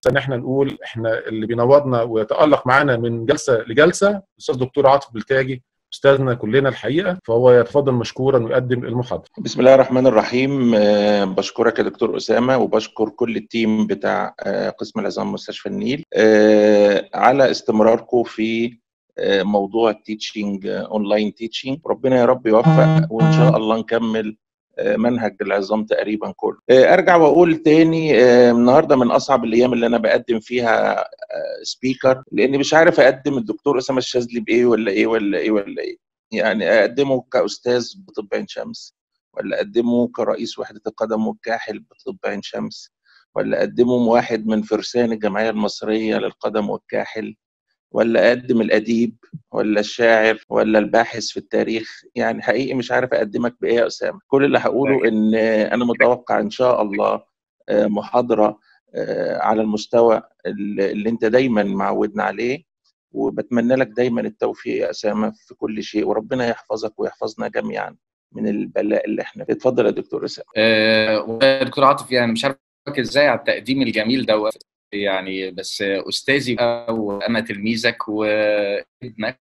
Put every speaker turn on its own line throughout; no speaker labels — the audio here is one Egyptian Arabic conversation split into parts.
ان احنا نقول احنا اللي بينورنا ويتالق معانا من جلسه لجلسه الاستاذ دكتور عاطف بلتاجي استاذنا كلنا الحقيقه فهو يتفضل مشكورا ويقدم المحاضره.
بسم الله الرحمن الرحيم أه بشكرك يا دكتور اسامه وبشكر كل التيم بتاع أه قسم العظام مستشفى النيل أه على استمراركم في موضوع التيتشنج اونلاين تيتشنج ربنا يا رب يوفق وان شاء الله نكمل منهج العظام تقريبا كله ارجع واقول تاني النهارده من اصعب الايام اللي انا بقدم فيها سبيكر لاني مش عارف اقدم الدكتور اسامه الشاذلي بايه ولا ايه ولا ايه ولا ايه يعني اقدمه كاستاذ بطب عين شمس ولا اقدمه كرئيس وحده القدم والكاحل بطب عين شمس ولا اقدمه واحد من فرسان الجمعيه المصريه للقدم والكاحل ولا اقدم الاديب ولا الشاعر ولا الباحث في التاريخ يعني حقيقي مش عارف اقدمك بايه يا اسامه كل اللي هقوله ان انا متوقع ان شاء الله محاضره على المستوى اللي انت دايما معودنا عليه وبتمنى لك دايما التوفيق يا اسامه في كل شيء وربنا يحفظك ويحفظنا جميعا من البلاء اللي احنا فيه اتفضل يا دكتور اسامه
أه دكتور عاطف يعني مش عارف ازاي على التقديم الجميل دوت يعني بس استاذي وانا تلميذك وابنك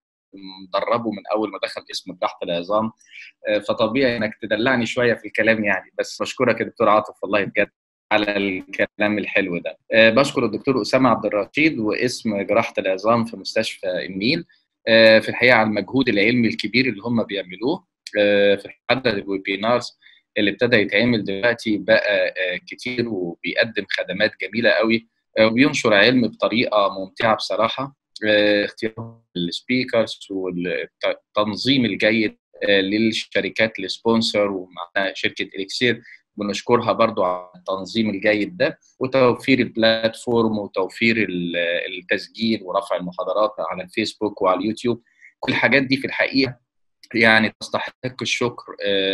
مدربه من اول ما دخل اسم جراحه العظام فطبيعي انك تدلعني شويه في الكلام يعني بس بشكرك يا دكتور عاطف والله بجد على الكلام الحلو ده بشكر الدكتور اسامه عبد الرشيد واسم جراحه العظام في مستشفى النيل في الحقيقه على المجهود العلمي الكبير اللي هم بيعملوه في عدد الويبينارز اللي ابتدى يتعمل دلوقتي بقى كتير وبيقدم خدمات جميله قوي وبينشر علم بطريقه ممتعه بصراحه اختيار السبيكرز والتنظيم الجيد للشركات السبونسر ومعنا شركه اليكسير بنشكرها برضو على التنظيم الجيد ده وتوفير البلاتفورم وتوفير التسجيل ورفع المحاضرات على الفيسبوك وعلى اليوتيوب كل الحاجات دي في الحقيقه يعني تستحق الشكر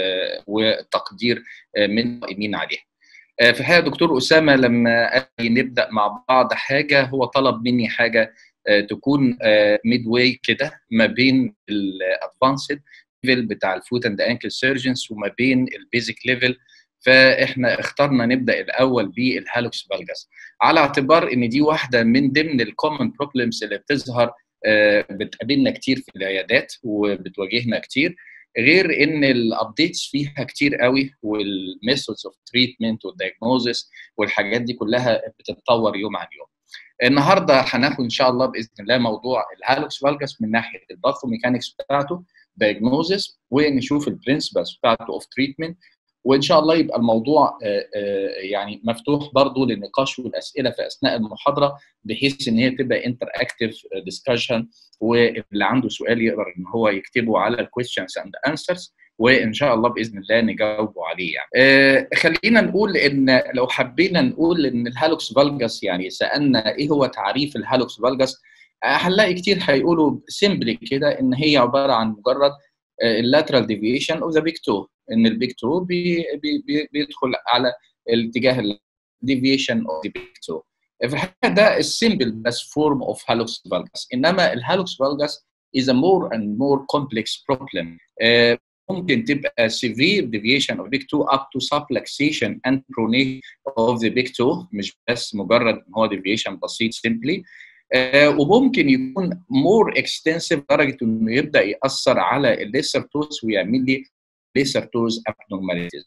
والتقدير من القائمين عليها. في الحقيقه دكتور اسامه لما قال نبدا مع بعض حاجه هو طلب مني حاجه تكون ميد واي كده ما بين الادفانسد ليفل بتاع الفوت اند انكل سيرجنز وما بين البيزك ليفل فاحنا اخترنا نبدا الاول بالهالوكس فالجاس على اعتبار ان دي واحده من ضمن الكومن بروبلمز اللي بتظهر بتقابلنا كتير في العيادات وبتواجهنا كتير غير ان الابديتس فيها كتير قوي والميثودز اوف تريتمنت والدايجنوزس والحاجات دي كلها بتتطور يوم عن يوم. النهارده هناخد ان شاء الله باذن الله موضوع الهالوكس فالجاس من ناحيه الباثوميكانكس بتاعته دايجنوزس ونشوف البرنسبلز بتاعته اوف تريتمنت وان شاء الله يبقى الموضوع يعني مفتوح برضو للنقاش والاسئله في اثناء المحاضره بحيث ان هي تبقى انتر اكتف ديسكشن واللي عنده سؤال يقدر ان هو يكتبه على الكويستشنز اند انسرز وان شاء الله باذن الله نجاوبه عليه يعني. آه خلينا نقول ان لو حبينا نقول ان الهالوكس فالجاس يعني سالنا ايه هو تعريف الهالوكس فالجاس هنلاقي كتير هيقولوا سيمبلي كده ان هي عباره عن مجرد اللاترال ديفيشن اوف ذا بيج تو ان البيج تو بي بي بيدخل على الاتجاه الديفيشن اوف ذا بيج تو في الحقيقه ده السيمبل بس فورم اوف هالوكس فالجاس انما الهالوكس فالجاس is a more and more complex problem uh, ممكن تبقى severe deviation of big two up to subluxation and pronation of the big two مش بس مجرد ان هو deviation بسيط simply uh, وممكن يكون more extensive لدرجه انه يبدا ياثر على الليسر توز ويعمل لي ليسر توز abnormalities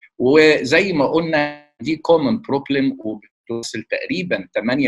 وزي ما قلنا دي common problem وبتوصل تقريبا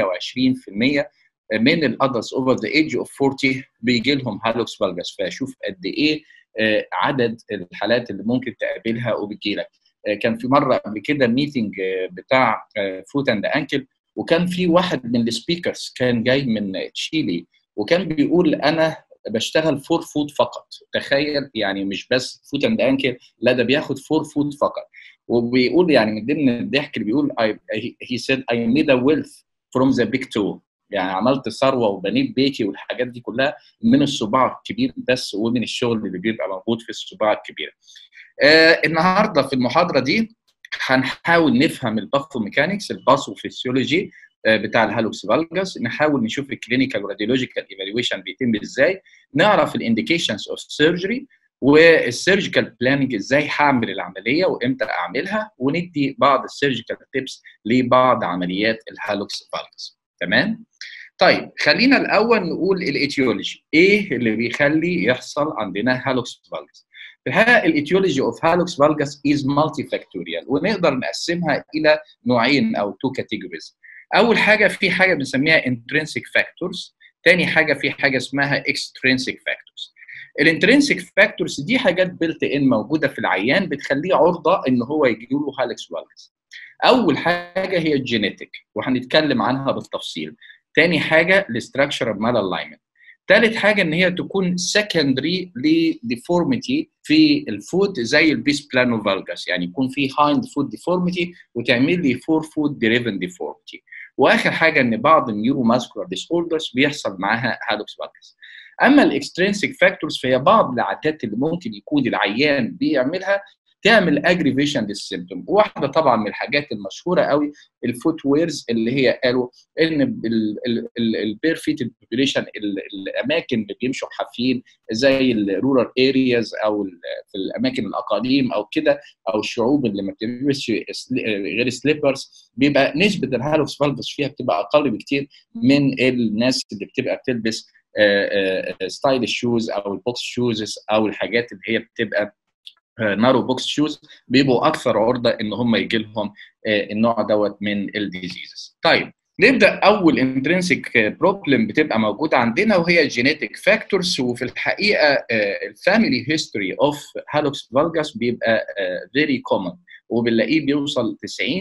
28% من الادلتس اوفر ذا ايج اوف 40 بيجي لهم هالوكس فالجاس فشوف قد ايه عدد الحالات اللي ممكن تقابلها وبتجي لك كان في مره قبل كده ميتنج بتاع فوت اند انكل وكان في واحد من السبيكرز كان جاي من تشيلي وكان بيقول انا بشتغل فور فود فقط تخيل يعني مش بس فوت اند انكل لا ده بياخد فور فود فقط وبيقول يعني من ضمن الضحك اللي بيقول he said I made a wealth from the big two يعني عملت ثروه وبنيت بيتي والحاجات دي كلها من الصباع الكبير بس ومن الشغل اللي بيبقى موجود في الصباع الكبير. آه النهارده في المحاضره دي هنحاول نفهم الباثوميكانكس الباثوفيسيولوجي آه بتاع الهالوكس فالجاس نحاول نشوف الكلينيكال وراديولوجيكال ايفالويشن بيتم ازاي نعرف الانديكيشنز اوف سيرجري والسيرجيكال بلاننج ازاي هعمل العمليه وامتى اعملها وندي بعض السيرجيكال تيبس لبعض عمليات الهالوكس فالكس تمام طيب خلينا الاول نقول الايتيولوجي ايه اللي بيخلي يحصل عندنا هالوكس فالكس في الحقيقه الايتيولوجي اوف هالوكس فالجس از مالتي فاكتوريال ونقدر نقسمها الى نوعين او تو كاتيجوريز اول حاجه في حاجه بنسميها intrinsic فاكتورز تاني حاجه في حاجه اسمها extrinsic فاكتورز الانترنسيك فاكتورز دي حاجات بيلت ان موجوده في العيان بتخليه عرضه ان هو يجي له هالكس فالجس اول حاجه هي الجينيتك وهنتكلم عنها بالتفصيل تاني حاجه الاستراكشر مال الاينمنت ثالث حاجه ان هي تكون سكندري لديفورميتي في الفود زي البيس بلانو فالجاس يعني يكون في هايند فود ديفورميتي وتعمل لي فور فود دريفن ديفورميتي واخر حاجه ان بعض النيورو ماسكولار ديس اوردرز بيحصل معاها هالوكس فالجاس اما الاكسترينسيك فاكتورز فهي بعض العادات اللي ممكن يكون العيان بيعملها تعمل اجريفيشن للسيمتوم واحده طبعا من الحاجات المشهوره قوي الفوت ويرز اللي هي قالوا ان البير فيت بوبيليشن الاماكن اللي بيمشوا حافيين زي الرورال ارياز او في الاماكن الاقاليم او كده او الشعوب اللي ما بتلبسش غير سليبرز بيبقى نسبه الهالوكس فالفس فيها بتبقى اقل بكتير من الناس اللي بتبقى بتلبس ستايل شوز او البوكس شوز او الحاجات اللي هي بتبقى نارو بوكس شوز بيبقوا اكثر عرضه ان هم يجي لهم النوع دوت من الديزيزز. طيب نبدا اول انترنسيك بروبلم بتبقى موجوده عندنا وهي الجينيتك فاكتورز وفي الحقيقه الفاميلي هيستوري اوف هالوكس فالجاس بيبقى فيري كومن وبنلاقيه بيوصل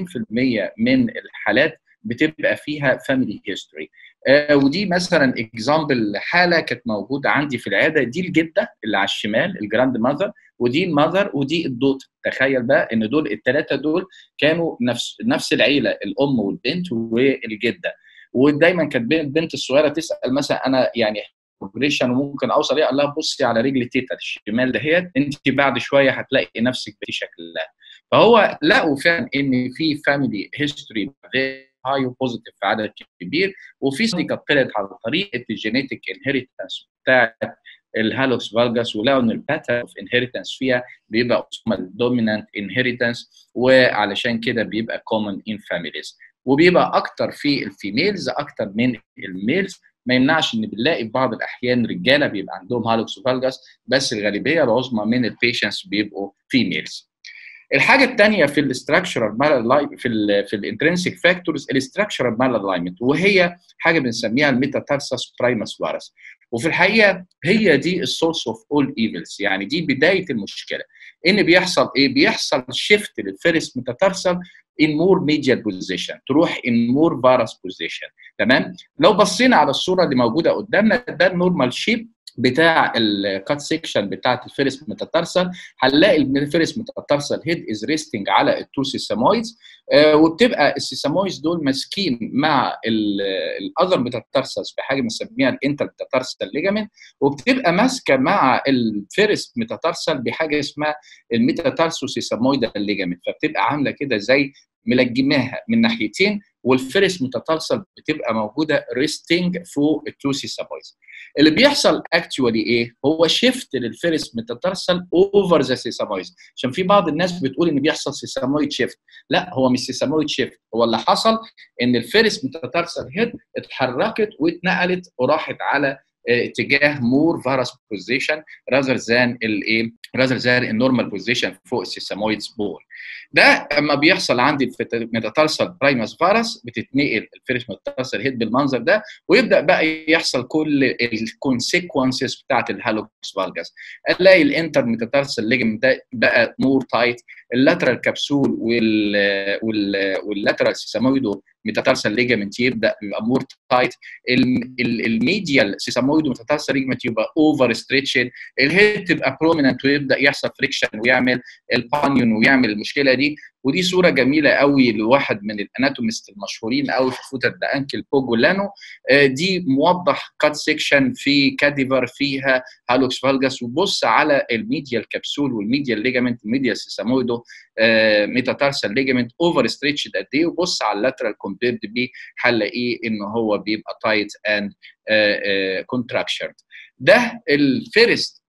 90% من الحالات بتبقى فيها فاميلي هيستوري آه ودي مثلا اكزامبل حاله كانت موجوده عندي في العياده دي الجده اللي على الشمال الجراند ماذر ودي المذر ودي الدوت تخيل بقى ان دول الثلاثه دول كانوا نفس نفس العيله الام والبنت والجده ودايما كانت البنت الصغيره تسال مثلا انا يعني اوبريشن وممكن اوصل ايه الله بصي على رجل تيتا الشمال دهيت انت بعد شويه هتلاقي نفسك بشكلها فهو لقوا فعلا ان في فاميلي هيستوري هاي وبوزيتيف في عدد كبير وفي ستدي كانت طلعت على طريقه الجينيتك انهيرتنس بتاعت الهالوكس فالجاس ولقوا ان الباترن اوف انهيرتنس فيها بيبقى اسمها الدومينانت انهيرتنس وعلشان كده بيبقى كومن ان فاميليز وبيبقى اكتر في الفيميلز اكتر من الميلز ما يمنعش ان بنلاقي في بعض الاحيان رجاله بيبقى عندهم هالوكس فالجاس بس الغالبيه العظمى من البيشنتس بيبقوا فيميلز الحاجه الثانيه في الاستراكشرال مال في ال في الانترنسيك فاكتورز الاستراكشرال مال الاينمنت وهي حاجه بنسميها الميتاتارسس برايمس فارس وفي الحقيقه هي دي السورس اوف اول ايفلز يعني دي بدايه المشكله ان بيحصل ايه بيحصل شيفت للفيرست ميتاتارسل in more medial position تروح in more varus position تمام لو بصينا على الصوره اللي موجوده قدامنا ده النورمال شيب بتاع الكات سيكشن بتاعت الفيرست ميتاتارسل هنلاقي الفيرست ميتاتارسل هيد از ريستنج على التو سيسامويدز آه وبتبقى السيسامويدز دول ماسكين مع الاذر ميتاتارسلز بحاجه بنسميها الانتر ميتاتارسل ليجامنت وبتبقى ماسكه مع الفيرست ميتاتارسل بحاجه اسمها الميتاتارسو سيسامويدال ليجامنت فبتبقى عامله كده زي ملجماها من ناحيتين والفيرس متتلصل بتبقى موجوده ريستنج فوق التو سيسامويدز اللي بيحصل اكشوالي ايه هو شيفت للفيرس متتلصل اوفر ذا سيسامويدز عشان في بعض الناس بتقول ان بيحصل سيسامويد شيفت لا هو مش سيسامويد شيفت هو اللي حصل ان الفيرس متتلصل هيد اتحركت واتنقلت وراحت على اتجاه مور فارس بوزيشن راذر ذان الايه راذر ذان النورمال بوزيشن فوق السيسامويدز بول ده اما بيحصل عندي الميتاتارسال برايمس فارس بتتنقل الفيرس ميتاتارسال هيد بالمنظر ده ويبدا بقى يحصل كل الكونسيكونسز بتاعت الهالوكس فالجاس الاقي الانتر ميتاتارسال ليجمنت ده بقى مور تايت اللاترال كبسول وال وال واللاترال سيسامويدو ميتاتارسال ليجمنت يبدا يبقى مور تايت الميديال سيسامويدو ميتاتارسال ليجمنت يبقى اوفر ستريتشد الهيد تبقى بروميننت ويبدا يحصل فريكشن ويعمل البانيون ويعمل المشكله دي ودي صوره جميله قوي لواحد من الاناتوميست المشهورين قوي في فوتر ده انكل بوجولانو دي موضح كات سيكشن في كاديفر فيها هالوكس فالجاس وبص على الميديال كبسول والميديال ليجامنت الميديال سيسامويدو ميتاتارسال ليجامنت اوفر ستريتشد قد ايه وبص على اللاترال كومبيرد بيه هنلاقيه ان هو بيبقى تايت اند كونتراكشرد ده الفيرست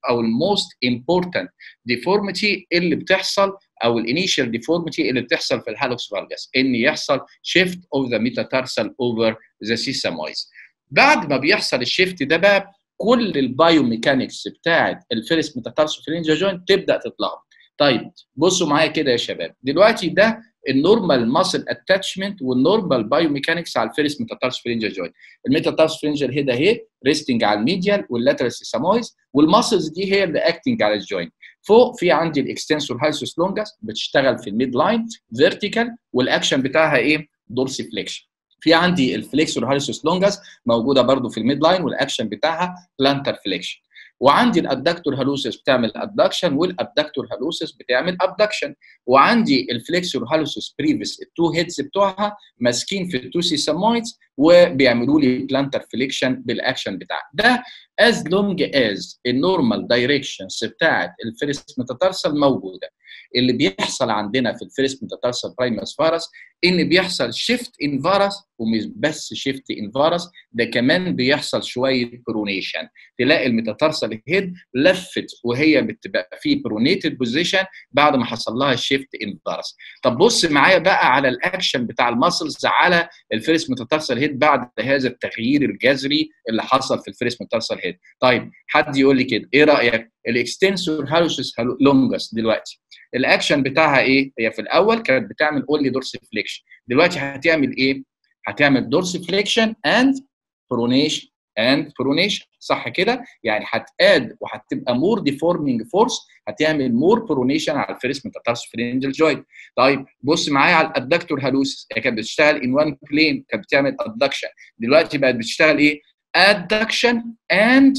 او الموست امبورتنت ديفورميتي اللي بتحصل او الانيشال ديفورميتي اللي بتحصل في الهالوكس فالجاس ان يحصل شيفت اوف ذا ميتاتارسال اوفر ذا سيسامويز بعد ما بيحصل الشيفت ده بقى كل البايوميكانكس بتاعه الفيرست ميتاتارسال فرنجا جوينت تبدا تتلخبط طيب بصوا معايا كده يا شباب دلوقتي ده النورمال ماسل اتاتشمنت والنورمال بايوميكانكس على الفيرست ميتاتارس فرنجا جوينت الميتاتارس فرنجا الهيد اهي ريستنج على الميديال واللاترال سيسامويز والماسلز دي هي اللي اكتنج على الجوينت فوق في عندي الاكستنسور هايسوس لونجاس بتشتغل في الميد لاين فيرتيكال والاكشن بتاعها ايه دورسي فليكشن في عندي الفليكسور هايسوس لونجاس موجوده برده في الميد لاين والاكشن بتاعها بلانتر فليكشن وعندي الادكتور هالوسس بتعمل ادكشن والابدكتور هالوسس بتعمل ابدكشن وعندي الفليكسور هالوسس بريفيس التو هيدز بتوعها ماسكين في التو سيسامويدز وبيعملوا لي بلانتر فليكشن بالاكشن بتاعها ده as long as النورمال دايركشنز بتاعت الفيرست ميتاتارسال موجوده اللي بيحصل عندنا في الفيرست ميتاتارسال برايمس فارس ان بيحصل شيفت ان فارس ومش بس شيفت ان فارس ده كمان بيحصل شويه برونيشن تلاقي الميتاتارسال هيد لفت وهي بتبقى في برونيتد بوزيشن بعد ما حصل لها الشيفت ان فارس طب بص معايا بقى على الاكشن بتاع الماسلز على الفيرست ميتاتارسال هيد بعد هذا التغيير الجذري اللي حصل في الفيرست ميتاتارسال هيد طيب حد يقول لي كده ايه رايك الاكستنسور هالوسس لونجس دلوقتي الاكشن بتاعها ايه هي في الاول كانت بتعمل اونلي دورسي فليكشن دلوقتي هتعمل ايه هتعمل دورسي فليكشن اند برونيشن اند برونيشن صح كده يعني هتاد وهتبقى مور ديفورمينج فورس هتعمل مور برونيشن على الفيرست ميتاتارس فرنجل جوينت طيب بص معايا على الادكتور هالوسس هي كانت بتشتغل ان وان بلين كانت بتعمل ادكشن دلوقتي بقت بتشتغل ايه adduction and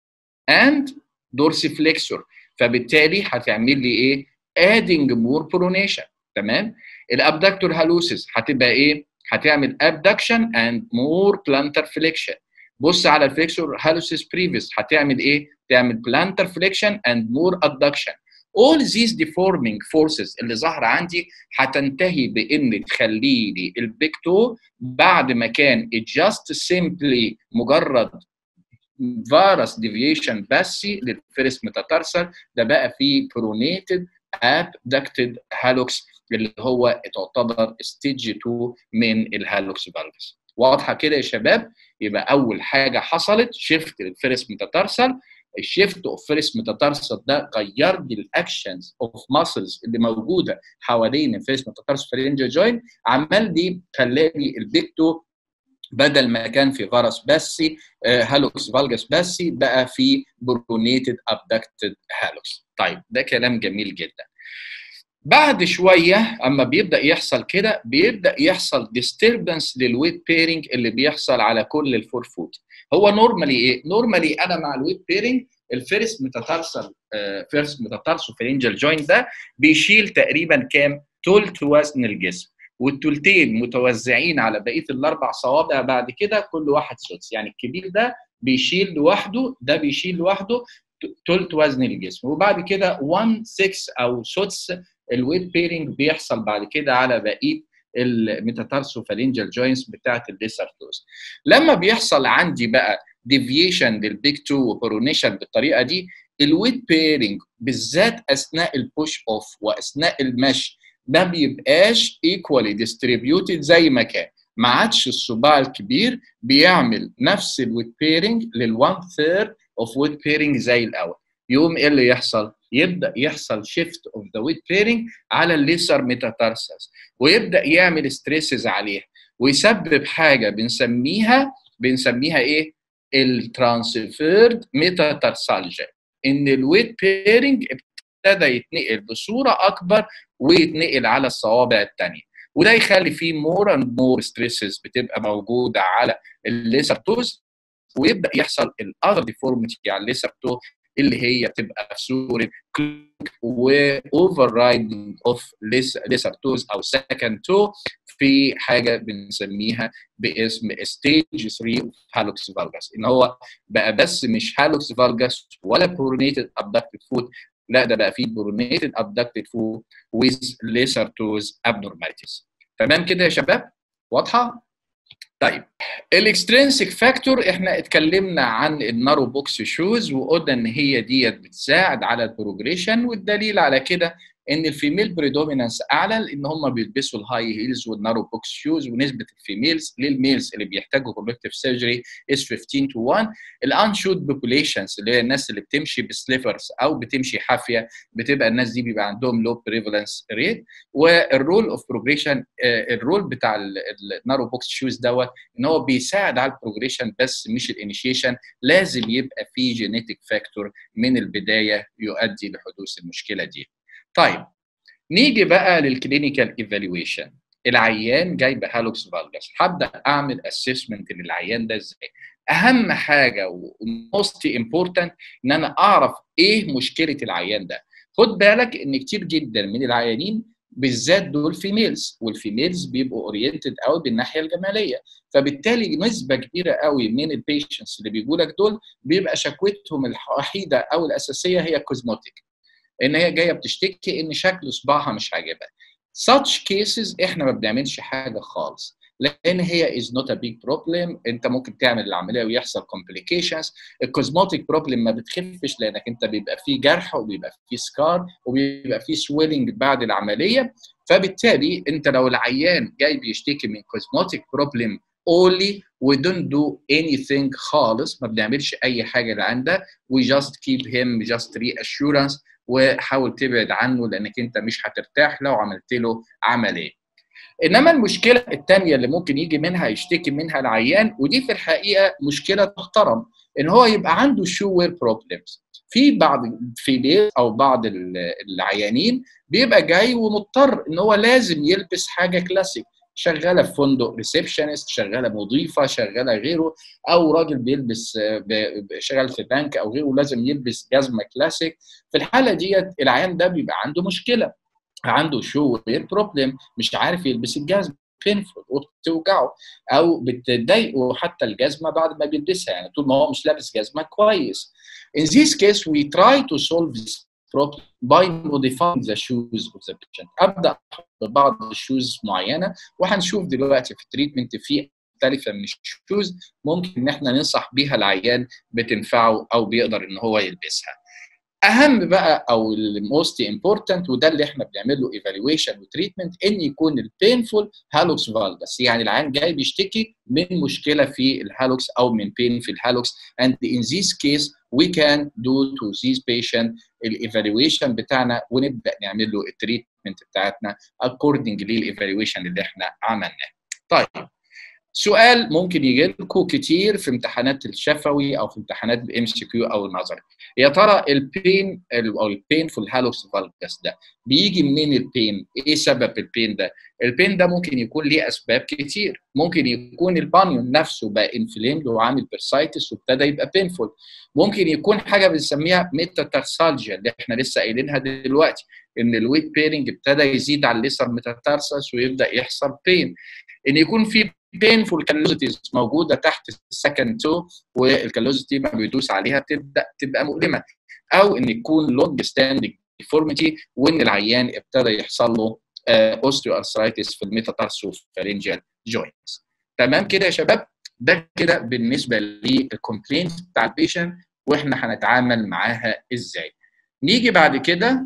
and dorsiflexor فبالتالي هتعمل لي ايه adding more pronation تمام الابدكتور هالوسس هتبقى ايه هتعمل abduction and more plantar flexion بص على الفليكسور هالوسس بريفيس هتعمل ايه تعمل plantar flexion and more adduction all these deforming forces اللي ظاهره عندي هتنتهي بان تخلي لي البيك تو بعد ما كان it just simply مجرد فيروس ديفيشن بس للفيرست ميتاتارسال ده بقى فيه برونيتد abducted هالوكس اللي هو تعتبر ستيج 2 من الهالوكس فالفس واضحه كده يا شباب يبقى اول حاجه حصلت شيفت للفيرست ميتاتارسال الشيفت اوف فيرست ميتاتارسال ده غير لي الاكشنز اوف ماسلز اللي موجوده حوالين الفيرست ميتاتارسال فرنجا جوين عمال دي خلالي البيكتو بدل ما كان في فارس بس هالوكس فالجس بس بقى في برونيتد ابدكتد هالوكس طيب ده كلام جميل جدا بعد شويه اما بيبدا يحصل كده بيبدا يحصل ديستربنس للويت بيرنج اللي بيحصل على كل الفور فوت هو نورمالي ايه نورمالي انا مع الويت بيرنج الفيرست ميتاتارسال فيرست ميتاتارسو فرنجل جوينت ده بيشيل تقريبا كام تلت وزن الجسم والتلتين متوزعين على بقيه الاربع صوابع بعد كده كل واحد سدس يعني الكبير ده بيشيل لوحده ده بيشيل لوحده تلت وزن الجسم وبعد كده 1 6 او سدس الويت بيرنج بيحصل بعد كده على بقيه الميتاتارسو فالينجال جوينتس بتاعت الليسر توز لما بيحصل عندي بقى ديفيشن للبيك 2 وبرونيشن بالطريقه دي الويت بيرنج بالذات اثناء البوش اوف واثناء المشي ما بيبقاش ايكوالي ديستريبيوتد زي ما كان ما عادش الصباع الكبير بيعمل نفس الويت بيرنج لل1 ثيرد اوف ويت بيرنج زي الاول يوم ايه اللي يحصل يبدا يحصل شيفت اوف ذا ويت بيرنج على الليسر ميتاتارسس ويبدا يعمل ستريسز عليها ويسبب حاجه بنسميها بنسميها ايه الترانسفيرد ميتاتارسالجيا ان الويت بيرنج ابتدى يتنقل بصوره اكبر ويتنقل على الصوابع الثانيه وده يخلي فيه مور اند مور ستريسز بتبقى موجوده على الليسر توز ويبدا يحصل الاذر ديفورميتي على الليسر تو اللي هي بتبقى في صوره واوفر رايدنج اوف ليسر توز او سكند تو في حاجه بنسميها باسم ستيج 3 هالوكس فالجاس ان هو بقى بس مش هالوكس فالجاس ولا برونيتد ابدكتد فوت لا ده بقى فيه برونيتد ابدكتد فوت with lesser toes abnormalities تمام كده يا شباب واضحه طيب الاكسترينسيك فاكتور احنا اتكلمنا عن النارو بوكس شوز وقلنا ان هي ديت بتساعد على البروجريشن والدليل على كده ان الفيميل بريدومينانس اعلى لان هم بيلبسوا الهاي هيلز والنارو بوكس شوز ونسبه الفيميلز للميلز اللي بيحتاجوا كوركتيف سيرجري از 15 تو 1 الانشود بوبوليشنز اللي هي الناس اللي بتمشي بسليفرز او بتمشي حافيه بتبقى الناس دي بيبقى عندهم لو بريفالنس ريت والرول اوف بروجريشن الرول بتاع النارو بوكس شوز دوت ان هو بيساعد على البروجريشن بس مش الانيشيشن لازم يبقى في جينيتك فاكتور من البدايه يؤدي لحدوث المشكله دي. طيب نيجي بقى للكلينيكال ايفالويشن العيان جاي بهالوكس فالجاس هبدا اعمل اسسمنت للعيان ده ازاي اهم حاجه وموست امبورتنت ان انا اعرف ايه مشكله العيان ده خد بالك ان كتير جدا من العيانين بالذات دول فيميلز والفيميلز بيبقوا اورينتد قوي بالناحيه الجماليه فبالتالي نسبه كبيره قوي من البيشنتس اللي بيجوا لك دول بيبقى شكوتهم الوحيده او الاساسيه هي كوزموتيك ان هي جايه بتشتكي ان شكل صباعها مش عاجبها such cases احنا ما بنعملش حاجه خالص لان هي is not a big problem انت ممكن تعمل العمليه ويحصل complications الكوزموتيك بروبلم ما بتخفش لانك انت بيبقى فيه جرح وبيبقى فيه سكار وبيبقى فيه سويلنج بعد العمليه فبالتالي انت لو العيان جاي بيشتكي من كوزموتيك بروبلم only we don't do anything خالص ما بنعملش اي حاجه لعنده we just keep him just reassurance وحاول تبعد عنه لانك انت مش هترتاح لو عملت له عمليه. انما المشكله الثانيه اللي ممكن يجي منها يشتكي منها العيان ودي في الحقيقه مشكله تحترم ان هو يبقى عنده شو وير بروبلمز. في بعض في او بعض العيانين بيبقى جاي ومضطر ان هو لازم يلبس حاجه كلاسيك شغاله في فندق ريسبشنست شغاله مضيفه شغاله غيره او راجل بيلبس شغال في بنك او غيره لازم يلبس جزمه كلاسيك في الحاله ديت العيان ده بيبقى عنده مشكله عنده شو وير بروبلم مش عارف يلبس الجزمه بينفول وبتوجعه او بتضايقه حتى الجزمه بعد ما بيلبسها يعني طول ما هو مش لابس جزمه كويس. In this case we try to solve this problem by modifying the shoes of the patient. ابدا ببعض الشوز معينه وهنشوف دلوقتي في التريتمنت في مختلفه من الشوز ممكن ان احنا ننصح بيها العيان بتنفعه او بيقدر ان هو يلبسها. اهم بقى او الموست امبورتنت وده اللي احنا بنعمل له ايفالويشن وتريتمنت ان يكون البينفول هالوكس فالجس يعني العيان جاي بيشتكي من مشكله في الهالوكس او من بين في الهالوكس and in this case we can do to this patient الايفالويشن بتاعنا ونبدا نعمل له التريتمنت بتاعتنا according للايفالويشن اللي احنا عملناه. طيب سؤال ممكن يجي لكم كتير في امتحانات الشفوي او في امتحانات الام سي كيو او النظري يا ترى البين او البين في الهالوكس فالجس ده بيجي منين البين ايه سبب البين ده البين ده ممكن يكون ليه اسباب كتير ممكن يكون البانيون نفسه بقى انفليمد وعامل بيرسايتس وابتدى يبقى بينفول ممكن يكون حاجه بنسميها ميتاتارسالجيا اللي احنا لسه قايلينها دلوقتي ان الويت بيرنج ابتدى يزيد على الليسر ميتاتارسس ويبدا يحصل بين ان يكون في بينفول كالوزيتيز موجوده تحت السكند تو والكالوزيتي ما بيدوس عليها تبدا تبقى مؤلمه او ان يكون لونج ستاندنج ديفورميتي وان العيان ابتدى يحصل له اوستيو ارثرايتس في الميتاتارسو فارنجيال جوينتس تمام كده يا شباب ده كده بالنسبه للكومبلينت بتاع البيشنت واحنا هنتعامل معاها ازاي نيجي بعد كده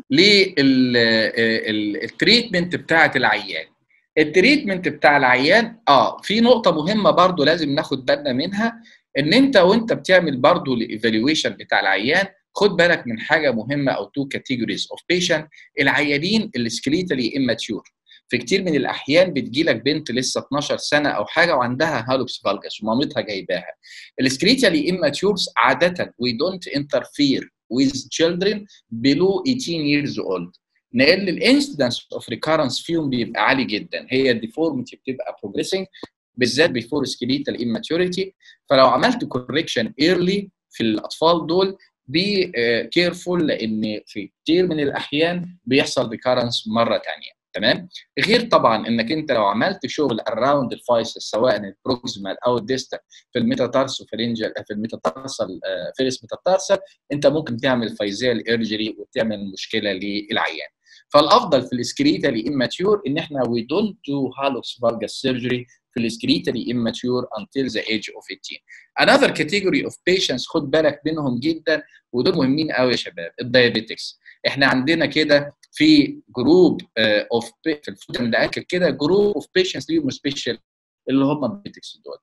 للتريتمنت بتاعه العيان التريتمنت بتاع العيان اه في نقطه مهمه برضو لازم ناخد بالنا منها ان انت وانت بتعمل برضو الايفالويشن بتاع العيان خد بالك من حاجه مهمه او تو كاتيجوريز اوف بيشنت العيانين السكليتالي اماتيور في كتير من الاحيان بتجي لك بنت لسه 12 سنه او حاجه وعندها هالوكس فالجس ومامتها جايباها السكليتالي اماتيورز عاده we don't interfere with children below 18 years old لان الانسيدنس اوف ريكارنس فيهم بيبقى عالي جدا هي الديفورميتي بتبقى بروجريسنج بالذات بيفور سكليتال اماتيوريتي فلو عملت كوركشن ايرلي في الاطفال دول بي كيرفول لان في كتير من الاحيان بيحصل ريكارنس مره ثانيه تمام غير طبعا انك انت لو عملت شغل اراوند الفايسس سواء البروكسيمال او الديستال في الميتاتارسو فرنجل في الميتاتارسال فيرس ميتاتارسال انت ممكن تعمل فايزيال ايرجري وتعمل مشكله للعيان فالافضل في السكريتالي اماتيور ان احنا وي دونت دو هالوكس فالجس سيرجري في السكريتري immature until the age of 18 another category of patients خد بالك منهم جدا ودول مهمين قوي يا شباب الدايابيتكس احنا عندنا كده في جروب اوف في الفود الاكل كده جروب اوف بيشنتس ليهم سبيشال اللي هم الدايابيتكس دول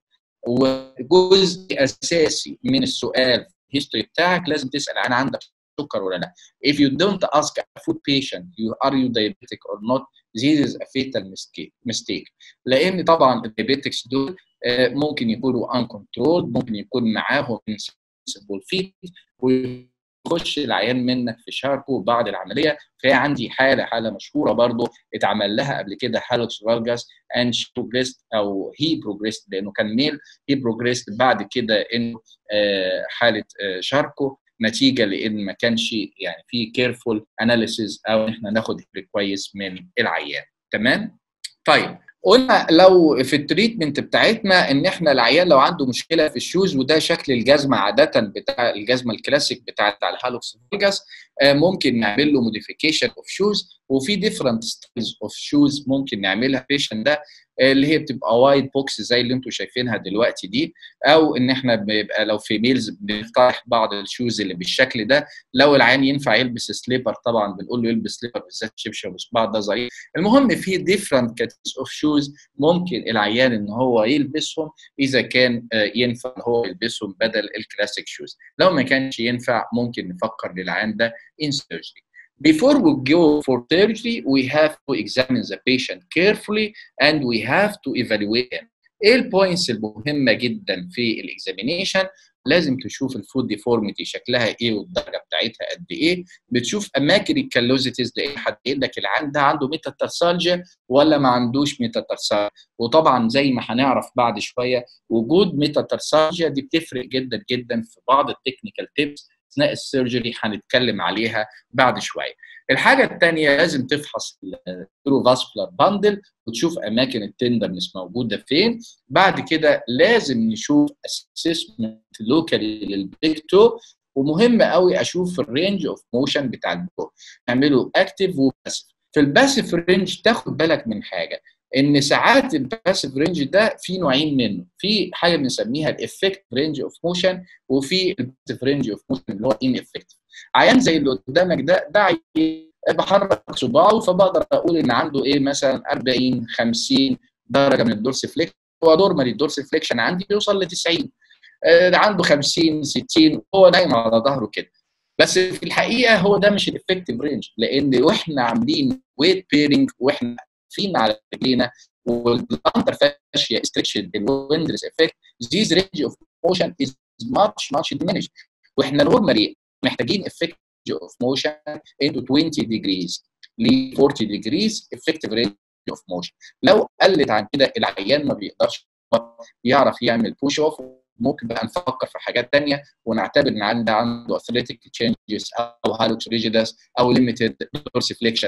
وجزء اساسي من السؤال الهيستوري بتاعك لازم تسال عن عندك سكر ولا لا if you don't ask a food patient you are you diabetic or not this is a fatal mistake لان طبعا الدايابيتكس دول ممكن يكونوا uncontrolled ممكن يكون معاهم insensible feet ويخش العيان منك في شاركو بعد العمليه فهي عندي حاله حاله مشهوره برضو اتعمل لها قبل كده هالوكس فارجاس اند بروجريست او هي بروجريست لانه كان ميل هي بروجريست بعد كده انه حاله شاركو نتيجه لان ما كانش يعني في كيرفول اناليسيز او احنا ناخد كويس من العيان تمام طيب قلنا لو في التريتمنت بتاعتنا ان احنا العيان لو عنده مشكله في الشوز وده شكل الجزمه عاده بتاع الجزمه الكلاسيك بتاع بتاع الهالوكس فيجاس ممكن نعمل له موديفيكيشن اوف شوز وفي ديفرنت ستايلز اوف شوز ممكن نعملها بيشن ده اللي هي بتبقى وايد بوكس زي اللي انتم شايفينها دلوقتي دي او ان احنا بيبقى لو في ميلز بنفتح بعض الشوز اللي بالشكل ده لو العيان ينفع يلبس سليبر طبعا بنقول له يلبس سليبر بالذات شبشب وصباع ده ظريف المهم في ديفرنت كاتيجوريز اوف شوز ممكن العيان ان هو يلبسهم اذا كان ينفع هو يلبسهم بدل الكلاسيك شوز لو ما كانش ينفع ممكن نفكر للعيان ده in surgery Before we go for surgery, we have to examine the patient carefully and we have to evaluate him. ايه البوينتس المهمه جدا في الاكزامينيشن لازم تشوف الفود ديفورميتي شكلها ايه والدرجه بتاعتها قد ايه بتشوف اماكن الكالوزيتيز لايه حد لك العيان ده عنده ميتاتارسالجيا ولا ما عندوش ميتاتارسالجيا وطبعا زي ما هنعرف بعد شويه وجود ميتاتارسالجيا دي بتفرق جدا جدا في بعض التكنيكال تيبس اثناء السيرجري هنتكلم عليها بعد شويه. الحاجه الثانيه لازم تفحص النيوروفاسكولار باندل وتشوف اماكن التندرنس موجوده فين. بعد كده لازم نشوف اسسمنت لوكالي للبيكتو ومهم قوي اشوف الرينج اوف موشن بتاع الدور نعمله اكتف وباسف. في الباسف رينج تاخد بالك من حاجه ان ساعات الباسيف رينج ده في نوعين منه في حاجه بنسميها الافكت رينج اوف موشن وفي الباسيف رينج اوف موشن اللي هو ان افكتيف عيان زي اللي قدامك ده ده عيان بحرك صباعه فبقدر اقول ان عنده ايه مثلا 40 50 درجه من الدورس فليكشن هو نورمالي الدورس فليكشن عندي بيوصل ل 90 عنده 50 60 هو نايم على ظهره كده بس في الحقيقه هو ده مش الافكتيف رينج لان واحنا عاملين ويت بيرنج واحنا واقفين على رجلينا والانتر فاشيا استريكشن الويندرز افكت ذيز رينج اوف موشن از ماتش ماتش diminished واحنا نورمالي محتاجين افكت اوف موشن into 20 degrees ل 40 degrees effective range of motion لو قلت عن كده العيان ما بيقدرش يعرف يعمل بوش اوف ممكن بقى نفكر في حاجات تانية ونعتبر ان عنده عنده اثليتيك تشينجز او هالوكس ريجيدس او ليميتد دورسيفليكشن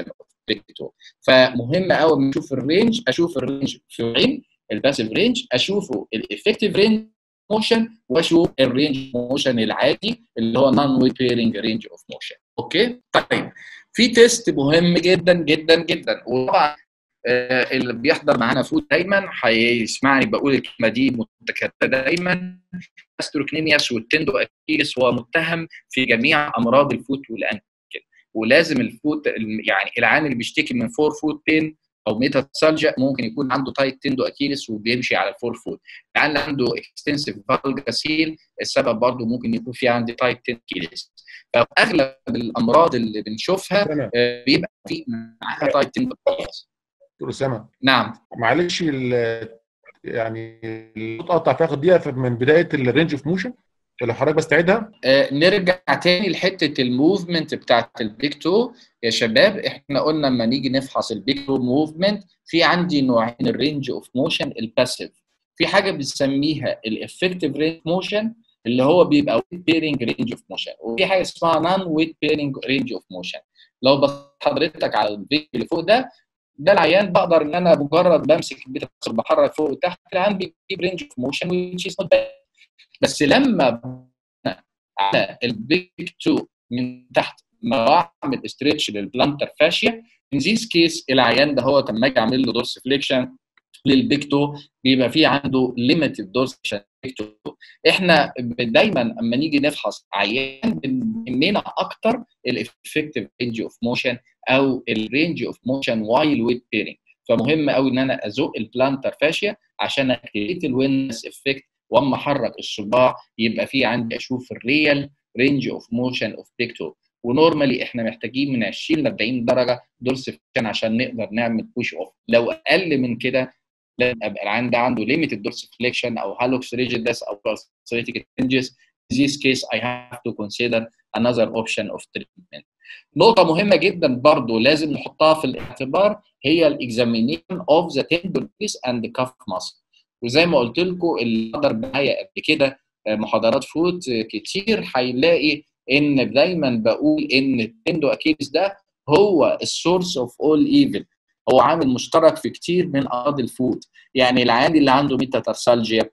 فمهم قوي نشوف الرينج اشوف الرينج في عين الباسيف رينج اشوفه الافكتيف رينج موشن واشوف الرينج موشن العادي اللي هو نون ويت بيرنج رينج اوف موشن اوكي طيب في تيست مهم جدا جدا جدا وطبعا آه اللي بيحضر معانا فوت دايما هيسمعني بقول الكلمه دي متكرره دايما استروكنيمياس والتندو اكيلس هو متهم في جميع امراض الفوت والانكل ولازم الفوت يعني العيان اللي بيشتكي من فور فوت بين او ميتاتسالجيا ممكن يكون عنده تايت تندو اكيلس وبيمشي على الفور فوت العيان اللي عنده اكستنسيف فالجاسيل السبب برضه ممكن يكون في عندي تايت تندو اكيلس فاغلب الامراض اللي بنشوفها بيبقى في معاها تايت تندو اكيلس
دكتور اسامه
نعم
معلش يعني القطع تاخد دقيقه من بدايه الرينج اوف موشن لو حضرتك بس تعيدها
آه نرجع تاني لحته الموفمنت بتاعت البيك تو يا شباب احنا قلنا لما نيجي نفحص البيك تو موفمنت في عندي نوعين الرينج اوف موشن الباسيف في حاجه بنسميها الافكتيف رينج موشن اللي هو بيبقى ويت بيرنج رينج اوف موشن وفي حاجه اسمها نون ويت بيرنج رينج اوف موشن لو بص حضرتك على الفيديو اللي فوق ده ده العيان بقدر ان انا مجرد بمسك البيت بحرك فوق وتحت العيان بيجيب رينج اوف موشن which is not bad بس لما على البيك 2 من تحت ما بعمل استريتش للبلانتر فاشيا ان ذيس كيس العيان ده هو لما اجي اعمل له دورس فليكشن للبيكتو بيبقى في عنده ليميتد دوز عشان بيكتو احنا دايما اما نيجي نفحص عيان بنهمنا اكتر الافكتيف رينج اوف موشن او الرينج اوف موشن وايل ويت بيرنج فمهم قوي ان انا ازق البلانتر فاشيا عشان اكتيفيت الوينس افكت واما احرك الصباع يبقى في عندي اشوف الريال رينج اوف موشن اوف بيكتو ونورمالي احنا محتاجين من 20 ل 40 درجه دورسيفيكيشن عشان نقدر نعمل بوش اوف لو اقل من كده لازم ابقى العيان ده عنده ليميتد دورسيفليكشن او هالوكس ريجيدس او بلاسريتيك changes in this case I have to consider another option of treatment. نقطة مهمة جدا برضو لازم نحطها في الاعتبار هي الاكزامينيشن اوف ذا tendonitis and cuff muscle وزي ما قلت لكم اللي حضر معايا قبل كده محاضرات فوت كتير هيلاقي ان دايما بقول ان التندو اكيليس ده هو السورس اوف اول ايفل هو عامل مشترك في كتير من امراض الفوت يعني العيان اللي عنده ميتاتارسالجيا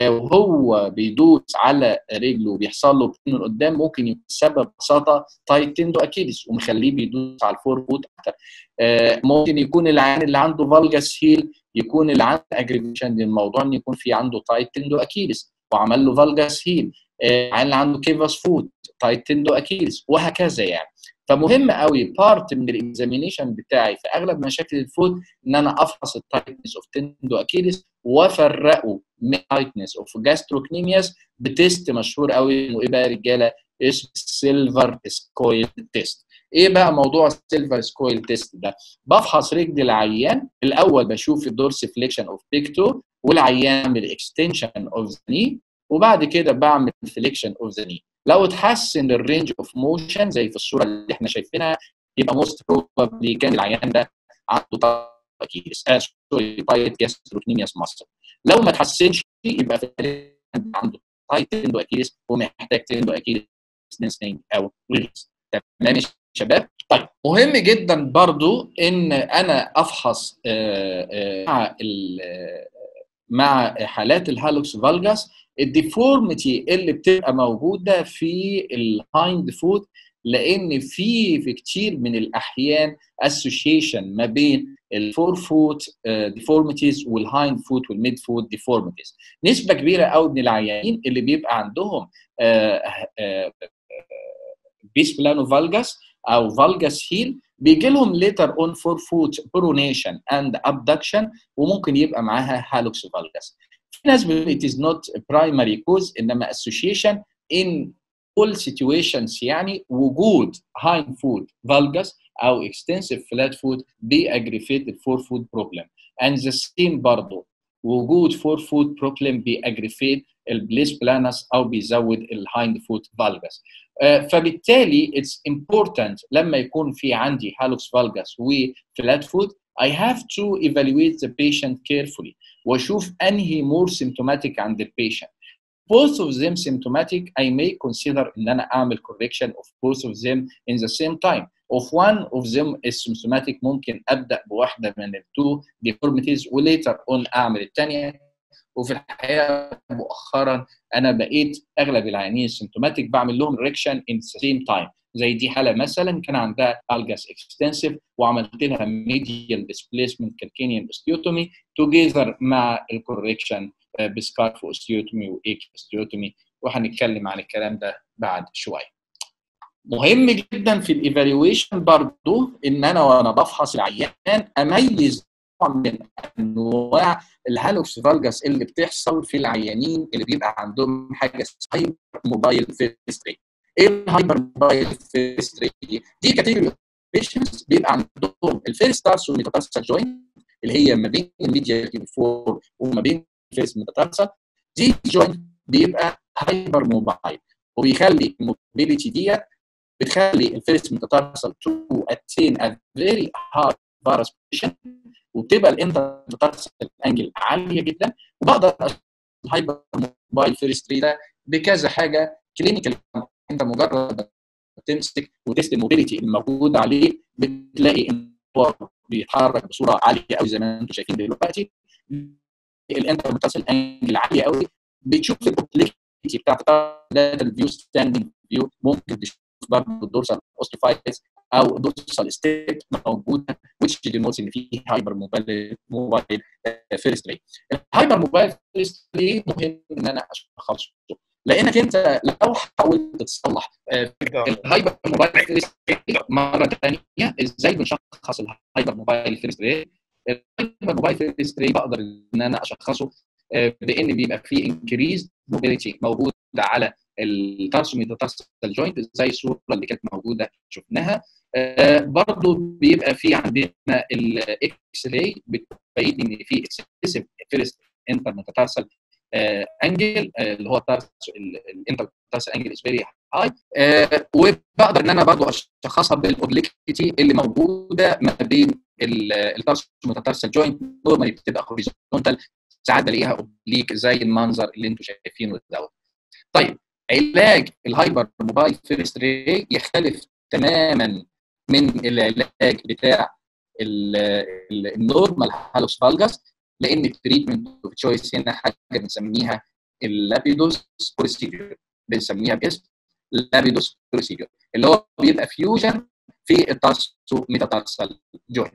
وهو بيدوس على رجله وبيحصل له من قدام ممكن يكون سبب ببساطه تايت تندو اكيليس ومخليه بيدوس على الفور فوت اكتر ممكن يكون العيان اللي عنده فالجاس هيل يكون اللي عنده اجريفيشن للموضوع ان يكون في عنده تايت تندو اكيليس وعمل له فالجاس هيل العيان اللي عنده كيفاس فوت تايت تندو اكيليس وهكذا يعني فمهم قوي بارت من الاكزامينيشن بتاعي في اغلب مشاكل الفوت ان انا افحص التايتنس اوف تندو اكيليس وافرقه من تايتنس اوف جاستروكنيمياس بتيست مشهور قوي انه ايه بقى يا رجاله اسمه السيلفر سكويل تيست ايه بقى موضوع السيلفر سكويل تيست ده بفحص رجل العيان الاول بشوف الدورسيفليكشن اوف بيكتو والعيان يعمل اكستنشن اوف ذا ني وبعد كده بعمل فليكشن اوف ذا ني لو اتحسن الرينج اوف موشن زي في الصوره اللي احنا شايفينها يبقى موست بروبلي كان العيان ده عنده اكيليس آه سوري بايت جاستروكنيمياس ماسل لو ما اتحسنش يبقى في عنده بايت تندو اكيليس ومحتاج تندو اكيليس دنسنج او ريليس تمام يا شباب طيب مهم جدا برضو ان انا افحص آآ آآ مع مع حالات الهالوكس فالجاس الديفورميتي اللي بتبقى موجوده في الهايند فوت لان في في كتير من الاحيان اسوشيشن ما بين الفور فوت ديفورميتيز والهايند فوت والميد فوت ديفورميتيز نسبه كبيره قوي من العيانين اللي بيبقى عندهم بيس بلانو فالجاس او فالجاس هيل بيجي لهم ليتر اون فور فوت برونيشن اند ابدكشن وممكن يبقى معاها هالوكس فالجاس في ناس it is not primary cause انما association in all situations يعني وجود hind foot valgus او extensive flat foot بيأجريفيت الفور foot problem and the same برضه وجود فور foot problem بيأجريفيت البليس بلانس او بيزود الهايند فوت فالجس فبالتالي it's important لما يكون في عندي هالوكس فالجس وفلات فوت I have to evaluate the patient carefully واشوف انهي more symptomatic عند البيشنت both of them symptomatic I may consider ان انا اعمل correction of both of them in the same time of one of them is symptomatic ممكن ابدا بواحده من التو deformities وليتر on اعمل الثانيه وفي الحقيقه مؤخرا انا بقيت اغلب العيانين symptomatic بعمل لهم correction in the same time زي دي حاله مثلا كان عندها الجاس اكستنسيف وعملت لها ميديال ديسبيسمنت كالكينيان اوستيوتومي توجذر مع الكوركشن بسكارف اوستيوتومي وايك اوستيوتومي وهنتكلم عن الكلام ده بعد شويه. مهم جدا في الايفالويشن برضو ان انا وانا بفحص العيان اميز نوع من انواع الهالوكس فالجاس اللي بتحصل في العيانين اللي بيبقى عندهم حاجه اسمها موبايل فيستري ايه الهايبر موبايل فيستري دي كاتيجوري بيشنتس بيبقى عندهم الفيرست تارسو ميتاتارسال جوينت اللي هي ما بين الميديا فور وما بين الفيرست ميتاتارسال دي جوينت بيبقى هايبر موبايل وبيخلي الموبيليتي ديت بتخلي الفيرست ميتاتارسال تو اتين ا فيري هارد فارس بوزيشن وبتبقى الانتر ميتاتارسال انجل عاليه جدا وبقدر الهايبر موبايل فيرست ده بكذا حاجه كلينيكال انت مجرد تمسك وتست الموبيليتي الموجود عليه بتلاقي ان هو بيتحرك بصوره عاليه قوي زي ما انتم شايفين دلوقتي الانتر متصل انجل عاليه قوي بتشوف الاوبليكتي بتاعت الفيو ستاندنج فيو ممكن تشوف برضه الدورسال اوستيفايتس او الدورسال ستيت موجوده which denotes ان في هايبر موبايل موبايل فيرست ري الهايبر موبايل فيرست ري مهم ان انا اشخصه لانك انت لو حاولت تصلح الهايبر موبايل فيرست ري مره ثانيه ازاي بنشخص الهايبر موبايل فيرست ري الهايبر موبايل فيرست ري بقدر ان انا اشخصه بان بيبقى فيه انكريز موبيليتي موجوده على التارسوميتاتارسال جوينت زي الصوره اللي كانت موجوده شفناها آه برضو بيبقى في عندنا الاكس راي بتبين ان في اكسسيف فيرست انترميتاتارسال انجل اللي هو الانترميتاتارسال انجل از فيري هاي وبقدر ان انا برضو اشخصها بالاوبليكتي اللي موجوده ما بين التارسوميتاتارسال جوينت نورمالي بتبقى هوريزونتال ساعات بلاقيها اوبليك زي المنظر اللي انتم شايفينه دوت طيب علاج الهايبر موبايل فيرست ري يختلف تماما من العلاج بتاع النورمال هالوس فالجاس لان التريتمنت اوف تشويس هنا حاجه بنسميها اللابيدوس بروسيدور بنسميها باسم لابيدوس بروسيدور اللي هو بيبقى فيوجن في التارسو ميتاتارسال جوينت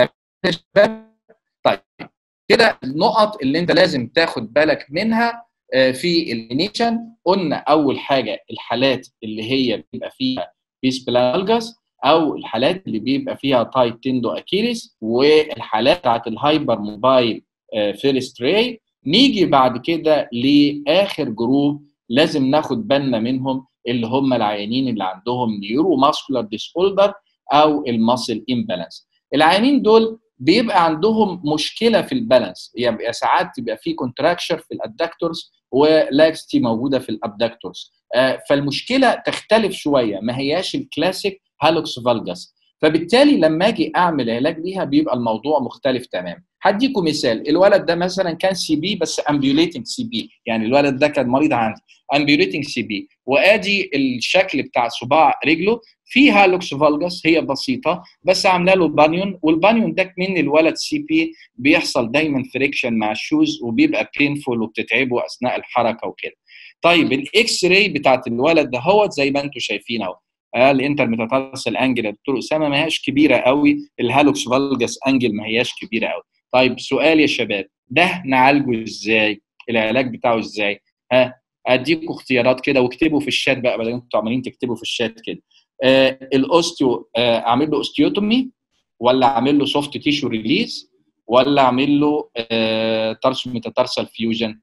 طيب كده النقط اللي انت لازم تاخد بالك منها في الانيشن قلنا اول حاجه الحالات اللي هي بيبقى فيها بيس بلالجاس او الحالات اللي بيبقى فيها تايت تندو اكيريس والحالات بتاعت الهايبر موبايل فيرست راي نيجي بعد كده لاخر جروب لازم ناخد بالنا منهم اللي هم العيانين اللي عندهم نيورو ماسكولار ديس اوردر او الماسل امبالانس العيانين دول بيبقى عندهم مشكله في البالانس يبقى يعني ساعات تبقى في كونتراكشر في الادكتورز ولاكستي موجوده في الابدكتورز آه فالمشكله تختلف شويه ما هياش الكلاسيك هالوكس فالجاس فبالتالي لما اجي اعمل علاج ليها بيبقى الموضوع مختلف تماما هديكم مثال الولد ده مثلا كان سي بي بس امبيوليتنج سي بي يعني الولد ده كان مريض عندي امبيوليتنج سي بي وادي الشكل بتاع صباع رجله في هالوكس فالجاس هي بسيطه بس عامله له بانيون والبانيون ده من الولد سي بي بيحصل دايما فريكشن مع الشوز وبيبقى بينفول وبتتعبه اثناء الحركه وكده طيب الاكس راي بتاعت الولد ده هو زي ما انتم شايفين اهو الانتر ميتاتارسال انجل يا دكتور اسامه ما هياش كبيره قوي الهالوكس فالجاس انجل ما هياش كبيره قوي طيب سؤال يا شباب ده نعالجه ازاي العلاج بتاعه ازاي ها اديكم اختيارات كده واكتبوا في الشات بقى بدل انتوا عمالين تكتبوا في الشات كده آه الاوستيو آه اعمل له اوستيوتومي ولا اعمل له سوفت تيشو ريليز ولا اعمل له آه تارسو ميتاتارسال فيوجن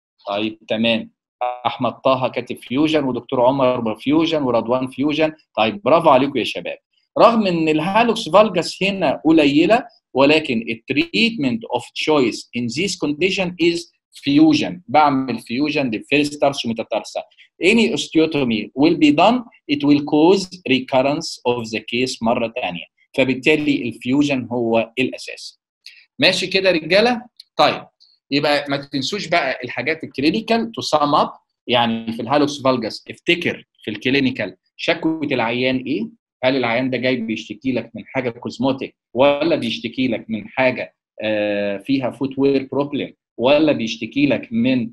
طيب تمام احمد طه كاتب فيوجن ودكتور عمر فيوجن ورضوان فيوجن طيب برافو عليكم يا شباب رغم ان الهالوكس فالجاس هنا قليله ولكن التريتمنت اوف تشويس ان ذيس كونديشن از فيوجن بعمل فيوجن للفيرست تارسو ميتاتارسال any osteotomy will be done it will cause recurrence of the case مره ثانيه فبالتالي الفيوجن هو الاساس ماشي كده رجاله طيب يبقى ما تنسوش بقى الحاجات الكلينيكال تو سام اب يعني في الهالوكس فالجاس افتكر في الكلينيكال شكوى العيان ايه هل العيان ده جاي بيشتكي لك من حاجه كوزموتيك ولا بيشتكي لك من حاجه آه فيها فوت وير بروبلم ولا بيشتكي لك من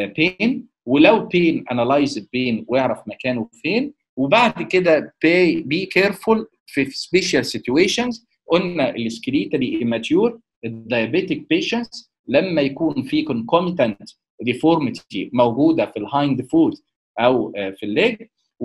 بين ولو بين انالايز البين واعرف مكانه فين وبعد كده بي بي كيرفول في سبيشال سيتويشنز قلنا السكريتالي ايماتيور الدايابيتيك بيشنتس لما يكون في كونكوميتنت ديفورميتي موجوده في الهايند فوت او في الليج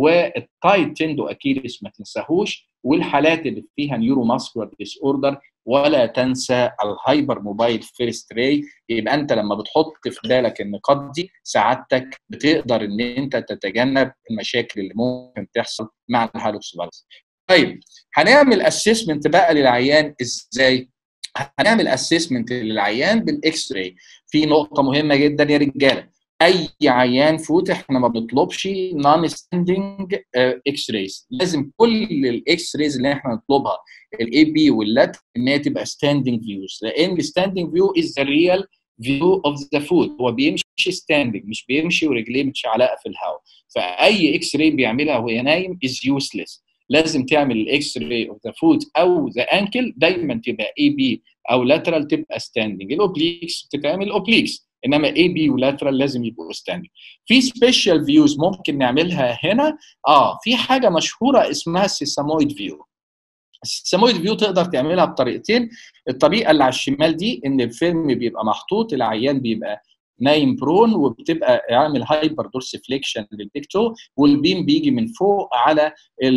والتايد تندو اكيريس ما تنساهوش والحالات اللي فيها نيورو ماسكولار ديس اوردر ولا تنسى الهايبر موبايل فيرست راي يبقى انت لما بتحط في بالك النقاط دي سعادتك بتقدر ان انت تتجنب المشاكل اللي ممكن تحصل مع الهالوكس فالس طيب هنعمل اسسمنت بقى للعيان ازاي هنعمل اسسمنت للعيان بالاكس راي في نقطه مهمه جدا يا رجاله اي عيان فوت احنا ما بنطلبش نون ستاندنج اكس رايز لازم كل الاكس رايز اللي احنا نطلبها الاي بي واللات ان هي تبقى ستاندنج فيوز لان الستاندنج فيو از ذا ريال فيو اوف ذا فوت هو بيمشي ستاندنج مش بيمشي ورجليه متشعلقه في الهواء فاي اكس راي بيعملها وهو نايم از يوسلس لازم تعمل الاكس راي اوف ذا فوت او ذا انكل دايما تبقى اي بي او لاترال تبقى ستاندنج الاوبليكس بتتعمل اوبليكس انما اي بي ولاترال لازم يبقوا ستاندنج في سبيشال فيوز ممكن نعملها هنا اه في حاجه مشهوره اسمها السيسامويد فيو السيسامويد فيو تقدر تعملها بطريقتين الطريقه اللي على الشمال دي ان الفيلم بيبقى محطوط العيان بيبقى نايم برون وبتبقى عامل هايبر دورسيفليكشن للبيكتو والبيم بيجي من فوق على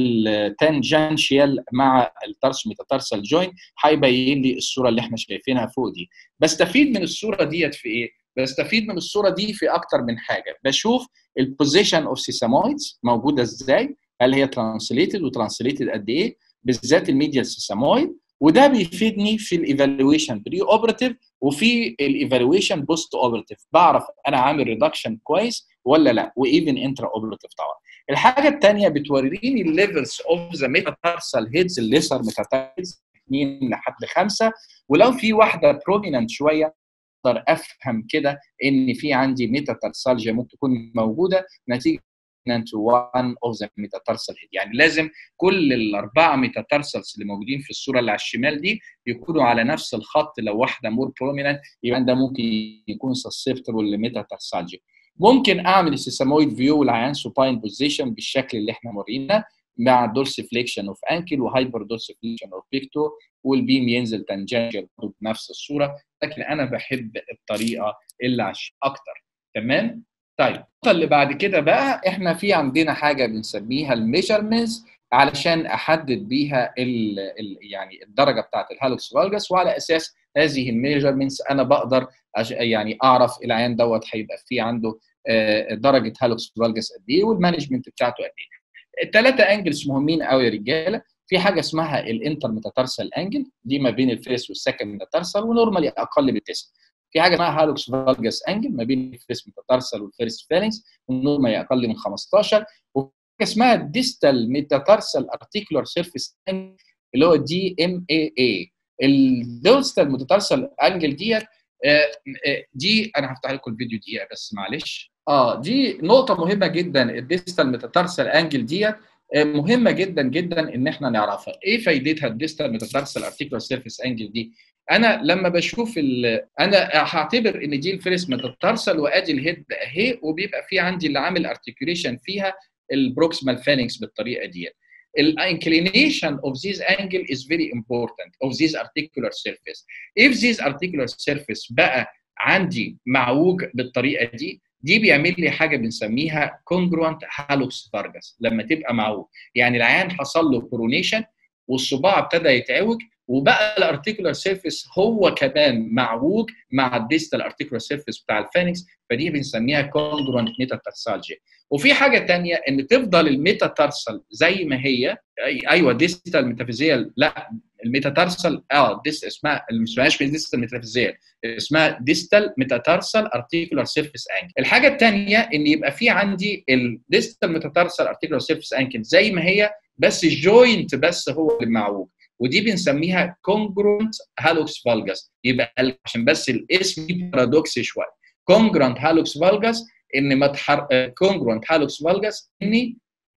التانجنشيال مع الترس ميتاتارسال جوينت هيبين لي الصوره اللي احنا شايفينها فوق دي بستفيد من الصوره ديت في ايه؟ بستفيد من الصوره دي في اكتر من حاجه بشوف البوزيشن اوف سيسامويدز موجوده ازاي هل هي ترانسليتد وترانسليتد قد ايه بالذات الميديال سيسامويد وده بيفيدني في الايفالويشن بري اوبراتيف وفي الايفالويشن بوست اوبراتيف بعرف انا عامل ريدكشن كويس ولا لا وايفن انترا اوبراتيف طبعا الحاجه الثانيه بتوريني الليفلز اوف ذا ميتاتارسال هيدز الليسر ميتاتارسال 2 لحد 5 ولو في واحده بروميننت شويه اقدر افهم كده ان في عندي ميتاتارسالجيا ممكن تكون موجوده نتيجه to one of the metatarsal head يعني لازم كل الاربعه ميتاتارسلز اللي موجودين في الصوره اللي على الشمال دي يكونوا على نفس الخط لو واحده مور بروميننت يبقى ده ممكن يكون سسبتبل لميتاتارسالجيا ممكن اعمل السيسامويد فيو والعيان سوباين بوزيشن بالشكل اللي احنا مورينا مع دورسيفليكشن اوف انكل وهايبر دورسيفليكشن اوف بيكتو والبيم ينزل تنجنجل بنفس الصوره لكن انا بحب الطريقه اللي عش اكتر تمام طيب النقطه اللي بعد كده بقى احنا في عندنا حاجه بنسميها الميجرمنتس علشان احدد بيها ال ال يعني الدرجه بتاعت الهالوكس فالجس وعلى اساس هذه الميجرمنتس انا بقدر يعني اعرف العيان دوت هيبقى فيه عنده درجه هالوكس فالجس قد ايه والمانجمنت بتاعته قد ايه. الثلاثه انجلز مهمين قوي يا رجاله في حاجه اسمها الانتر ميتاتارسال انجل دي ما بين الفيس والسكند ميتاتارسال ونورمالي اقل من 9 في حاجه اسمها هالوكس فالجس انجل ما بين الفيرست ميتاتارسال والفيرست فالنس والنورمالي اقل من 15 وفي حاجه اسمها الديستال ميتاتارسال ارتيكولار سيرفيس انجل اللي هو دي ام اي اي الديستال ميتاتارسال انجل ديت دي انا هفتح لكم الفيديو دقيقه بس معلش اه دي نقطه مهمه جدا الديستال ميتاتارسال انجل ديت مهمه جدا جدا ان احنا نعرفها ايه فايدتها الديستال ميتاتارسال ارتيكولار سيرفيس انجل دي انا لما بشوف انا هعتبر ان دي الفيرست ميتاتارسال وادي الهيد اهي وبيبقى في عندي اللي عامل ارتكيوليشن فيها البروكسيمال فالنكس بالطريقه دي inclination of this angle is very important of this articular surface if this articular surface بقى عندي معوج بالطريقه دي دي بيعمل لي حاجه بنسميها congruent hallux vargas لما تبقى معوج يعني العيان حصل له برونيشن والصباع ابتدى يتعوج وبقى الارتيكولار سيرفيس هو كمان معوج مع الديستال ارتيكولار سيرفيس بتاع الفينكس فدي بنسميها كونجرونت ميتاتارسالجيا وفي حاجه ثانيه ان تفضل الميتاتارسال زي ما هي ايوه ديستال ميتافيزيال لا الميتاتارسال اه ديست اسمها ما اسمهاش ديستال ميتافيزيال اسمها ديستال ميتاتارسال ارتيكولار سيرفيس انكل الحاجه الثانيه ان يبقى في عندي الديستال ميتاتارسال ارتيكولار سيرفيس انكل زي ما هي بس الجوينت بس هو اللي معوج ودي بنسميها كونجرونت هالوكس فالجاس يبقى عشان بس الاسم بارادوكس شويه كونجرونت هالوكس فالجاس ان ما تحر... كونجرونت هالوكس فالجاس اني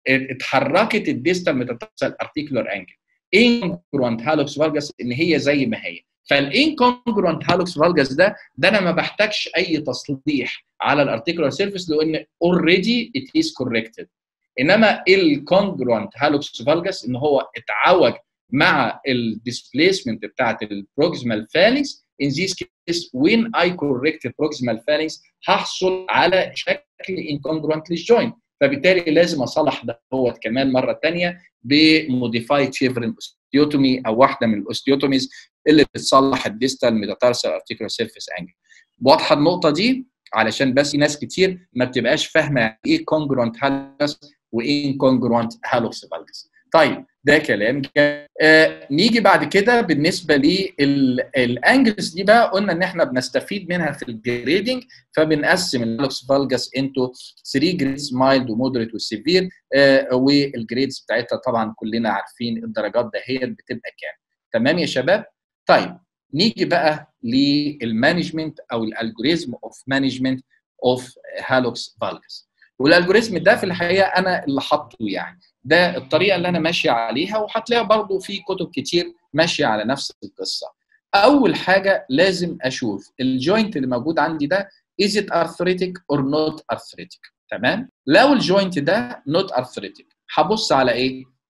اتحركت الديستال ميتاتارسال ارتيكولار انجل انكونجرونت هالوكس فالجاس ان هي زي ما هي فالانكونجرونت هالوكس فالجاس ده ده انا ما بحتاجش اي تصليح على الارتيكولار سيرفيس لان اوريدي ات از كوركتد انما الكونجرونت هالوكس فالجاس ان هو اتعوج مع الديسبيسمنت بتاعت البروكسيمال فالنكس in this case when I correct the proximal phalanx هحصل على شكل incongruent للجوينت فبالتالي لازم اصلح ده هو كمان مره ثانيه بموديفايد شيفرن اوستيوتومي او واحده من الاوستيوتوميز اللي بتصلح الديستال ميتاتارسال ارتيكولار سيرفيس انجل واضحه النقطه دي علشان بس في ناس كتير ما بتبقاش فاهمه ايه كونجرونت هالوس وايه انكونجرونت هالوس فالجس طيب ده كلام آه نيجي بعد كده بالنسبه للانجلز دي بقى قلنا ان احنا بنستفيد منها في الجريدنج فبنقسم اللوكس فالجاس انتو 3 جريدز مايلد ومودريت وسيفير آه والجريدز بتاعتها طبعا كلنا عارفين الدرجات دهيت بتبقى كام تمام يا شباب طيب نيجي بقى للمانجمنت او الالجوريزم اوف مانجمنت اوف هالوكس فالجاس والالجوريزم ده في الحقيقه انا اللي حاطه يعني ده الطريقه اللي انا ماشي عليها وهتلاقيها برضو في كتب كتير ماشيه على نفس القصه اول حاجه لازم اشوف الجوينت اللي موجود عندي ده is it arthritic or not arthritic تمام لو الجوينت ده not arthritic هبص على ايه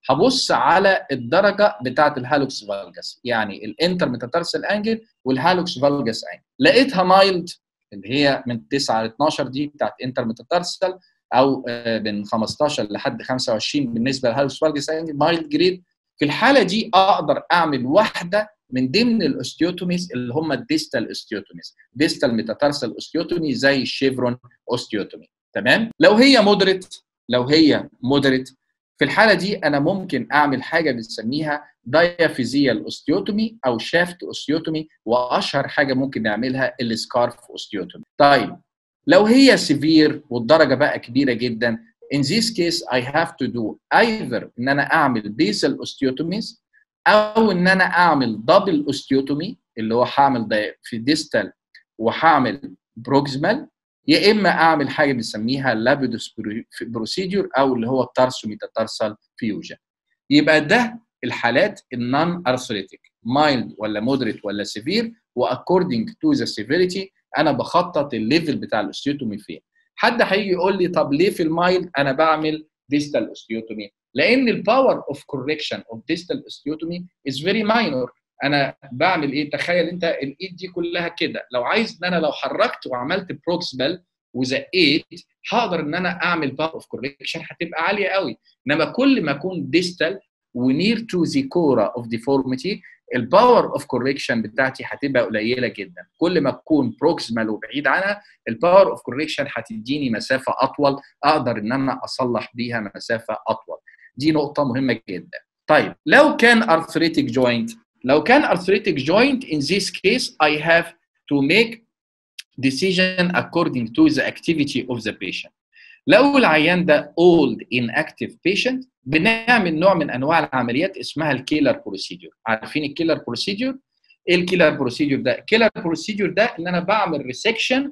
هبص على الدرجه بتاعه الهالوكس فالجاس يعني الانتر ميتاتارسال انجل والهالوكس فالجاس انجل لقيتها مايلد اللي هي من 9 ل 12 دي بتاعت انتر ميتاتارسال او من 15 لحد 25 بالنسبه للهالوكس فالجاس انجل مايلد جريد في الحاله دي اقدر اعمل واحده من ضمن الاوستيوتوميز اللي هم الديستال اوستيوتوميز ديستال ميتاتارسال اوستيوتومي زي الشيفرون اوستيوتومي تمام لو هي مودريت لو هي مودريت في الحاله دي انا ممكن اعمل حاجه بنسميها دايافيزيال اوستيوتومي او شافت اوستيوتومي واشهر حاجه ممكن نعملها السكارف اوستيوتومي طيب لو هي سيفير والدرجه بقى كبيره جدا in this case I have to do either ان انا اعمل basal osteotomies او ان انا اعمل دبل اوستيوتومي اللي هو هعمل في ديستال وهعمل بروكسمال يا اما اعمل حاجه بنسميها لابيدوس بروسيدور او اللي هو التارسو ميتاتارسال فيوجن يبقى ده الحالات النون ارثريتيك مايلد ولا مودريت ولا سيفير واكوردنج تو ذا سيفيريتي انا بخطط الليفل بتاع الاوستيوتومي فين حد هيجي يقول لي طب ليه في المايلد انا بعمل ديستال اوستيوتومي لان الباور اوف كوركشن اوف ديستال اوستيوتومي از فيري ماينور انا بعمل ايه تخيل انت الايد دي كلها كده لو عايز ان انا لو حركت وعملت بروكسبل وزقيت هقدر ان انا اعمل باور اوف كوركشن هتبقى عاليه قوي انما كل ما اكون ديستال ونير تو ذا كورا اوف ديفورميتي الباور اوف كوركشن بتاعتي هتبقى قليله جدا كل ما تكون بروكسمال وبعيد عنها الباور اوف كوركشن هتديني مسافه اطول اقدر ان انا اصلح بيها مسافه اطول دي نقطه مهمه جدا طيب لو كان arthritic joint لو كان arthritic joint in this case I have to make decision according to the activity of the patient لو العيان ده old inactive patient بنعمل نوع من انواع العمليات اسمها الكيلر بروسيدور عارفين الكيلر بروسيدور ايه الكيلر بروسيدور ده الكيلر بروسيدور ده ان انا بعمل ريسكشن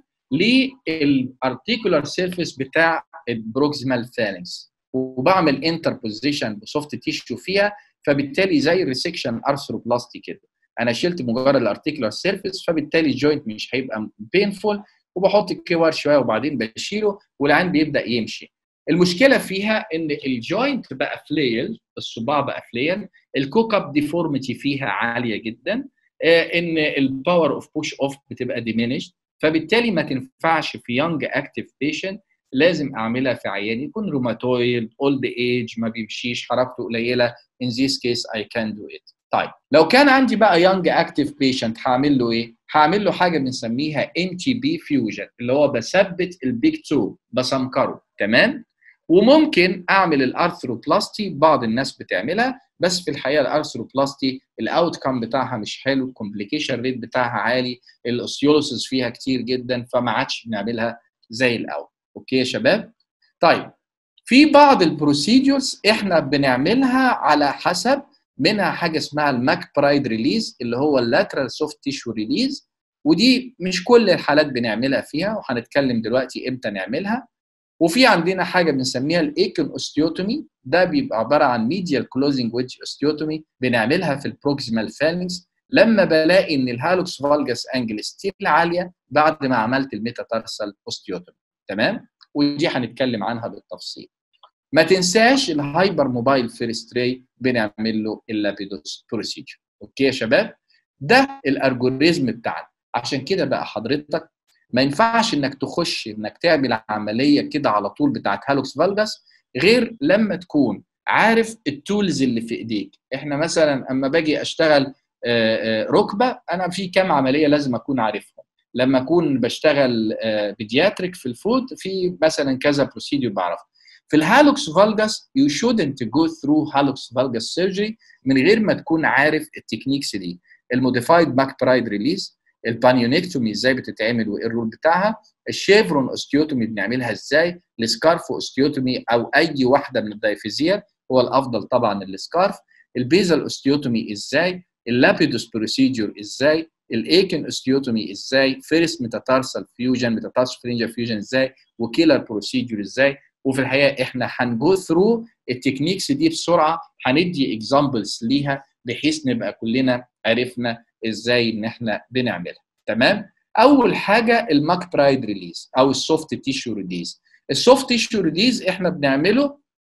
للارتيكولار سيرفيس بتاع البروكسيمال فالنس وبعمل انتربوزيشن بسوفت تيشو فيها فبالتالي زي الريسكشن ارثروبلاستي كده انا شلت مجرد الارتيكولار سيرفيس فبالتالي الجوينت مش هيبقى بينفول وبحط الكيوار شويه وبعدين بشيله والعين بيبدا يمشي المشكله فيها ان الجوينت بقى فليل الصباع بقى فليل الكوك اب ديفورميتي فيها عاليه جدا ان الباور اوف بوش اوف بتبقى ديمينيشد فبالتالي ما تنفعش في يونج اكتيف بيشنت لازم اعملها في عيان يكون روماتويد اولد ايج ما بيمشيش حركته قليله in this case I can do it طيب لو كان عندي بقى يونج اكتيف بيشنت هعمل له ايه هعمل له حاجه بنسميها ان تي بي فيوجن اللي هو بثبت البيج تو بسمكره تمام وممكن اعمل الارثروبلاستي بعض الناس بتعملها بس في الحقيقه الارثروبلاستي الاوت كام بتاعها مش حلو الكومبليكيشن ريت بتاعها عالي الاوسيولوسيس فيها كتير جدا فما عادش بنعملها زي الاول اوكي يا شباب طيب في بعض البروسيدورز احنا بنعملها على حسب منها حاجه اسمها الماك برايد ريليز اللي هو اللاترال سوفت تيشو ريليز ودي مش كل الحالات بنعملها فيها وهنتكلم دلوقتي امتى نعملها وفي عندنا حاجه بنسميها الايكون اوستيوتومي ده بيبقى عباره عن ميديال كلوزنج ويدج اوستيوتومي بنعملها في البروكسيمال فالنكس لما بلاقي ان الهالوكس فالجاس انجل ستيل عاليه بعد ما عملت الميتاتارسال اوستيوتومي تمام ودي هنتكلم عنها بالتفصيل ما تنساش الهايبر موبايل فيرست راي بنعمل له اللابيدوس بروسيجر اوكي يا شباب ده الالجوريزم بتاعنا عشان كده بقى حضرتك ما ينفعش انك تخش انك تعمل عمليه كده على طول بتاعت هالوكس فالجاس غير لما تكون عارف التولز اللي في ايديك احنا مثلا اما باجي اشتغل ركبه انا في كام عمليه لازم اكون عارفهم لما اكون بشتغل بيدياتريك في الفود في مثلا كذا بروسيدور بعرفها في الهالوكس فالجاس يو شودنت جو ثرو هالوكس فالجاس سيرجري من غير ما تكون عارف التكنيكس دي الموديفايد باك برايد ريليز البانيونكتومي ازاي بتتعمل وايه الرول بتاعها الشيفرون اوستيوتومي بنعملها ازاي السكارف اوستيوتومي او اي واحده من الدايفيزير هو الافضل طبعا السكارف البيزل اوستيوتومي ازاي اللابيدوس بروسيجر ازاي الايكن اوستيوتومي ازاي فيرست ميتاتارسال فيوجن ميتاتارسال فرنجر فيوجن ازاي وكيلر بروسيجر ازاي وفي الحقيقه احنا هنجو ثرو التكنيكس دي بسرعه هندي اكزامبلز ليها بحيث نبقى كلنا عرفنا ازاي ان احنا بنعملها تمام اول حاجه الماك برايد ريليز او السوفت تيشو ريليز السوفت تيشو ريليز احنا بنعمله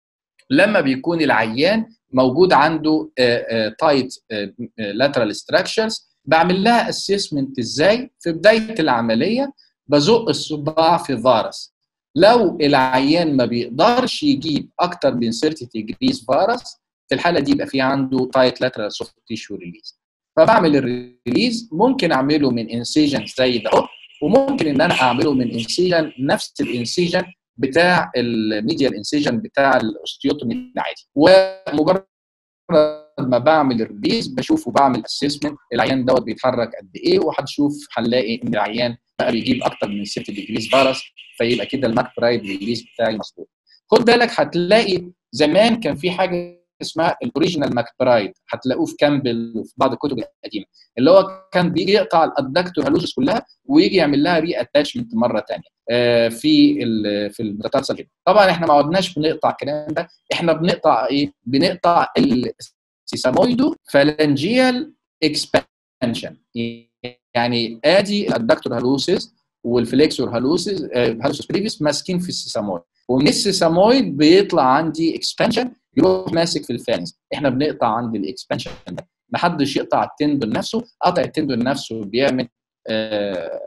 لما بيكون العيان موجود عنده تايت لاترال ستراكشرز بعمل لها اسسمنت ازاي في بدايه العمليه بزق الصباع في فارس لو العيان ما بيقدرش يجيب اكتر من 30 ديجريز فارس في الحاله دي يبقى في عنده تايت لاترال سوفت تيشو ريليز فبعمل الريليز ممكن اعمله من انسيجن زي ده وممكن ان انا اعمله من انسيجن نفس الانسيجن بتاع الميديال انسيجن بتاع الاوستيوتومي العادي ومجرد ما بعمل الريليز بشوف وبعمل اسسمنت العيان دوت بيتحرك قد ايه وهنشوف هنلاقي ان العيان بقى بيجيب اكتر من 6 ديجريز فيروس فيبقى كده الماك برايد ريليز بتاعي مظبوط خد بالك هتلاقي زمان كان في حاجه اسمها الاوريجينال ماك برايد هتلاقوه في كامبل وفي بعض الكتب القديمه اللي هو كان بيجي يقطع الادكتور هالوسس كلها ويجي يعمل لها ري اتاتشمنت مره ثانيه آه في ال في الميتاتارسال طبعا احنا ما عدناش بنقطع الكلام ده احنا بنقطع ايه؟ بنقطع السيسامويدو فالنجيال اكسبانشن يعني ادي الادكتور هالوسس والفليكسور هالوسس هالوسس بريفيس ماسكين في السيسامويد ومن السيسامويد بيطلع عندي اكسبانشن يروح ماسك في الفانز احنا بنقطع عند الاكسبانشن ده ما حدش يقطع التندون نفسه قطع التندون نفسه بيعمل آه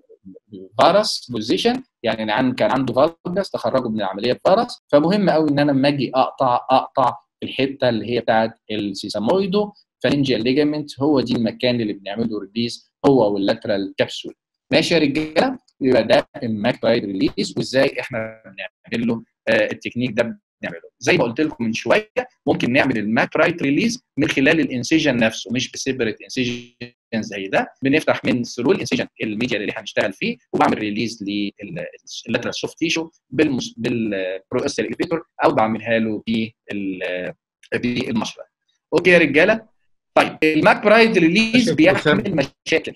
فارس بوزيشن يعني عن كان عنده فالجس تخرجه من العمليه بفارس فمهم قوي ان انا لما اجي اقطع اقطع الحته اللي هي بتاعت السيسامويدو فالنجيال ليجامنت هو دي المكان اللي بنعمله ريليز هو واللاترال كبسول ماشي يا رجاله يبقى ده الماك برايد ريليز وازاي احنا بنعمل له آه التكنيك ده بنعمله زي ما قلت لكم من شويه ممكن نعمل الماك رايت ريليز من خلال الانسيجن نفسه مش بسيبريت انسيجن زي ده بنفتح من ثرو الانسيجن الميديا اللي هنشتغل فيه وبعمل ريليز لللاترال سوفت تيشو بالبروستال اكتيفيتور او بعملها له بالمشرط اوكي يا رجاله طيب الماك برايد ريليز بيحمل مشاكل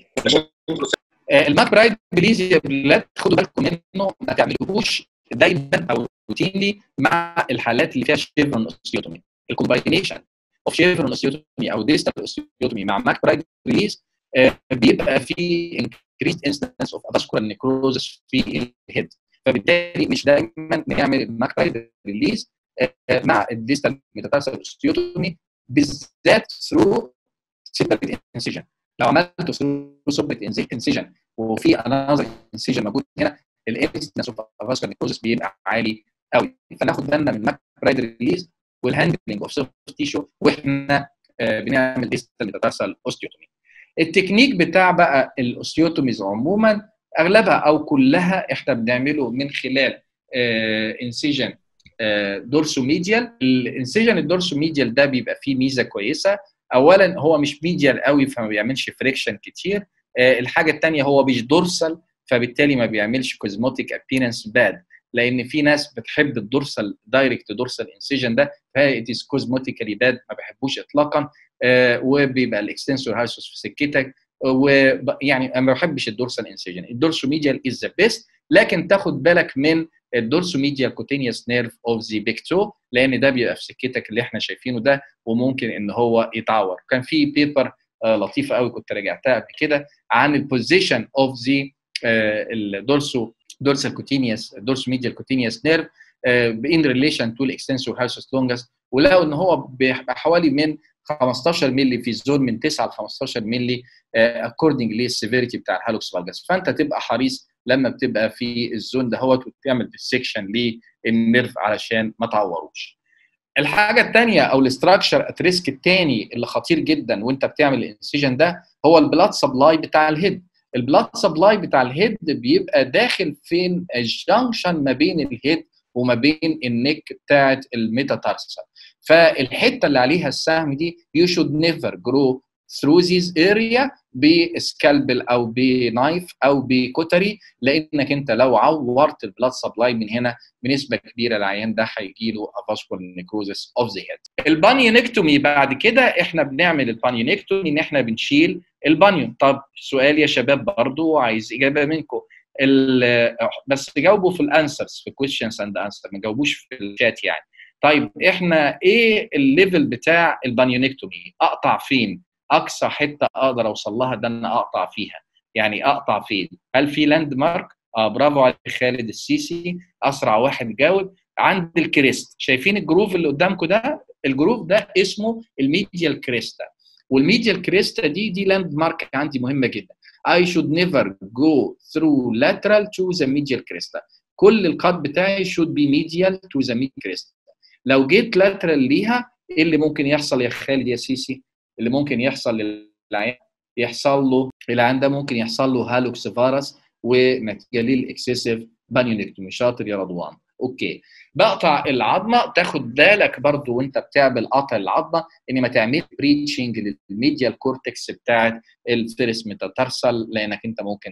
الماك برايد ريليز يا بلاد خدوا بالكم منه ما تعملوهوش دايما او روتينلي مع الحالات اللي فيها شيفرون اوستيوتومي الكومباينيشن اوف شيفرون اوستيوتومي او ديستال اوستيوتومي مع ماك برايد ريليز بيبقى في increased instance of vascular necrosis في الهيد فبالتالي مش دايما نعمل الماك برايد ريليز مع الديستال ميتاتارسال اوستيوتومي بالذات ثرو سيبريت انسيجن لو عملته ثرو سيبريت انسيجن وفي انذر انسيجن موجود هنا الانستنس اوف فاسكولار نيكروزس بيبقى عالي قوي فناخد بالنا من الماك برايد ريليز والهاندلنج اوف سوفت تيشو واحنا آه بنعمل ديستال ميتاتارسال اوستيوتومي التكنيك بتاع بقى الاوستيوتوميز عموما اغلبها او كلها احنا بنعمله من خلال آه انسيجن آه دورسو ميديال الانسيجن الدورسو ميديال ده بيبقى فيه ميزه كويسه اولا هو مش ميديال قوي فما بيعملش فريكشن كتير الحاجه الثانيه هو مش دورسال فبالتالي ما بيعملش كوزموتيك ابيرنس باد لان في ناس بتحب الدورسال دايركت دورسال انسيجن ده فات از كوزموتيكالي باد ما بحبوش اطلاقا آه وبيبقى الاكستنسور هايسوس في سكتك ويعني انا ما بحبش الدورسال انسيجن الدورسو ميديال از ذا بيست لكن تاخد بالك من الدورسو ميديال كوتينيوس نيرف اوف ذا بيك تو لان ده بيبقى في سكتك اللي احنا شايفينه ده وممكن ان هو يتعور كان في بيبر آه لطيفه قوي كنت راجعتها قبل كده عن البوزيشن اوف ذا الدورسو dorsal cutaneous dorsal medial cutaneous nerve uh, in relation to extensor hallucis longus ولقوا ان هو بحوالي من 15 مللي في الزون من 9 ل 15 مللي اكوردنج للسيفيريتي بتاع الهالوكس فالجس فانت تبقى حريص لما بتبقى في الزون دهوت وتعمل ديسكشن للنيرف علشان ما تعوروش. الحاجه الثانيه او الاستراكشر ات ريسك الثاني اللي خطير جدا وانت بتعمل الانسيجن ده هو البلاد سبلاي بتاع الهيد البلاد سبلاي بتاع الهيد بيبقى داخل فين الجنكشن ما بين الهيد وما بين النك بتاعت الميتاتارسال فالحته اللي عليها السهم دي you should never grow through this area بسكالبل او بنايف او بكتري لانك انت لو عورت البلاد سبلاي من هنا بنسبه كبيره العيان ده هيجي له افاسكولار نيكروزس اوف ذا هيد البانيونكتومي بعد كده احنا بنعمل البانيونكتومي ان احنا بنشيل البانيون طب سؤال يا شباب برضو عايز اجابه منكم بس جاوبوا في الانسرز في questions اند انسر ما جاوبوش في الشات يعني طيب احنا ايه الليفل بتاع البانيونكتومي اقطع فين اقصى حته اقدر اوصل لها ده انا اقطع فيها يعني اقطع فين هل في لاند مارك اه برافو عليك خالد السيسي اسرع واحد جاوب عند الكريست شايفين الجروف اللي قدامكم ده الجروف ده اسمه الميديال كريستا والميديال كريستا دي دي لاند مارك عندي مهمه جدا I should never go through lateral to the medial cresta كل القط بتاعي should be medial to the medial cresta لو جيت lateral ليها ايه اللي ممكن يحصل يا خالد يا سيسي اللي ممكن يحصل للعيان يحصل له العيان ده ممكن يحصل له هالوكس فيروس ونتيجه للاكسسيف بانيونكتومي شاطر يا رضوان اوكي بقطع العظمه تاخد بالك برضو وانت بتعمل قطع العظمه ان ما تعمل بريتشنج للميديال كورتكس بتاعت الفيرس ميتاتارسال لانك انت ممكن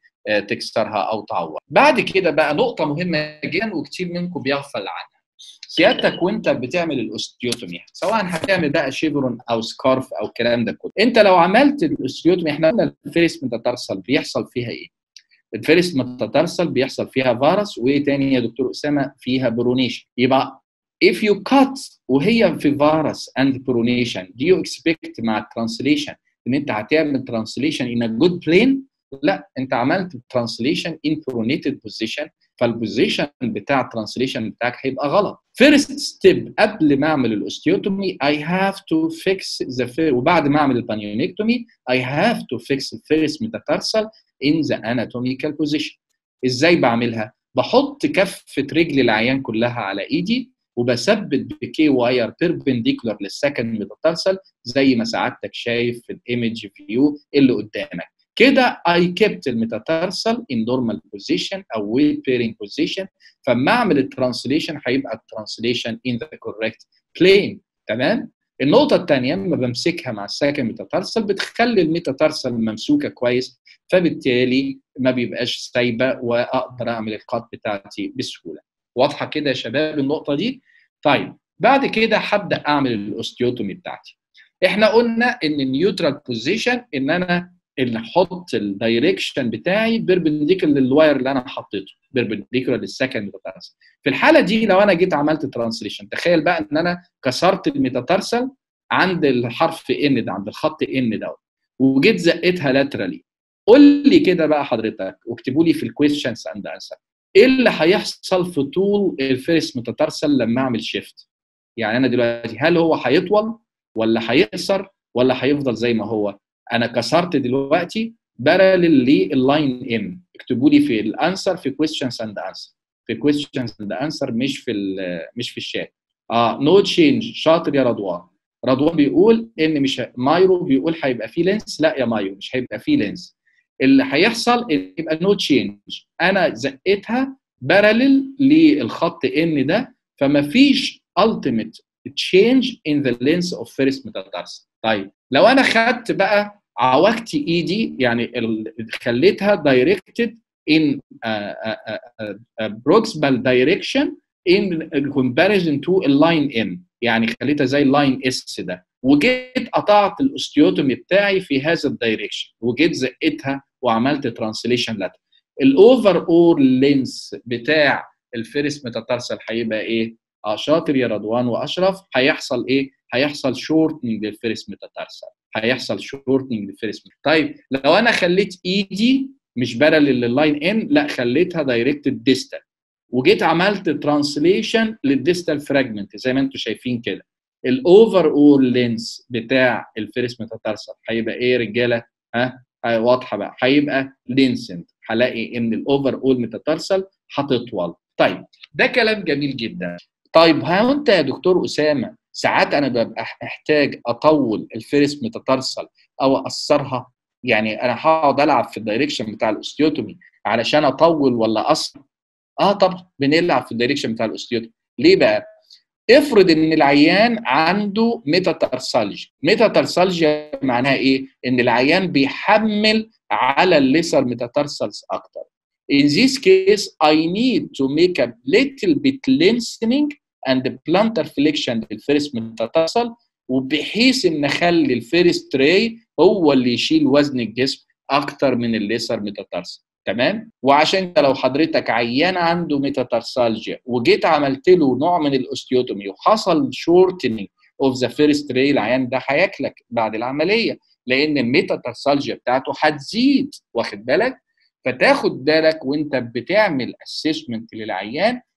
تكسرها او تعور بعد كده بقى نقطه مهمه جدا وكتير منكم بيغفل عنها سيادتك وانت بتعمل الاوستيوتومي سواء هتعمل بقى شيفرون او سكارف او الكلام ده كله انت لو عملت الاوستيوتومي احنا قلنا الفيرس ميتاتارسال بيحصل فيها ايه الفيرست متترسل بيحصل فيها فيروس وايه تاني يا دكتور اسامه فيها برونيشن يبقى if you cut وهي في فيروس and برونيشن do you expect مع الترانسليشن ان انت هتعمل ترانسليشن in a good plane لا انت عملت ترانسليشن in pronated position فالبوزيشن بتاع الترانسليشن بتاعك هيبقى غلط فيرست ستيب قبل ما اعمل الاوستيوتومي I have to fix the وبعد ما اعمل البانيونيكتومي I have to fix الفيرست ميتاتارسل in the anatomical position ازاي بعملها بحط كفه رجل العيان كلها على ايدي وبثبت بكي واير بيربنديكولار للسكند ميتاتارسل زي ما سعادتك شايف في الايمج فيو اللي قدامك كده I kept الميتاتارسل in normal position او weight bearing position فما اعمل الترانسليشن هيبقى الترانسليشن in the correct plane تمام النقطة الثانية لما بمسكها مع السكن ميتاتارسل بتخلي الميتاتارسل ممسوكة كويس فبالتالي ما بيبقاش سايبة وأقدر أعمل القط بتاعتي بسهولة. واضحة كده يا شباب النقطة دي؟ طيب بعد كده هبدأ أعمل الأوستيوتومي بتاعتي. إحنا قلنا إن النيوترال بوزيشن إن أنا اللي احط الدايركشن بتاعي بيربنديكولار للواير اللي انا حطيته بيربنديكولار للسكند ميتاتارسل في الحاله دي لو انا جيت عملت ترانسليشن تخيل بقى ان انا كسرت الميتاتارسل عند الحرف ان ده عند الخط ان دوت وجيت زقتها لاترالي قول لي كده بقى حضرتك واكتبوا لي في الكويشنز اند انسر ايه اللي هيحصل في طول الفيرست ميتاتارسل لما اعمل شيفت يعني انا دلوقتي هل هو هيطول ولا هيقصر ولا هيفضل زي ما هو انا كسرت دلوقتي بارلل لللاين ان اكتبوا لي في الانسر في questions اند انسر في questions اند انسر مش في مش في الشات اه نو تشينج شاطر يا رضوان رضوان بيقول ان مش مايرو بيقول هيبقى فيه لينس لا يا مايرو مش هيبقى فيه لينس اللي هيحصل يبقى نو تشينج انا زقتها بارلل للخط ان ده فما فيش ultimate change in the length of first metatarsal طيب لو انا خدت بقى عوجت ايدي يعني خليتها directed in uh, uh, uh, proximal direction in comparison to اللاين ان يعني خليتها زي اللاين اس ده وجيت قطعت الاوستيوتومي بتاعي في هذا الدايركشن وجيت زقتها وعملت ترانسليشن لاتر الاوفر اول لينس بتاع الفيرست ميتاتارسل هيبقى ايه؟ اه شاطر يا رضوان واشرف هيحصل ايه؟ هيحصل شورتنج للفيرست ميتاتارسل هيحصل شورتنج للفيرست طيب لو انا خليت ايدي مش بارلل لللاين ان لا خليتها دايركتد ديستال وجيت عملت ترانسليشن للديستال فراجمنت زي ما انتم شايفين كده الاوفر اول لينس بتاع الفيرست ميتاتارسل هيبقى ايه يا رجاله ها واضحه بقى هيبقى لينسنت هلاقي ان الاوفر اول ميتاتارسل هتطول طيب ده كلام جميل جدا طيب ها انت يا دكتور اسامه ساعات انا ببقى احتاج اطول الفيرست ميتاتارسل او اقصرها يعني انا هقعد العب في الدايركشن بتاع الاوستيوتومي علشان اطول ولا اقصر اه طبعا بنلعب في الدايركشن بتاع الاوستيوتومي ليه بقى افرض ان العيان عنده ميتاتارسالجيا ميتاتارسالجيا معناها ايه ان العيان بيحمل على الليسر ميتاتارسالز اكتر in this case I need to make a little bit lengthening and plantar flexion للفيرست ميتاتارسال وبحيث ان اخلي الفيرست راي هو اللي يشيل وزن الجسم اكتر من الليسر ميتاتارسال تمام وعشان لو حضرتك عيان عنده ميتاتارسالجيا وجيت عملت له نوع من الاوستيوتومي وحصل شورتنج اوف ذا فيرست راي العيان ده هياكلك بعد العمليه لان الميتاتارسالجيا بتاعته هتزيد واخد بالك فتاخد بالك وانت بتعمل اسسمنت للعيان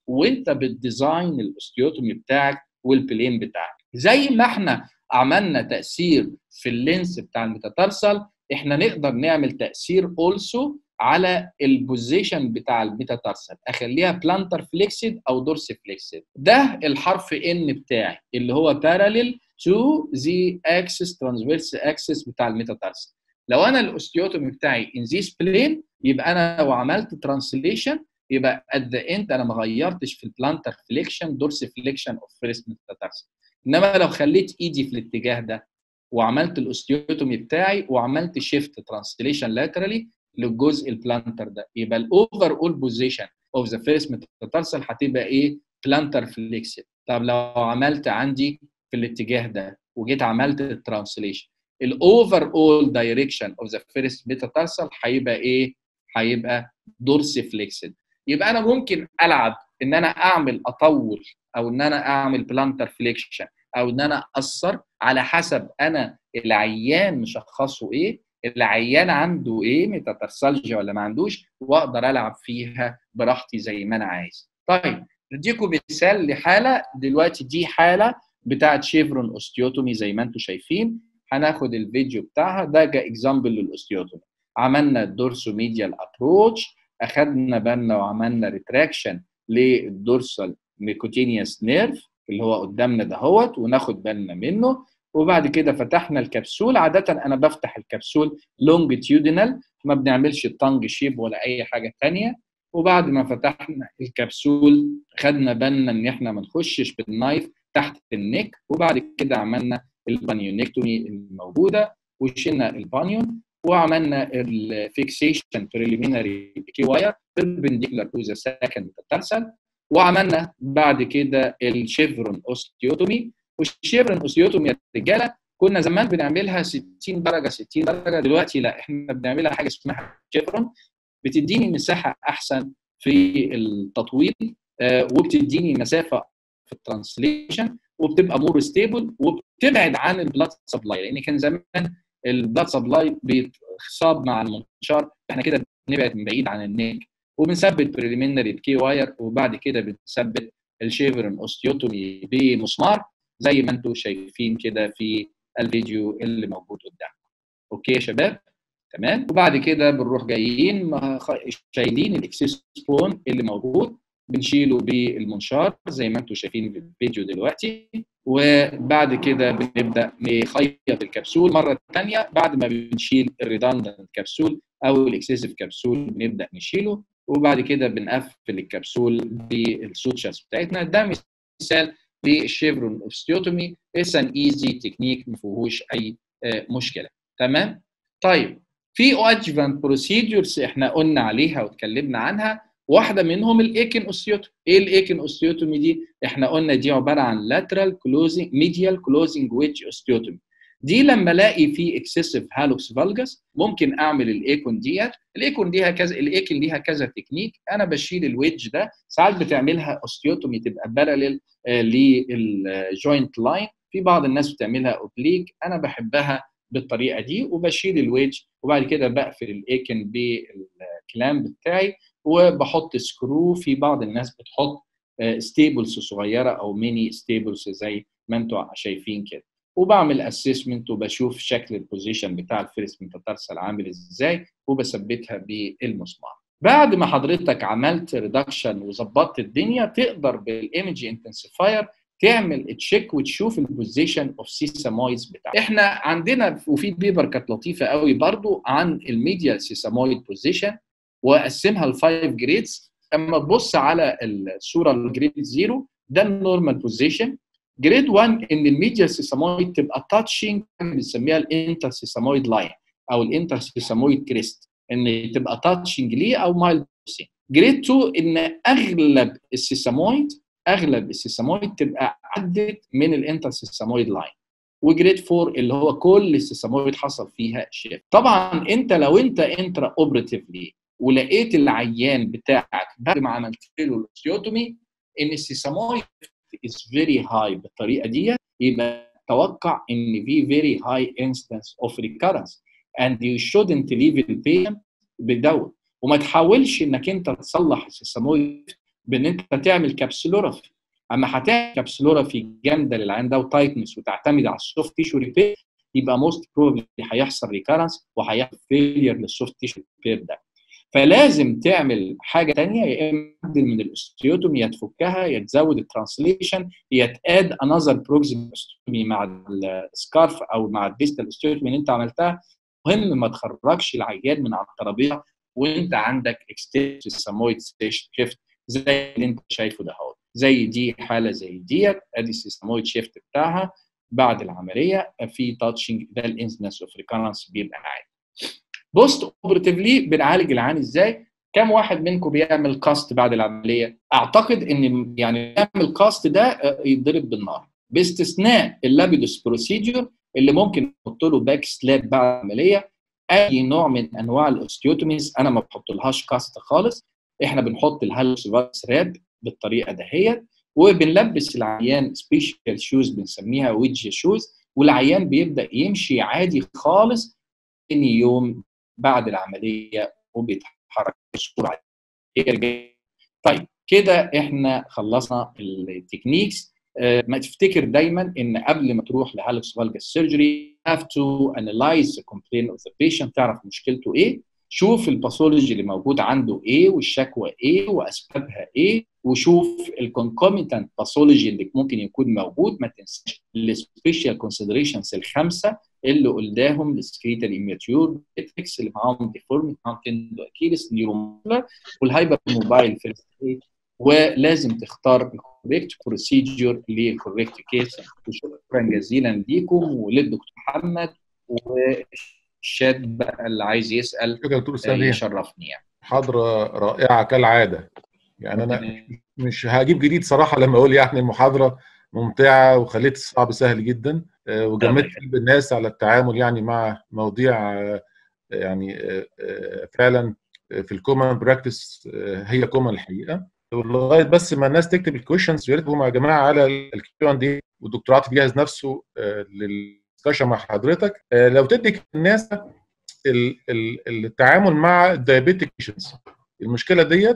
وانت بتديزاين الاوستيوتومي بتاعك والبلين بتاعك زي ما احنا عملنا تاثير في اللينس بتاع الميتاتارسال احنا نقدر نعمل تاثير اولسو على البوزيشن بتاع الميتاتارسال اخليها بلانتر فليكسد او دورس فليكسد ده الحرف ان بتاعي اللي هو باراليل تو ذا اكسس ترانسفيرس اكسس بتاع الميتاتارسال لو انا الاوستيوتومي بتاعي ان ذيس بلين يبقى انا لو عملت ترانسليشن يبقى ات ذا اند انا ما غيرتش في البلانتر فليكشن دورس فليكشن اوف فيرست ميتاتارسال انما لو خليت ايدي في الاتجاه ده وعملت الاوستيوتومي بتاعي وعملت شيفت ترانسليشن لاترالي للجزء البلانتر ده يبقى الاوفر اول بوزيشن اوف ذا فيرست ميتاتارسال هتبقى ايه بلانتر فليكسد طب لو عملت عندي في الاتجاه ده وجيت عملت الترانسليشن الاوفر اول دايركشن اوف ذا فيرست ميتاتارسال هيبقى ايه هيبقى دورس فليكسد يبقى انا ممكن العب ان انا اعمل اطول او ان انا اعمل بلانتر فليكشن او ان انا اثر على حسب انا العيان مشخصه ايه العيان عنده ايه ميتاتارسالجيا ولا ما عندوش واقدر العب فيها براحتي زي ما انا عايز طيب اديكم مثال لحاله دلوقتي دي حاله بتاعت شيفرون اوستيوتومي زي ما انتم شايفين هناخد الفيديو بتاعها ده كاكزامبل للاوستيوتومي عملنا الدورسو ميديال ابروتش اخدنا بالنا وعملنا ريتراكشن للدورسال ميكوتينيوس نيرف اللي هو قدامنا دهوت وناخد بالنا منه وبعد كده فتحنا الكبسول عادة أنا بفتح الكبسول لونجيتيودينال ما بنعملش التانج شيب ولا أي حاجة تانية وبعد ما فتحنا الكبسول خدنا بالنا إن إحنا ما نخشش بالنايف تحت النك وبعد كده عملنا البانيونكتومي الموجودة وشلنا البانيون وعملنا الفيكسيشن بريليمينري كي واير بيربنديكولار تو ذا سكند ترسل وعملنا بعد كده الشيفرون اوستيوتومي والشيفرون اوستيوتومي يا رجاله كنا زمان بنعملها 60 درجه 60 درجه دلوقتي لا احنا بنعملها حاجه اسمها شيفرون بتديني مساحه احسن في التطويل آه وبتديني مسافه في الترانسليشن وبتبقى مور ستيبل وبتبعد عن البلاد سبلاي لان كان زمان البلاد سبلاي بيتصاب مع المنشار احنا كده بنبعد من بعيد عن النيك وبنثبت بريليمينري بكي واير وبعد كده بنثبت الشيفرون اوستيوتومي بمسمار زي ما انتم شايفين كده في الفيديو اللي موجود قدامكم اوكي يا شباب تمام وبعد كده بنروح جايين شايلين الاكسس بون اللي موجود بنشيله بالمنشار زي ما انتم شايفين في الفيديو دلوقتي وبعد كده بنبدا نخيط الكبسول مره ثانيه بعد ما بنشيل الريدندنت كبسول او الاكسسيف كبسول بنبدا نشيله وبعد كده بنقفل الكبسول بالسوتشرز بتاعتنا ده مثال للشيفرون اوستيوتومي اتس ان ايزي تكنيك ما فيهوش اي مشكله تمام طيب في ادجفانت بروسيدورز احنا قلنا عليها واتكلمنا عنها واحده منهم الايكن اوستيوتومي ايه الايكن اوستيوتومي دي احنا قلنا دي عباره عن lateral closing medial closing wedge osteotomy دي لما الاقي في اكسسيف هالوكس فالجس ممكن اعمل الايكون ديت الايكون ليها كذا الايكن ليها كذا تكنيك انا بشيل الويدج ده ساعات بتعملها اوستيوتومي تبقى باراليل للجوينت لاين في بعض الناس بتعملها اوبليك انا بحبها بالطريقه دي وبشيل الويدج وبعد كده بقفل الايكن بالكلام بتاعي وبحط سكرو في بعض الناس بتحط ستيبلز صغيره او ميني ستيبلز زي ما انتم شايفين كده وبعمل اسسمنت وبشوف شكل البوزيشن بتاع الفيرست ميتاتارسال عامل ازاي وبثبتها بالمسمار بعد ما حضرتك عملت ريدكشن وظبطت الدنيا تقدر بالايمج انتنسيفاير تعمل تشيك وتشوف البوزيشن اوف سيسامويدز بتاعك احنا عندنا وفي بيبر كانت لطيفه قوي برضو عن الميديال سيسامويد بوزيشن وقسمها لفايف جريدز اما تبص على الصوره الجريد زيرو ده النورمال بوزيشن جريد 1 ان الميديال سيسامويد تبقى تاتشنج بنسميها الانتر سيسامويد لاين او الانتر سيسامويد كريست ان تبقى تاتشنج ليه او مايل جريد 2 ان اغلب السيسامويد اغلب السيسامويد تبقى عدت من الانتر سيسامويد لاين وجريد 4 اللي هو كل السيسامويد حصل فيها شيفت طبعا انت لو انت انترا اوبراتيفلي ولقيت العيان بتاعك بعد ما عملت له الاوستيوتومي ان السيسامويد is very high بالطريقه دي يبقى توقع ان في very high instance of recurrence and you shouldn't leave the patient بالدواء وما تحاولش انك انت تصلح السيسامويد
بان انت تعمل كابسولوجرافي اما هتعمل كابسولوجرافي جامده للعين ده وتايتنس وتعتمد على السوفت تيشو ريبير يبقى موست بروبلي هيحصل ريكارنس وهيحصل فيلير للسوفت تيشو ريبير ده فلازم تعمل حاجه ثانيه يا اما تعدل من الاستيوتومي يا تفكها يا تزود الترانسليشن يا تاد انذر بروكسيمال استيوتومي مع السكارف او مع الديستال استيوتومي اللي انت عملتها مهم ما تخرجش العيان من على الترابيزه وانت عندك اكستنسيف سامويد شيفت زي اللي انت شايفه ده اهو زي دي حاله زي ديت ادي السيستمويد شيفت بتاعها بعد العمليه في تاتشنج ده الانسنس اوف ريكارنس بيبقى عالي بوست اوبرتيفلي بنعالج العين ازاي كم واحد منكم بيعمل كاست بعد العمليه اعتقد ان يعني يعمل كاست ده يتضرب بالنار باستثناء اللابيدوس بروسيدور اللي ممكن نحط له باك سلاب بعد العمليه اي نوع من انواع الاوستيوتوميز انا ما بحطلهاش كاست خالص احنا بنحط الهالوس راب بالطريقه دهيت وبنلبس العيان سبيشال شوز بنسميها ويدج شوز والعيان بيبدا يمشي عادي خالص تاني يوم بعد العمليه وبيتحرك بسرعه طيب كده احنا خلصنا التكنيكس أه ما تفتكر دايما ان قبل ما تروح لهالوس فالجس سيرجري have to analyze the complaint of the patient تعرف مشكلته ايه شوف الباثولوجي اللي موجود عنده ايه والشكوى ايه واسبابها ايه وشوف الكونكوميتنت باثولوجي اللي ممكن يكون موجود ما تنساش السبيشال كونسيدريشنز الخمسه اللي قلناهم السكريتال اميتيور اتكس اللي معاهم ديفورميتي معاهم تندو اكيلس نيورومولر والهايبر موبايل فيرست ولازم تختار الكوريكت بروسيجر للكوريكت كيس شكرا جزيلا ليكم وللدكتور محمد و الشات بقى اللي عايز يسال
شكرا دكتور اسلام
يشرفني يعني
محاضره رائعه كالعاده يعني انا مش هجيب جديد صراحه لما اقول يعني المحاضره ممتعه وخليت الصعب سهل جدا وجمدت قلب الناس على التعامل يعني مع مواضيع يعني فعلا في الكومن براكتس هي كومن الحقيقه ولغايه بس ما الناس تكتب الكويشنز يا ريت يا جماعه على الكيو ان دي والدكتور عاطف بيجهز نفسه للدسكشن مع حضرتك لو تدي الناس التعامل مع الدايابيتيك المشكله ديت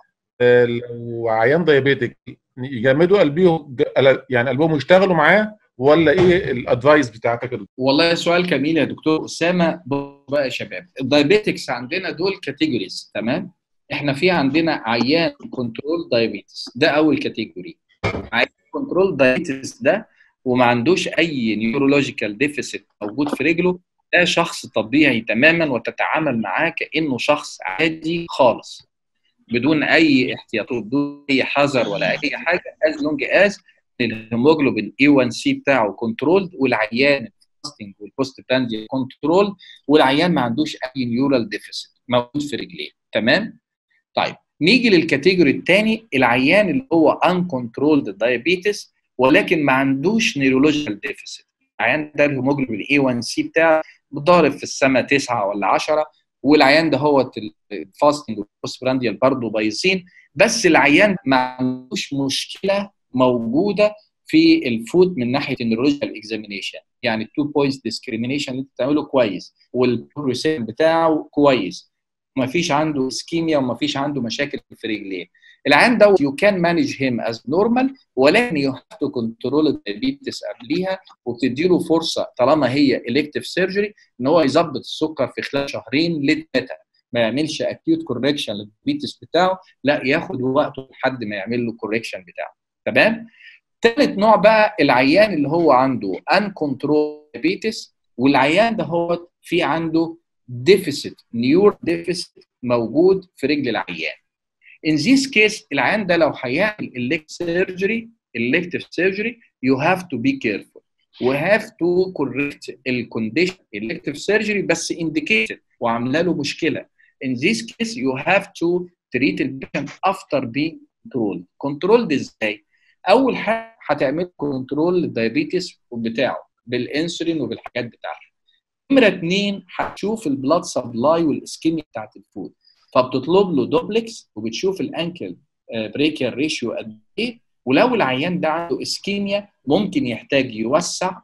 لو عيان دايابيتيك يجمدوا قلبيهم يعني قلبهم يشتغلوا معاه ولا ايه الادفايس بتاعتك يا دكتور؟
والله سؤال جميل يا دكتور اسامه بقى يا شباب الدايابيتكس عندنا دول كاتيجوريز تمام احنا في عندنا عيان كنترول دايابيتس ده اول كاتيجوري عيان كنترول دايابيتس ده وما عندوش اي نيورولوجيكال ديفيسيت موجود في رجله ده شخص طبيعي تماما وتتعامل معاه كانه شخص عادي خالص بدون اي احتياطات بدون اي حذر ولا اي حاجه از لونج از الهيموجلوبين اي 1 سي بتاعه كنترول والعيان الفاستنج والبوست براندي كنترول والعيان ما عندوش اي نيورال ديفيسيت موجود في رجليه تمام طيب نيجي للكاتيجوري الثاني العيان اللي هو ان كنترولد دايابيتس ولكن ما عندوش نيورولوجيكال ديفيسيت العيان ده الهيموجلوبين اي 1 سي بتاعه ضارب في السماء 9 ولا 10 والعيان ده هو الفاستنج والبوست برانديال برضه بايظين بس العيان ما عندوش مشكله موجوده في الفود من ناحيه النيورولوجيكال اكزامينيشن يعني التو بوينتس ديسكريميشن اللي انت بتعمله كويس والبروسيس بتاعه كويس وما فيش عنده اسكيميا وما فيش عنده مشاكل في رجليه العيان ده يو كان مانج هيم از نورمال ولكن يو هاف تو كنترول الدايابيتس قبليها وتدي له فرصه طالما هي الكتيف سيرجري ان هو يظبط السكر في خلال شهرين لثلاثه ما يعملش اكيوت كوركشن للدايابيتس بتاعه لا ياخد وقته لحد ما يعمل له كوركشن بتاعه تمام ثالث نوع بقى العيان اللي هو عنده ان كنترول دايابيتس والعيان ده هو في عنده ديفيسيت نيور ديفيسيت موجود في رجل العيان in this case العيان ده لو هيعمل elective surgery elective surgery you have to be careful we have to correct الكونديشن elective surgery بس indicated وعامله له مشكله in this case you have to treat the patient after being controlled controlled ازاي اول حاجه هتعمل كنترول للدايابيتس بتاعه بالانسولين وبالحاجات بتاعته نمره اثنين هتشوف البلاد سبلاي والاسكيميا بتاعت الفود فبتطلب له دوبلكس وبتشوف الانكل بريكر ريشيو قد ايه ولو العيان ده عنده اسكيميا ممكن يحتاج يوسع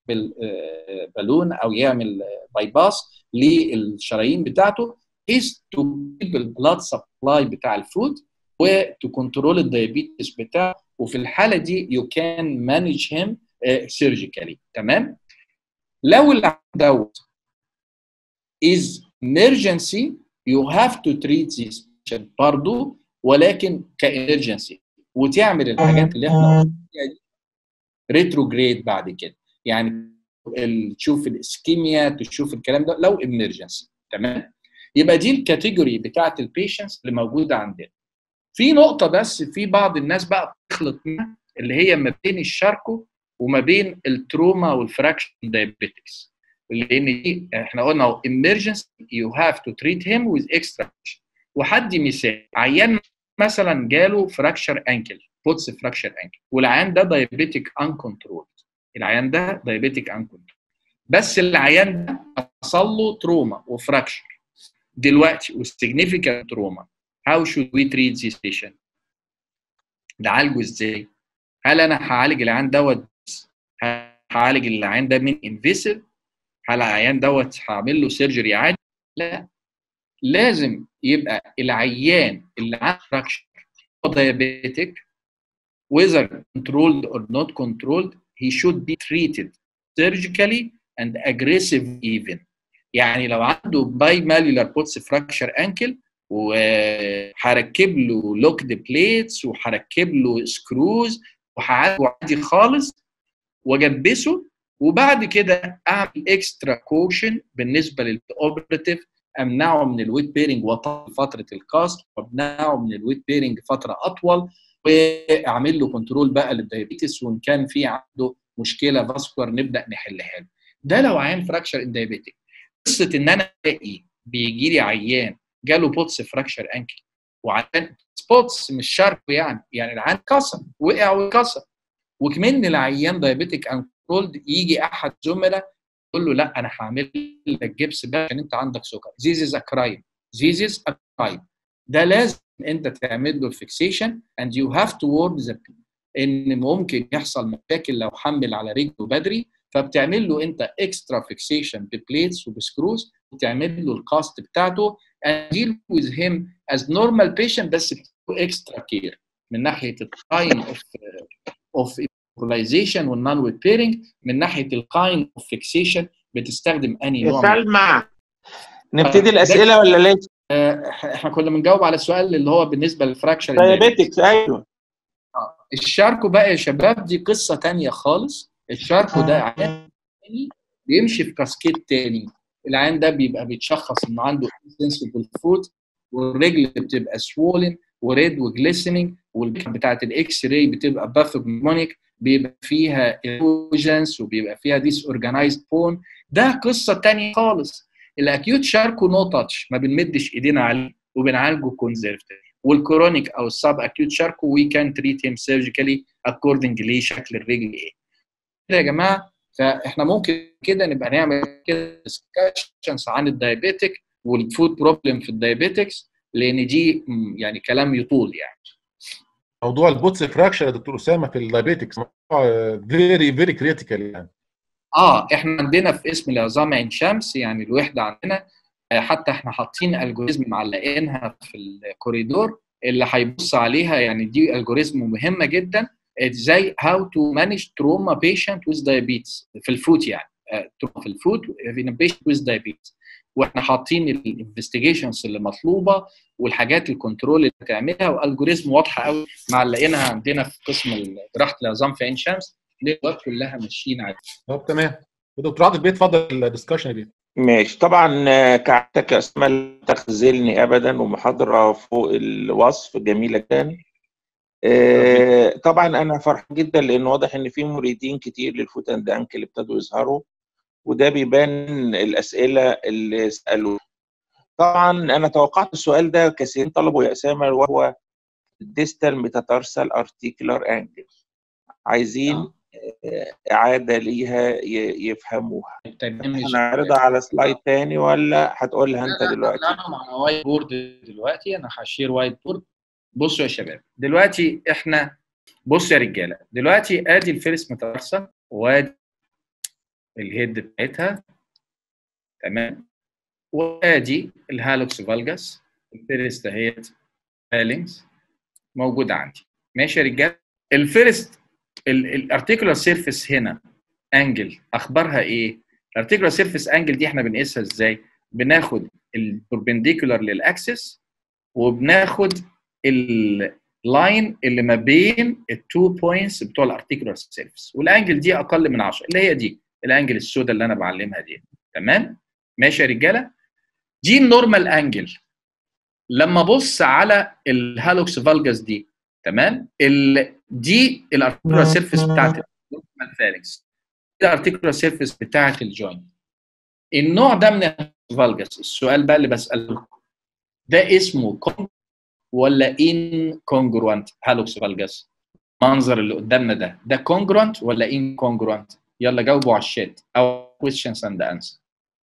بالبالون او يعمل باي باس للشرايين بتاعته بحيث تجيب البلاد سبلاي بتاع الفود وتكنترول الدايابيتس بتاعه وفي الحاله دي يو كان مانج هيم سيرجيكالي تمام لو العيان دوت is emergency you have to treat this patient برضه ولكن كإمرجنسي وتعمل الحاجات اللي احنا قلنا دي ريتروجريد بعد كده يعني تشوف الاسكيميا تشوف الكلام ده لو امرجنسي تمام يبقى دي الكاتيجوري بتاعت البيشنتس اللي موجوده عندنا في نقطه بس في بعض الناس بقى بتخلط منها اللي هي ما بين الشاركو وما بين التروما والفراكشن دايابيتكس لان دي احنا قلنا emergency you have to treat him with extra وحد مثال عيان مثلا جاله فراكشر انكل بوتس فراكشر انكل والعيان ده دايابيتيك ان كنترول العيان ده دايابيتيك ان كنترول بس العيان ده حصل له تروما وفراكشر دلوقتي والسيجنيفيكانت تروما how should we treat this patient نعالجه ازاي هل انا هعالج العيان دوت هعالج العيان ده من انفيسيف هل العيان دوت هعمل له سيرجري عادي لا لازم يبقى العيان اللي عنده فراكشر diabetic whether controlled or not controlled he should be treated surgically and aggressive even يعني لو عنده باي ماليولار بوتس فراكشر انكل وهركب له لوكد بليتس وهركب له سكروز وهعالجه عادي خالص واجبسه وبعد كده اعمل اكسترا كوشن بالنسبه للاوبراتيف امنعه من الويت بيرنج وطول فتره الكاست وامنعه من الويت بيرنج فتره اطول واعمل له كنترول بقى للدايابيتس وان كان في عنده مشكله فاسكولار نبدا نحلها له ده لو عيان فراكشر ان دايابيتك قصه ان انا الاقي بيجي لي عيان جاله بوتس فراكشر انكل وعيان سبوتس مش شارب يعني يعني العيان كسر وقع وكسر وكمان العيان دايابيتك انكولد يجي احد زملاء يقول له لا انا هعمل لك جبس بقى عشان انت عندك سكر زيز از كرايم زيز از كرايم ده لازم انت تعمل له الفيكسيشن اند يو هاف تو وورد ذا ان ممكن يحصل مشاكل لو حمل على رجله بدري فبتعمل له انت اكسترا فيكسيشن ببليتس وبسكروز وتعمل له الكاست بتاعته and deal with him as normal patient بس اكسترا كير من ناحيه التايم اوف اوف ايكولايزيشن والنون ويت بيرنج من ناحيه الكاين اوف فيكسيشن بتستخدم اني
يا
نوع
سلمى نبتدي الاسئله ولا لسه؟
آه، احنا كنا بنجاوب على السؤال اللي هو بالنسبه للفراكشر
دايابيتكس ايوه
الشاركو بقى يا شباب دي قصه تانية خالص الشاركو ده عيان تاني بيمشي في كاسكيد تاني العيان ده بيبقى بيتشخص انه عنده سنسبل فوت والرجل بتبقى سوولن وريد وجليسننج بتاعت الاكس راي بتبقى باثوجنونيك بيبقى فيها ايروجنس وبيبقى فيها ديس اورجانيزد بون ده قصه تانية خالص الاكيوت شاركو نو تاتش ما بنمدش ايدينا عليه وبنعالجه كونزرفتيف والكرونيك او السب اكيوت شاركو وي كان تريت هيم سيرجيكالي اكوردنج لشكل الرجل ايه كده يا جماعه فاحنا ممكن كده نبقى نعمل كده ديسكشنز عن الدايابيتك والفود بروبلم في الدايابيتكس لان دي م، يعني كلام يطول يعني
موضوع البوتس فراكشر يا دكتور اسامه في الدايابيتكس فيري فيري كريتيكال يعني
اه احنا عندنا في اسم العظام عين شمس يعني الوحده عندنا آه، حتى احنا حاطين الجوريزم معلقينها في الكوريدور اللي هيبص عليها يعني دي الجوريزم مهمه جدا ازاي هاو تو مانج تروما بيشنت ويز دايابيتس في الفوت يعني آه، في الفوت في بيشنت ويز دايابيتس واحنا حاطين الانفستيجيشنز اللي مطلوبه والحاجات الكنترول اللي تعملها والجوريزم واضحه قوي معلقينها عندنا في قسم جراحه العظام في عين شمس الوقت كلها ماشيين عليها
طب تمام دكتور عادل بيه اتفضل الدسكشن دي
ماشي طبعا آه، كعادتك يا اسماء لا تخذلني ابدا ومحاضره فوق الوصف جميله جدا آه، طبعا انا فرحان جدا لان واضح ان في مريدين كتير للفوت اند انكل ابتدوا يظهروا وده بيبان الاسئله اللي سالوها طبعا انا توقعت السؤال ده كثيرين طلبوا يا اسامه وهو الديستال ميتاتارسال ارتيكولار انجل عايزين
آه.
آه، اعاده ليها ي- يفهموها
تمام يا
هنعرضها على سلايد تاني ولا هتقولها انت دلوقتي
لا انا مع وايت بورد دلوقتي انا هشير وايت بورد بصوا يا شباب دلوقتي احنا بصوا يا رجاله دلوقتي ادي الفيرس مترسه وادي الهيد بتاعتها تمام وادي الهالوكس فالجاس الفيرس دهيت فالينجز موجوده عندي ماشي يا رجاله الفيرست الارتيكولار سيرفيس هنا انجل اخبارها ايه الارتيكولار سيرفيس انجل دي احنا بنقيسها ازاي بناخد البربنديكولار للاكسس وبناخد اللاين اللي ما بين التو بوينتس بتوع الارتيكولار سيرفيس والانجل دي اقل من 10 اللي هي دي الانجل السوداء اللي انا بعلمها دي تمام ماشي يا رجاله دي النورمال انجل لما ابص على الهالوكس فالجاس دي تمام ال... دي الارتيكولار سيرفيس بتاعت النورمال فالكس الارتيكولار سيرفيس بتاعت الجوينت النوع ده من الفالجاس السؤال بقى اللي بساله ده اسمه كون ولا ان كونجروانت هالوكس فالجاس المنظر اللي قدامنا ده ده كونجروانت ولا ان كونجروانت يلا جاوبوا على الشات او questions and answers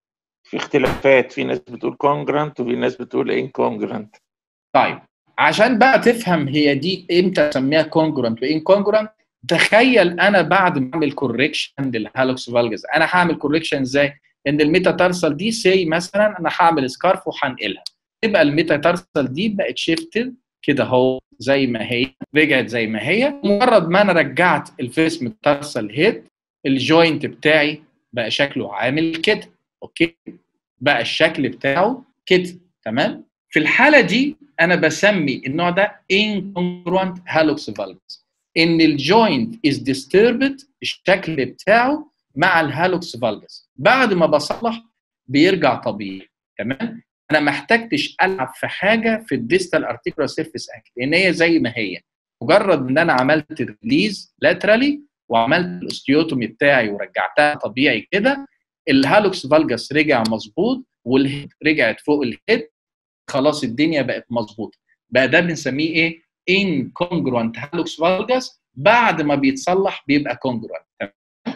في اختلافات في ناس بتقول كونجرانت وفي ناس بتقول انكونجرانت
طيب عشان بقى تفهم هي دي امتى اسميها كونجرانت وان كونجرانت تخيل انا بعد ما اعمل كوريكشن للهالوكس فالجاس انا هعمل كوريكشن ازاي؟ ان الميتاتارسال دي سي مثلا انا هعمل سكارف وهنقلها تبقى الميتاتارسال دي بقت شيفتد كده اهو زي ما هي رجعت زي ما هي مجرد ما انا رجعت الفيس ميتاتارسال هيد الجوينت بتاعي بقى شكله عامل كده اوكي بقى الشكل بتاعه كده تمام في الحاله دي انا بسمي النوع ده incongruent hallux valgus ان الجوينت از disturbed الشكل بتاعه مع الهالوكس فالجس بعد ما بصلح بيرجع طبيعي تمام انا ما احتجتش العب في حاجه في الديستال ارتيكولار سيرفيس اكت لان هي زي ما هي مجرد ان انا عملت ريليز لاترالي وعملت الاستيوتومي بتاعي ورجعتها طبيعي كده الهالوكس فالجس رجع مظبوط والهيد رجعت فوق الهيد خلاص الدنيا بقت مظبوطه بقى ده بنسميه ايه incongruent هالوكس فالجس بعد ما بيتصلح بيبقى congruent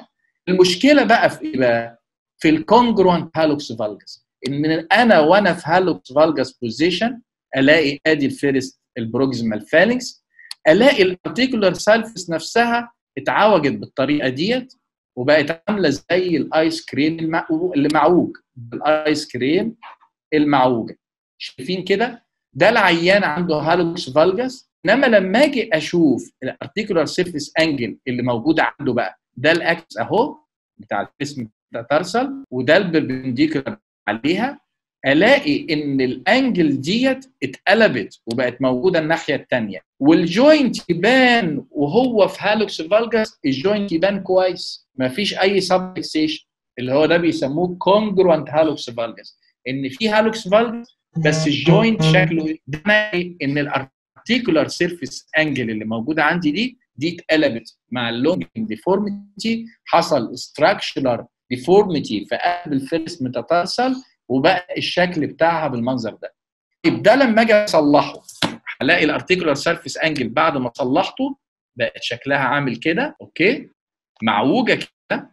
المشكله بقى في ايه بقى في الكونجروانت هالوكس فالجس ان انا وانا في هالوكس فالجس بوزيشن الاقي ادي الفيرست البروكسيمال فالنكس الاقي الارتيكولار سالفس نفسها اتعوجت بالطريقه ديت وبقت عامله زي الايس كريم اللي معوج الايس كريم المعوجه شايفين كده ده العيان عنده هالوكس فالجس انما لما اجي اشوف الارتيكولار سيرفيس انجل اللي موجود عنده بقى ده الاكس اهو بتاع الجسم ترسل وده البربنديكولار عليها الاقي ان الانجل ديت اتقلبت وبقت موجوده الناحيه الثانيه والجوينت يبان وهو في هالوكس فالجاس الجوينت يبان كويس ما فيش اي سبكسيشن اللي هو ده بيسموه كونجروانت هالوكس فالجاس ان في هالوكس فالجاس بس الجوينت شكله ده ان الارتيكولار سيرفيس انجل اللي موجوده عندي دي دي اتقلبت مع اللونج ديفورميتي حصل ستراكشرال ديفورميتي في قلب الفيرست ميتاتارسال وبقى الشكل بتاعها بالمنظر ده طيب ده لما اجي اصلحه هلاقي الارتيكولار سيرفيس انجل بعد ما صلحته بقت شكلها عامل كده اوكي معوجه كده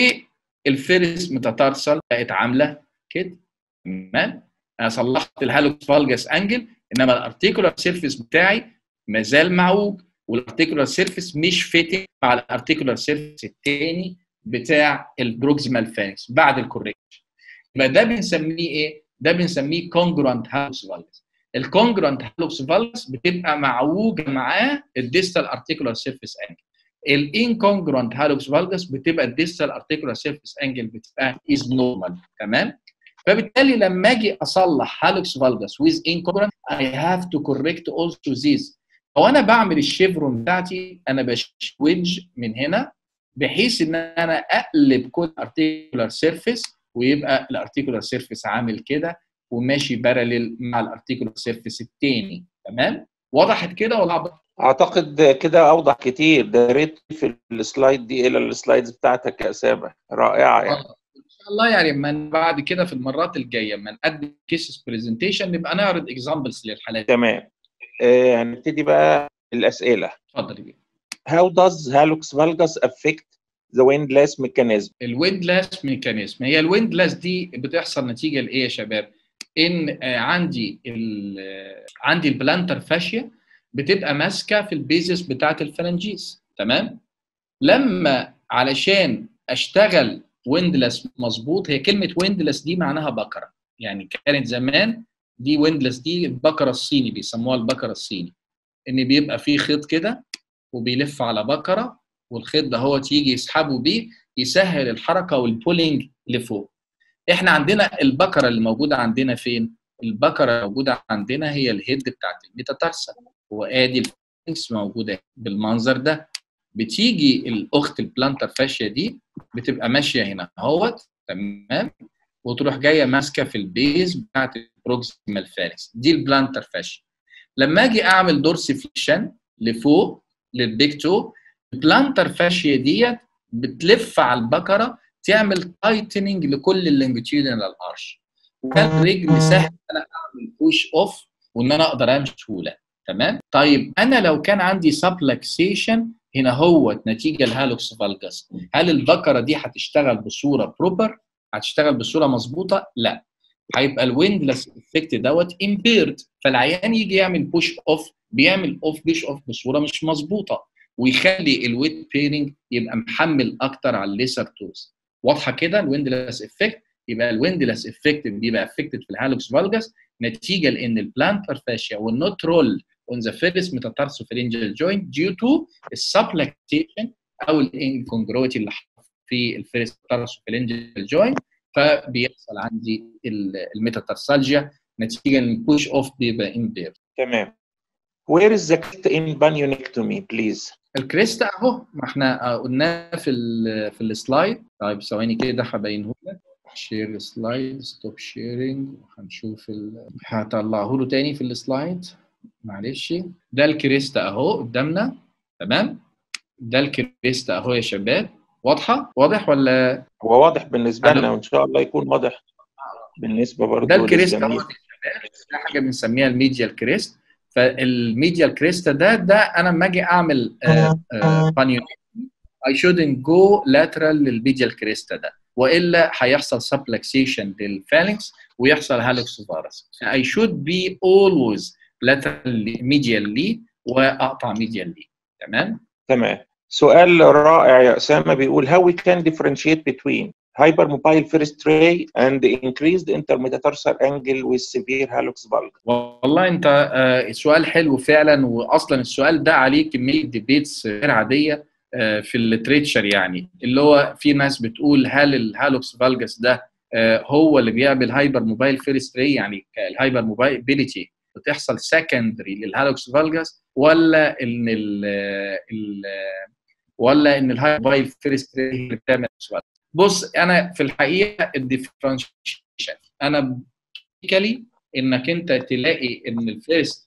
والفيرست ميتاتارسال بقت عامله كده تمام انا صلحت الهالوكس فالجس انجل انما الارتيكولار سيرفيس بتاعي ما زال معوج والارتيكولار سيرفيس مش فيتنج مع الارتيكولار سيرفيس الثاني بتاع البروكسيمال فانكس بعد الكوريكشن يبقى ده بنسميه ايه؟ ده بنسميه كونجرانت هالوكس فالجس الكونجرانت هالوكس فالجس بتبقى معوجه معاه الديستال ارتيكولار سيرفيس انجل الانكونجرانت هالوكس فالجس بتبقى الديستال ارتيكولار سيرفيس انجل بتبقى از نورمال تمام فبالتالي لما اجي اصلح هالوكس فالجس with incongruent I have to correct also this هو انا بعمل الشيفرون بتاعتي انا بشويج من هنا بحيث ان انا اقلب كل ارتيكولار سيرفيس ويبقى الارتيكولار سيرفيس عامل كده وماشي باراليل مع الارتيكولار سيرفيس الثاني تمام وضحت كده ولا
اعتقد كده اوضح كتير ده ريت في السلايد دي الى السلايدز بتاعتك يا اسامه رائعه يعني
ان شاء الله يعني من بعد كده في المرات الجايه لما نقدم كيسز برزنتيشن نبقى نعرض اكزامبلز للحالات
تمام آه هنبتدي بقى الاسئله
اتفضل بيه
How does hallux valgus affect the windlass mechanism؟
الويندلاس ميكانيزم هي الويندلاس دي بتحصل نتيجه لايه يا شباب؟ ان عندي ال عندي البلانتر فاشيا بتبقى ماسكه في البيزس بتاعه الفرنجيز تمام؟ لما علشان اشتغل ويندلس مظبوط هي كلمه ويندلس دي معناها بقره يعني كانت زمان دي ويندلس دي البقره الصيني بيسموها البقره الصيني ان بيبقى فيه خيط كده وبيلف على بكره والخيط ده هو تيجي يسحبه بيه يسهل الحركه والبولينج لفوق احنا عندنا البكره اللي موجوده عندنا فين البكره الموجوده عندنا هي الهيد بتاعت الميتاتارسل وادي الفينكس موجوده بالمنظر ده بتيجي الاخت البلانتر فاشيا دي بتبقى ماشيه هنا اهوت تمام وتروح جايه ماسكه في البيز بتاعت البروكسيمال فالكس دي البلانتر فاشيا لما اجي اعمل دورسيفليشن لفوق للبيك تو البلانتر فاشيا ديت بتلف على البكره تعمل تايتننج لكل اللونجيتيودنال ارش وكان رجل سهل ان انا اعمل بوش اوف وان انا اقدر امشي بسهوله تمام طيب انا لو كان عندي سبلكسيشن هنا هو نتيجه الهالوكس فالجاس هل البكره دي هتشتغل بصوره بروبر هتشتغل بصوره مظبوطه لا هيبقى الويندلس افكت دوت امبيرد فالعيان يجي يعمل بوش اوف بيعمل اوف بيش اوف بصوره مش مظبوطه ويخلي الويت بيرنج يبقى محمل اكتر على الليسر توز واضحه كده الويندلس افكت يبقى الويندلس افكت بيبقى افكتد في الهالوكس فالجاس نتيجه لان البلانتر فاشيا والنوت رول on the first metatarsopharyngeal joint due to السبلكتيشن او الانكونجروتي اللي في الفيرست metatarsopharyngeal joint فبيحصل عندي الميتاتارسالجيا نتيجه ان البوش اوف بيبقى امبير
تمام Where is the crest in bunionectomy please?
الكريست اهو ما احنا قلناه في ال في السلايد طيب ثواني كده هبينه لك شير سلايد ستوب شيرنج هنشوف ال... هطلعه له تاني في السلايد معلش ده الكريست اهو قدامنا تمام ده الكريست اهو يا شباب واضحه واضح ولا
هو واضح بالنسبه لنا وان شاء الله يكون واضح بالنسبه برضه
ده الكريست اهو يا شباب ده حاجه بنسميها الميديال كريست فالميديال كريست ده ده انا لما اجي اعمل بانيو I shouldn't go lateral للميديال كريست ده والا هيحصل سبلكسيشن للفالنكس ويحصل هالوكس فارس I should be always lateral medially واقطع medially تمام
تمام سؤال رائع يا اسامه بيقول how we can differentiate between hypermobile first ray and increased intermetatarsal angle with severe hallux valgus
والله انت آه سؤال حلو فعلا واصلا السؤال ده عليه كميه ديبيتس غير عاديه آه في الليتريتشر يعني اللي هو في ناس بتقول هل الهالوكس فالجس ده آه هو اللي بيعمل هايبر موبايل فيرست راي يعني الهايبر موبايليتي بتحصل سكندري للهالوكس فالجس ولا ان ال ال ولا ان الهايبر موبايل فيرست راي اللي بتعمل سؤال بص انا في الحقيقه الديفرنشيشن انا بيكالي انك انت تلاقي ان الفيرست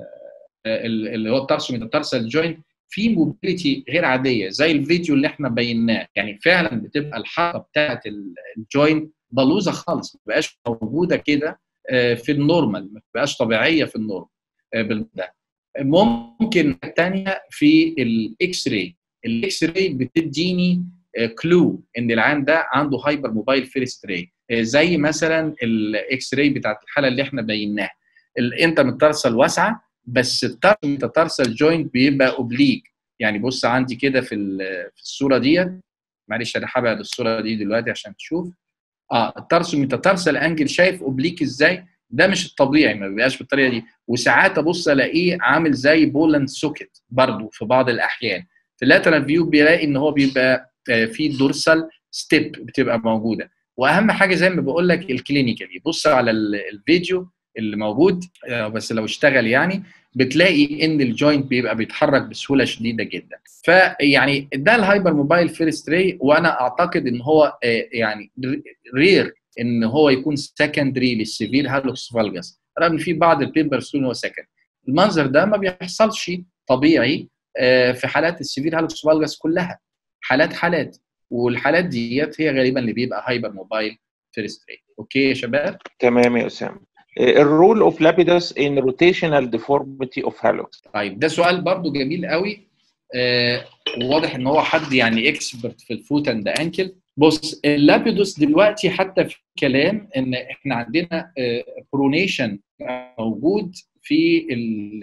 اللي هو الترسو ميتاتارسال جوينت في موبيليتي غير عاديه زي الفيديو اللي احنا بيناه يعني فعلا بتبقى الحركه بتاعه الجوينت بلوزه خالص ما بقاش موجوده كده في النورمال ما بقاش طبيعيه في النورمال ده ممكن الثانيه في الاكس راي الاكس راي بتديني كلو ان العيان ده عنده هايبر موبايل فيرست راي زي مثلا الاكس راي بتاعت الحاله اللي احنا بيناها انت مترسل واسعه بس الترسل جوينت بيبقى اوبليك يعني بص عندي كده في في الصوره ديت معلش انا هبعد الصوره دي دلوقتي عشان تشوف اه الترسل متترسل انجل شايف اوبليك ازاي ده مش الطبيعي ما بيبقاش بالطريقه دي وساعات ابص الاقيه عامل زي بولاند سوكت برضو في بعض الاحيان في اللاترال فيو بيلاقي ان هو بيبقى في دورسال ستيب بتبقى موجوده واهم حاجه زي ما بقول لك الكلينيكالي بص على الفيديو اللي موجود بس لو اشتغل يعني بتلاقي ان الجوينت بيبقى بيتحرك بسهوله شديده جدا فيعني ده الهايبر موبايل فيرست راي وانا اعتقد ان هو يعني رير ان هو يكون سكندري للسيفير هالوكس فالجاس رغم في بعض البيبرز ان هو سكند المنظر ده ما بيحصلش طبيعي في حالات السيفير هالوكس فالجاس كلها حالات حالات والحالات ديت هي غالبا اللي بيبقى هايبر موبايل فيرست راي اوكي يا شباب
تمام يا اسامه الرول اوف لابيدوس ان روتيشنال ديفورميتي اوف هالوكس
طيب ده سؤال برضو جميل قوي آه وواضح ان هو حد يعني اكسبرت في الفوت اند انكل بص اللابيدوس دلوقتي حتى في كلام ان احنا عندنا آه برونيشن موجود في ال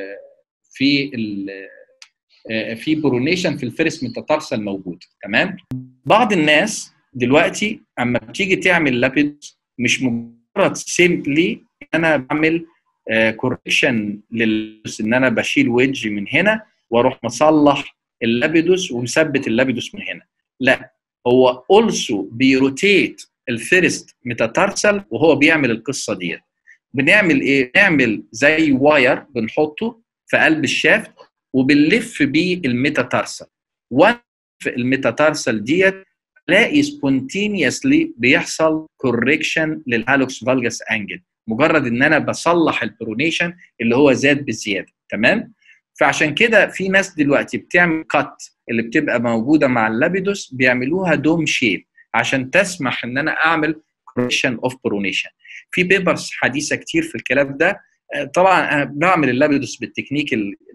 في ال في برونيشن في الفيرس ميتاتارسال موجود تمام بعض الناس دلوقتي اما بتيجي تعمل لابيدوس مش مجرد سيمبلي انا بعمل كوركشن للبس ان انا بشيل ويدج من هنا واروح مصلح اللابيدوس ومثبت اللابيدوس من هنا لا هو اولسو بيروتيت الفيرست ميتاتارسل وهو بيعمل القصه ديت بنعمل ايه نعمل زي واير بنحطه في قلب الشافت وبنلف بيه الميتاتارسل وانف الميتاتارسل ديت الاقي سبونتينيوسلي بيحصل كوريكشن للهالوكس فالجاس انجل مجرد ان انا بصلح البرونيشن اللي هو زاد بزياده تمام فعشان كده في ناس دلوقتي بتعمل كات اللي بتبقى موجوده مع اللابيدوس بيعملوها دوم شيب عشان تسمح ان انا اعمل كوريكشن اوف برونيشن في بيبرز حديثه كتير في الكلام ده طبعا انا بعمل اللابيدوس بالتكنيك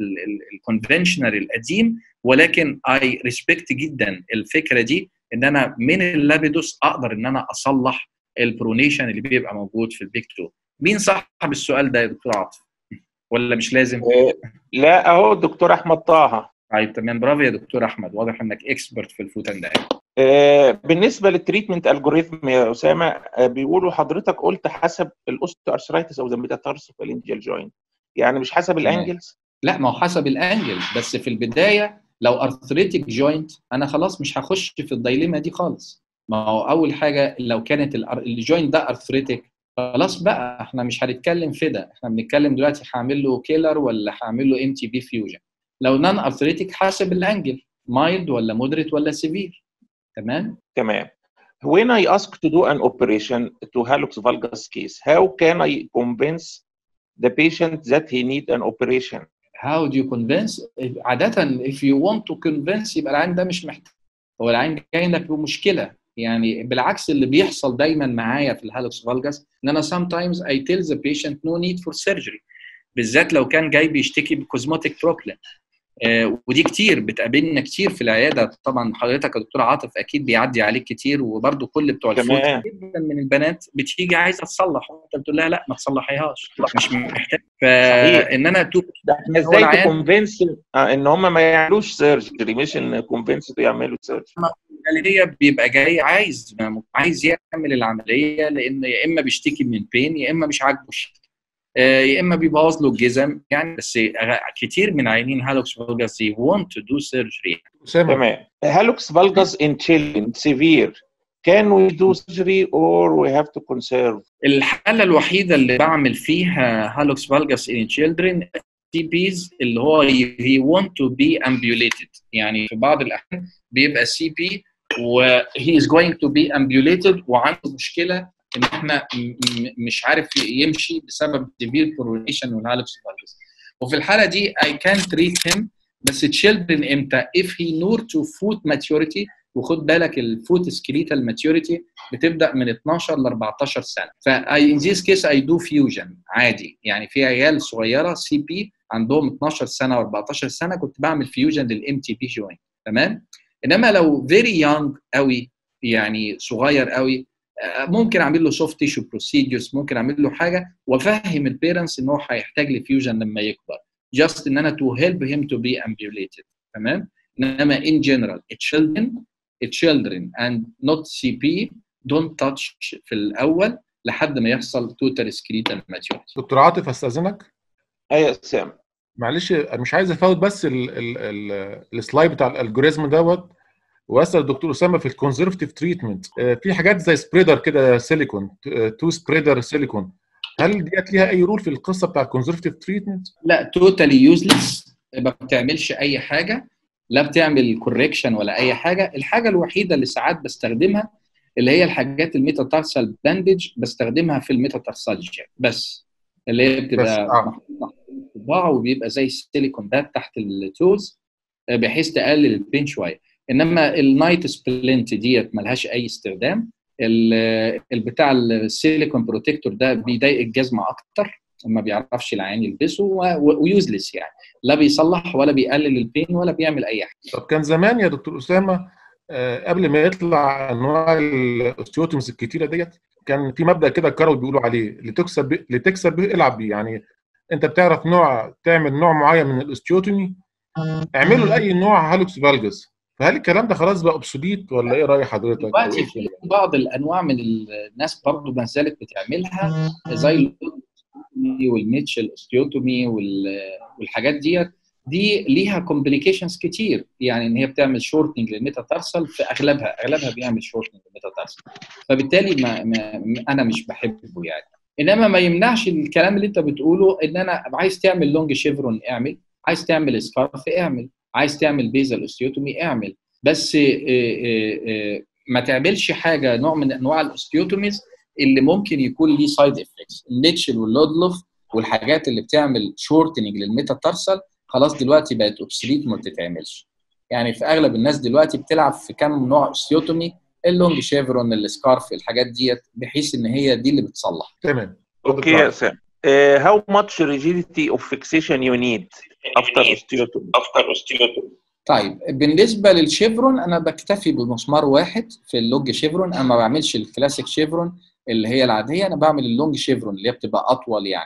الكونفنشنال القديم ولكن اي ريسبكت جدا الفكره دي ان انا من اللابيدوس اقدر ان انا اصلح البرونيشن اللي بيبقى موجود في البيك 2 مين صاحب السؤال ده يا دكتور عاطف ولا مش لازم
لا اهو الدكتور احمد طه
طيب تمام برافو يا دكتور احمد واضح انك اكسبرت في الفوتن ده
آه بالنسبه للتريتمنت الجوريثم يا اسامه آه بيقولوا حضرتك قلت حسب الاوستو ارثرايتس او ذا ميتاتارسوفالينجيال جوينت يعني مش حسب الانجلز
لا ما هو حسب الانجل بس في البدايه لو ارثريتك جوينت انا خلاص مش هخش في الدايليما دي خالص ما هو اول حاجه لو كانت الجوينت ده ارثريتك خلاص بقى احنا مش هنتكلم في ده احنا بنتكلم دلوقتي هعمل له كيلر ولا هعمل له ام تي بي فيوجن لو نان ارثريتك حسب الانجل مايلد ولا مودريت ولا سيفير تمام
تمام when I ask to do an operation to hallux valgus case how can I convince the patient that he need an operation
how do you convince عادة if you want to convince يبقى العين ده مش محتاج هو العين جاي لك بمشكلة يعني بالعكس اللي بيحصل دايما معايا في الهالوكس فالجاس ان انا sometimes I tell the patient no need for surgery بالذات لو كان جاي بيشتكي بكوزموتيك بروبلم آه ودي كتير بتقابلنا كتير في العياده طبعا حضرتك يا دكتور عاطف اكيد بيعدي عليك كتير وبرده كل بتوع الفوت جدا من البنات بتيجي عايزه تصلح وانت بتقول لها لا ما تصلحيهاش مش محتاج فان انا تو
احنا ازاي تكونفنس ان هم ما يعملوش سيرجري مش ان كونفنس يعملوا سيرجري
العمليه بيبقى جاي عايز عايز يعمل العمليه لان يا اما بيشتكي من بين يا اما مش عاجبه يا اما بيبوظ له الجزم يعني بس كتير من عيانين هالوكس فالجاس they want to do surgery
تمام هالوكس فالجاس in children severe can we do surgery or we have to conserve
الحالة الوحيدة اللي بعمل فيها هالوكس فالجاس in children سي بيز اللي هو he want to be ambulated يعني في بعض الأحيان بيبقى سي بي و he is going to be ambulated وعنده مشكلة ان احنا مش عارف يمشي بسبب severe coronation والهالوكس فالجاس وفي الحالة دي I can treat him بس children امتى if he نور to foot maturity وخد بالك الفوت سكريتال ماتيوريتي بتبدا من 12 ل 14 سنه فاي ان ذيس كيس اي دو فيوجن عادي يعني في عيال صغيره سي بي عندهم 12 سنه و14 سنه كنت بعمل فيوجن للام تي بي جوينت تمام انما لو فيري يونج قوي يعني صغير قوي ممكن اعمل له سوفت تيشو بروسيدجرز ممكن اعمل له حاجه وافهم البيرنتس ان هو هيحتاج لفيوجن لما يكبر جاست ان انا تو هيلب هيم تو بي امبيوليتد تمام انما in general children children and not CP don't touch في الاول لحد ما يحصل total skeletal maturity
دكتور عاطف استاذنك
ايوه يا سام
معلش مش عايز افوت بس السلايد بتاع الالجوريزم دوت واسال الدكتور اسامه في الكونزرفتيف تريتمنت في حاجات زي سبريدر كده سيليكون تو سبريدر سيليكون هل ديت ليها اي رول في القصه بتاع الكونزرفتيف تريتمنت؟
لا توتالي يوزلس ما بتعملش اي حاجه لا بتعمل كوريكشن ولا اي حاجه الحاجه الوحيده اللي ساعات بستخدمها اللي هي الحاجات الميتاتارسال باندج بستخدمها في الميتاتارسالجيا بس اللي هي بتبقى محطوطه صباع وبيبقى زي السيليكون ده تحت التوز بحيث تقلل البين شويه انما النايت سبلنت ديت ملهاش اي استخدام البتاع السيليكون بروتكتور ده بيضايق الجزمه اكتر ما بيعرفش العين يلبسه ويوزلس يعني لا بيصلح ولا بيقلل البين ولا بيعمل اي حاجه
طب كان زمان يا دكتور اسامه قبل ما يطلع انواع الاوستيوتومز الكتيره ديت كان في مبدا كده الكروي بيقولوا عليه لتكسب لتكسب به العب بيه يعني انت بتعرف نوع تعمل نوع معين من الاوستيوتومي اعمله لاي نوع هالوكس فالجس فهل الكلام ده خلاص بقى اوبسوليت ولا ايه راي حضرتك؟
دلوقتي في بعض الانواع من الناس برضه ما زالت بتعملها زي اوستيوتومي والميتشل اوستيوتومي والحاجات ديت دي ليها كومبليكيشنز كتير يعني ان هي بتعمل شورتنج للميتاتارسال في اغلبها اغلبها بيعمل شورتنج للميتاتارسال فبالتالي ما, ما انا مش بحبه يعني انما ما يمنعش الكلام اللي انت بتقوله ان انا عايز تعمل لونج شيفرون اعمل عايز تعمل سكارف اعمل عايز تعمل بيزل اوستيوتومي اعمل بس ما تعملش حاجه نوع من انواع الاوستيوتوميز اللي ممكن يكون ليه سايد افكتس الميتشل واللودلوف والحاجات اللي بتعمل شورتنج للميتاتارسال خلاص دلوقتي بقت اوبسليت ما بتتعملش يعني في اغلب الناس دلوقتي بتلعب في كام نوع اوستيوتومي اللونج شيفرون السكارف الحاجات ديت بحيث ان هي دي اللي بتصلح
تمام
اوكي يا سام how much rigidity of fixation you need after osteotomy
after osteotomy
طيب بالنسبه للشيفرون انا بكتفي بمسمار واحد في اللونج شيفرون انا ما بعملش الكلاسيك شيفرون اللي هي العاديه انا بعمل اللونج شيفرون اللي هي بتبقى اطول يعني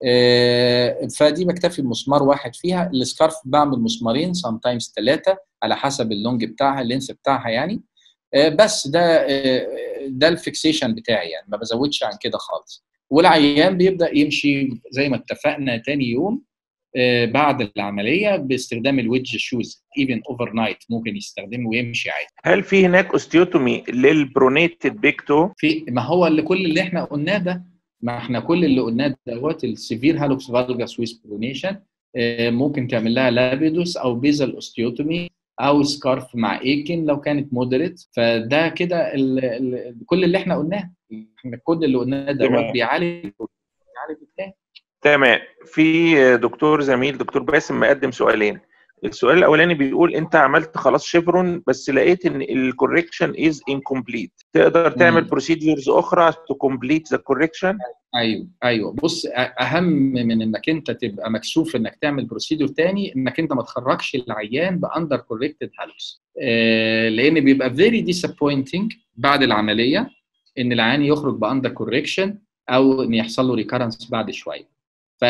فدي بكتفي بمسمار واحد فيها السكارف بعمل مسمارين سام تايمز ثلاثه على حسب اللونج بتاعها اللينس بتاعها يعني بس ده ده الفيكسيشن بتاعي يعني ما بزودش عن كده خالص والعيان بيبدا يمشي زي ما اتفقنا تاني يوم بعد العمليه باستخدام الويدج شوز ايفن اوفر نايت ممكن يستخدمه ويمشي عادي
هل في هناك اوستيوتومي للبرونيتد بيك تو
في ما هو اللي كل اللي احنا قلناه ده ما احنا كل اللي قلناه دوت السيفير هالوكس فالجاس ويز برونيشن ممكن تعمل لها لابيدوس او بيزل اوستيوتومي او سكارف مع ايكن لو كانت مودريت فده كده كل اللي احنا قلناه احنا كل اللي قلناه دوت بيعالج بيعالج التاني
تمام في دكتور زميل دكتور باسم مقدم سؤالين السؤال الاولاني بيقول انت عملت خلاص شيفرون بس لقيت ان الكوركشن از انكمبليت تقدر تعمل بروسيدجرز اخرى تو كومبليت ذا كوركشن
ايوه ايوه بص اهم من انك انت تبقى مكسوف انك تعمل بروسيدور تاني انك انت ما تخرجش العيان باندر كوركتد هالوس آه لان بيبقى فيري ديسابوينتنج بعد العمليه ان العيان يخرج باندر كوركشن او ان يحصل له ريكارنس بعد شويه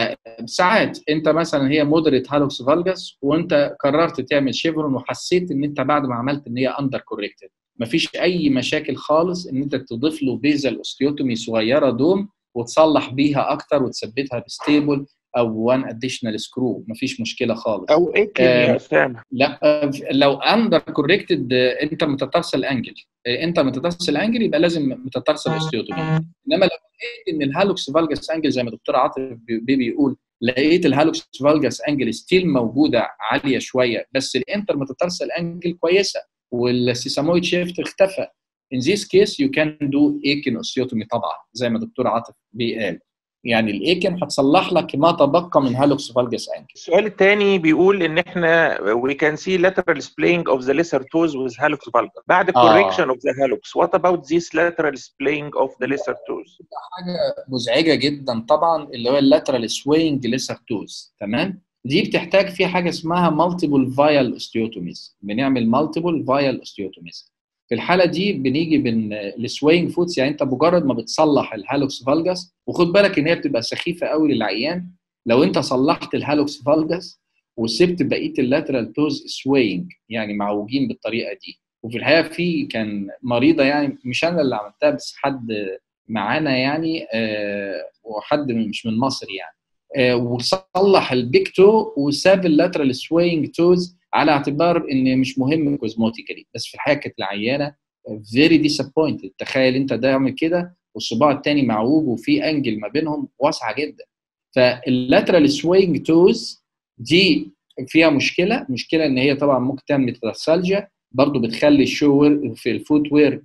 فساعات انت مثلا هي مودريت هالوكس فالجاس وانت قررت تعمل شيفرون وحسيت ان انت بعد ما عملت ان هي اندر كوركتد مفيش اي مشاكل خالص ان انت تضيف له بيزل اوستيوتومي صغيره دوم وتصلح بيها اكتر وتثبتها بستيبل او وان اديشنال سكرو مفيش مشكله خالص
او ايكن يا اسامه
لا لو اندر كوركتد انت متترسل انجل انت متترسل انجل يبقى لازم متترسل اوستيوتومي انما لو لقيت ان الهالوكس فالجاس انجل زي ما دكتور عاطف بيبي بيقول لقيت الهالوكس فالجاس انجل ستيل موجوده عاليه شويه بس الانتر متترسل انجل كويسه والسيسامويد شيفت اختفى in this case you can do ايكن اوستيوتومي طبعا زي ما دكتور عاطف بيقال يعني الايكن هتصلح لك ما تبقى من هالوكس فالجاس انجل
السؤال الثاني بيقول ان احنا we can see lateral splaying of the lesser toes with hallux valgus بعد correction
آه.
of the hallux what about this lateral splaying of the lesser toes
حاجه مزعجه جدا طبعا اللي هو اللاترال سوينج ليسر توز تمام دي بتحتاج فيها حاجه اسمها مالتيبل فايال اوستيوتوميز بنعمل مالتيبل فايال اوستيوتوميز في الحاله دي بنيجي بين السوينج فوتس يعني انت مجرد ما بتصلح الهالوكس فالجاس وخد بالك ان هي بتبقى سخيفه قوي للعيان لو انت صلحت الهالوكس فالجاس وسبت بقيه اللاترال توز سوينج يعني معوجين بالطريقه دي وفي الحقيقه في كان مريضه يعني مش انا اللي عملتها بس حد معانا يعني آه وحد مش من مصر يعني آه وصلح البيك تو وساب اللاترال سوينج توز على اعتبار ان مش مهم كوزموتيكالي بس في الحقيقه كانت العيانه فيري ديسابوينتد تخيل انت ده يعمل كده والصباع الثاني معوج وفي انجل ما بينهم واسعه جدا فاللاترال سوينج توز دي فيها مشكله مشكله ان هي طبعا ممكن تعمل ميتاسالجيا برضو بتخلي الشو في الفوت وير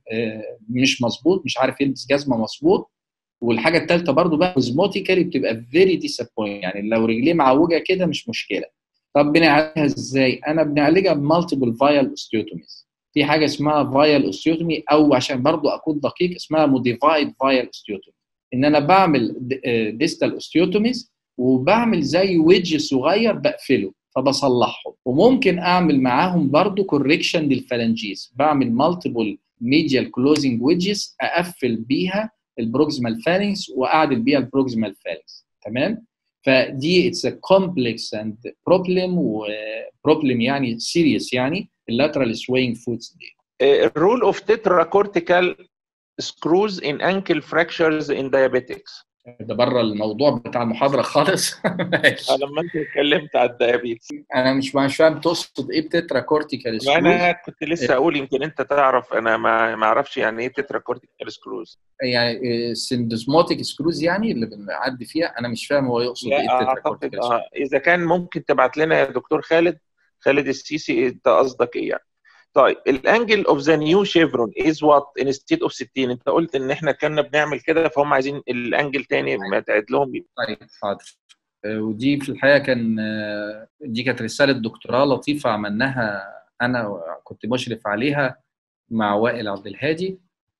مش مظبوط مش عارف يلبس جزمه مظبوط والحاجه الثالثه برضو بقى كوزموتيكالي بتبقى فيري ديسابوينت يعني لو رجليه معوجه كده مش مشكله طب بنعالجها ازاي؟ انا بنعالجها بمالتيبل فايال اوستيوتوميز في حاجه اسمها فايال اوستيوتومي او عشان برضو اكون دقيق اسمها موديفايد فايال اوستيوتومي ان انا بعمل ديستال اوستيوتوميز وبعمل زي ويدج صغير بقفله فبصلحهم وممكن اعمل معاهم برضو كوريكشن للفالنجيز بعمل مالتيبل ميديال كلوزنج ويدجز اقفل بيها البروكسيمال فالنجز واعدل بيها البروكسيمال فالنجز تمام فدي اتس كومبلكس اند بروبلم وبروبلم يعني سيريس يعني اللاترال سوينج فوتس دي
الرول اوف تترا كورتيكال screws in ankle fractures in diabetics
ده بره الموضوع بتاع المحاضره خالص
ماشي لما انت اتكلمت على الديابيتس
انا مش مش فاهم تقصد ايه بتترا كورتيكال
سكروز انا كنت لسه اقول يمكن انت تعرف انا ما ما اعرفش يعني ايه تترا كورتيكال سكروز
يعني سندوزموتيك سكروز يعني اللي بنعدي فيها انا مش فاهم هو يقصد ايه
تترا كورتيكال آه اذا كان ممكن تبعت لنا يا دكتور خالد خالد السيسي انت قصدك ايه يعني طيب الانجل اوف ذا نيو شيفرون از وات انستيد اوف 60 انت قلت ان احنا كنا بنعمل كده فهم عايزين الانجل تاني ما تعد لهم بيه.
طيب حاضر ودي في الحقيقه كان دي كانت رساله دكتوراه لطيفه عملناها انا كنت مشرف عليها مع وائل عبد الهادي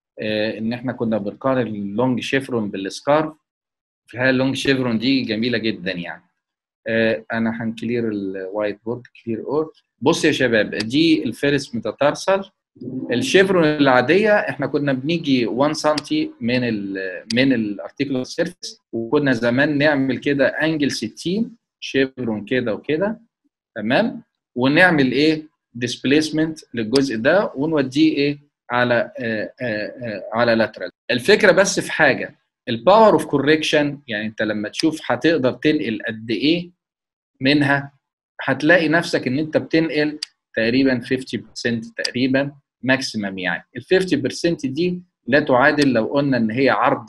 ان احنا كنا بنقارن اللونج شيفرون بالسكارف في الحقيقه اللونج شيفرون دي جميله جدا يعني انا هنكلير الوايت بورد كلير اور بص يا شباب دي الفيرس ميتاتارسال الشيفرون العاديه احنا كنا بنيجي 1 سم من ال من الارتيكولار سيرفيس وكنا زمان نعمل كده انجل 60 شيفرون كده وكده تمام ونعمل ايه ديسبيسمنت للجزء ده ونوديه ايه على آآ آآ على لاترال الفكره بس في حاجه الباور اوف كوركشن يعني انت لما تشوف هتقدر تنقل قد ايه منها هتلاقي نفسك ان انت بتنقل تقريبا 50% تقريبا ماكسيمم يعني ال 50% دي لا تعادل لو قلنا ان هي عرض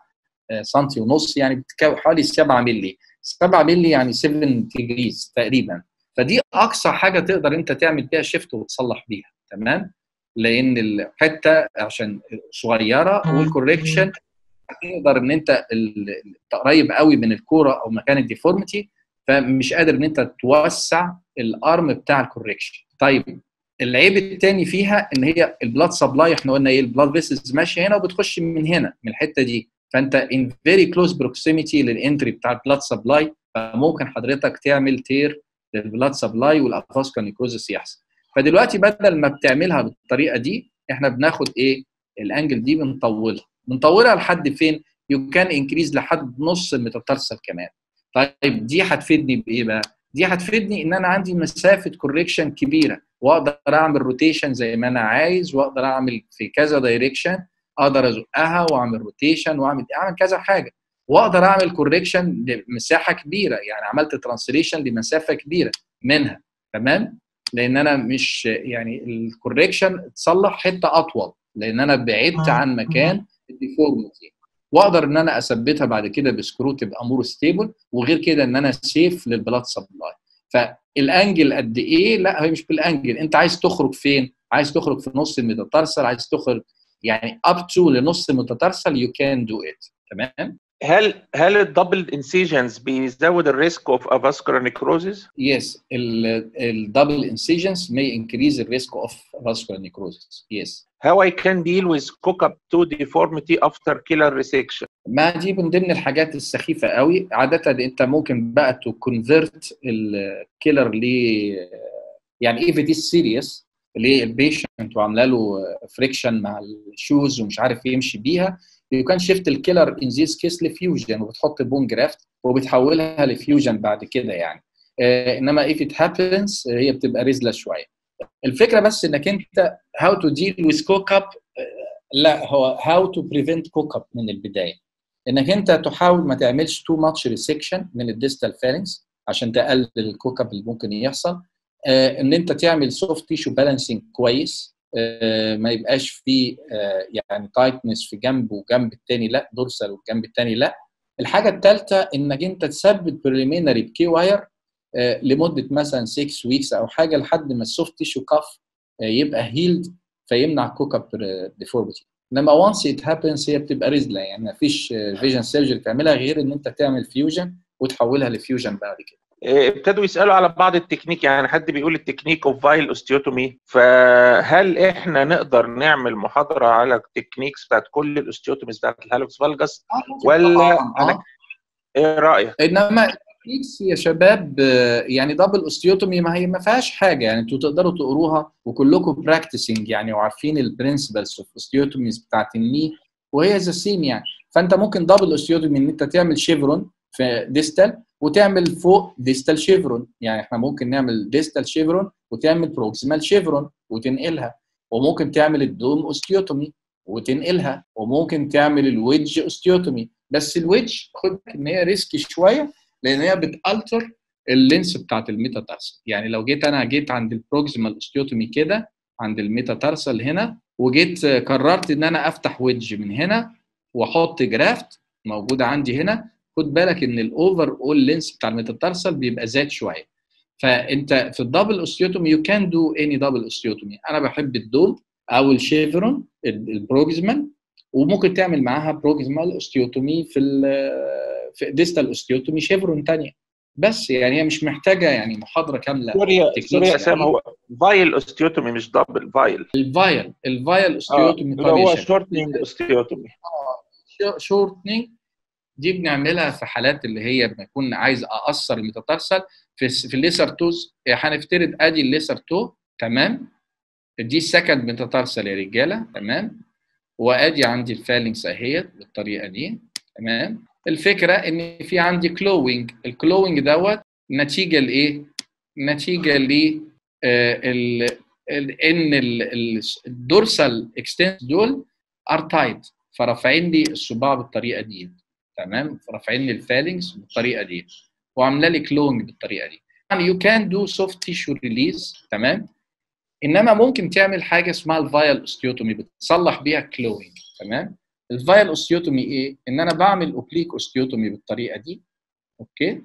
سنتي ونص يعني بتكون حوالي 7 مللي 7 مللي يعني 7 ديجريز تقريبا فدي اقصى حاجه تقدر انت تعمل بيها شيفت وتصلح بيها تمام لان الحته عشان صغيره والكوريكشن تقدر ان انت قريب قوي من الكوره او مكان الديفورميتي فمش قادر ان انت توسع الارم بتاع الكوريكشن طيب العيب الثاني فيها ان هي البلاد سبلاي احنا قلنا ايه البلاد فيسلز ماشيه هنا وبتخش من هنا من الحته دي فانت ان فيري كلوز بروكسيميتي للانتري بتاع البلاد سبلاي فممكن حضرتك تعمل تير للبلاد سبلاي والافاسكا نيكروزس يحصل فدلوقتي بدل ما بتعملها بالطريقه دي احنا بناخد ايه الانجل دي بنطولها بنطولها لحد فين يو كان انكريز لحد نص الميتاتارسال كمان طيب دي هتفيدني بايه بقى دي هتفيدني ان انا عندي مسافه كوريكشن كبيره واقدر اعمل روتيشن زي ما انا عايز واقدر اعمل في كذا دايركشن اقدر ازقها واعمل روتيشن واعمل اعمل كذا حاجه واقدر اعمل كوريكشن لمساحه كبيره يعني عملت ترانسليشن لمسافه كبيره منها تمام لان انا مش يعني الكوريكشن اتصلح حته اطول لان انا بعدت عن مكان الديفورميتي واقدر ان انا اثبتها بعد كده بسكرو تبقى مور ستيبل وغير كده ان انا سيف للبلاد سبلاي فالانجل قد ايه لا هي مش بالانجل انت عايز تخرج فين عايز تخرج في نص الميتاتارسل عايز تخرج يعني اب تو لنص الميتاتارسل يو كان دو ات تمام
هل هل الدبل انسيجنز بيزود الريسك اوف افاسكولار نيكروزيس؟
يس الدبل انسيجنز may increase the risk of vascular necrosis yes
How I can deal with cook-up to deformity after killer resection؟
ما دي من ضمن الحاجات السخيفه قوي عاده انت ممكن بقى تو كونفرت الكيلر ل يعني ايه دي سيريس للبيشنت وعامله له فريكشن مع الشوز ومش عارف يمشي بيها يو كان شيفت الكيلر ان ذيس كيس لفيوجن وبتحط بون جرافت وبتحولها لفيوجن بعد كده يعني آه انما if it happens هي بتبقى رزله شويه الفكره بس انك انت how to deal with cook up لا هو how to prevent cook up من البدايه انك انت تحاول ما تعملش too much resection من الديستال فالنس عشان تقلل الكوك اب اللي ممكن يحصل آه ان انت تعمل سوفت تيشو بالانسنج كويس آه ما يبقاش في آه يعني تايتنس في جنب وجنب الثاني لا دورسال والجنب الثاني لا الحاجه الثالثه انك انت تثبت بريليمينري بكي واير لمده مثلا 6 ويكس او حاجه لحد ما السوفت تيشو كاف يبقى هيلد فيمنع كوك اب ديفورميتي انما وانس ات هابنز هي بتبقى رزله يعني ما فيش فيجن سيرجري تعملها غير ان انت تعمل فيوجن وتحولها لفيوجن بعد كده
ابتدوا يسالوا على بعض التكنيك يعني حد بيقول التكنيك اوف فايل اوستيوتومي فهل احنا نقدر نعمل محاضره على التكنيكس بتاعت كل الاوستيوتوميز بتاعت الهالوكس فالجاس ولا أنا ايه رايك؟
انما التكنيكس يا شباب يعني دبل اوستيوتومي ما هي ما فيهاش حاجه يعني انتوا تقدروا تقروها وكلكم براكتسنج يعني وعارفين البرنسبلز اوف اوستيوتوميز بتاعت الني وهي ذا سيم يعني فانت ممكن دبل اوستيوتومي ان انت تعمل شيفرون في ديستال وتعمل فوق ديستال شيفرون يعني احنا ممكن نعمل ديستال شيفرون وتعمل بروكسيمال شيفرون وتنقلها وممكن تعمل الدوم اوستيوتومي وتنقلها وممكن تعمل الويدج اوستيوتومي بس الويدج خد بالك ان هي ريسكي شويه لان هي بتالتر اللينس بتاعت الميتاتارسال يعني لو جيت انا جيت عند البروكسيمال اوستيوتومي كده عند الميتاتارسال هنا وجيت قررت ان انا افتح ويدج من هنا واحط جرافت موجوده عندي هنا خد بالك ان الاوفر اول لينس بتاع الميتاتارسال بيبقى زاد شويه فانت في الدبل اوستيوتومي يو كان دو اني دبل اوستيوتومي انا بحب الدوم او الشيفرون البروكسيمال وممكن تعمل معاها بروكسيمال اوستيوتومي في ال في ديستال اوستيوتومي شيفرون ثانيه بس يعني هي مش محتاجه يعني محاضره كامله
سوري سوري يا اسامه هو فايل اوستيوتومي مش دبل فايل
الفايل الفايل اوستيوتومي
اللي هو شورتنج اوستيوتومي
شورتنج دي بنعملها في حالات اللي هي لما يكون عايز اقصر الميتاتارسال في في الليسر توز هنفترض ادي الليسر تو تمام دي السكند ميتاتارسال يا رجاله تمام وادي عندي الفالنكس اهيت بالطريقه دي تمام الفكره ان في عندي كلوينج الكلوينج دوت نتيجه لايه نتيجه ل ال ان الدورسال اكستنس دول ار تايت فرافعين لي الصباع بالطريقه دي تمام فرافعين لي الفالنكس بالطريقه دي وعامله لي كلوينج بالطريقه دي يعني يو كان دو سوفت تيشو ريليز تمام انما ممكن تعمل حاجه اسمها الفايل اوستيوتومي بتصلح بيها كلوينج تمام الفايل اوستيوتومي ايه ان انا بعمل اوبليك اوستيوتومي بالطريقه دي اوكي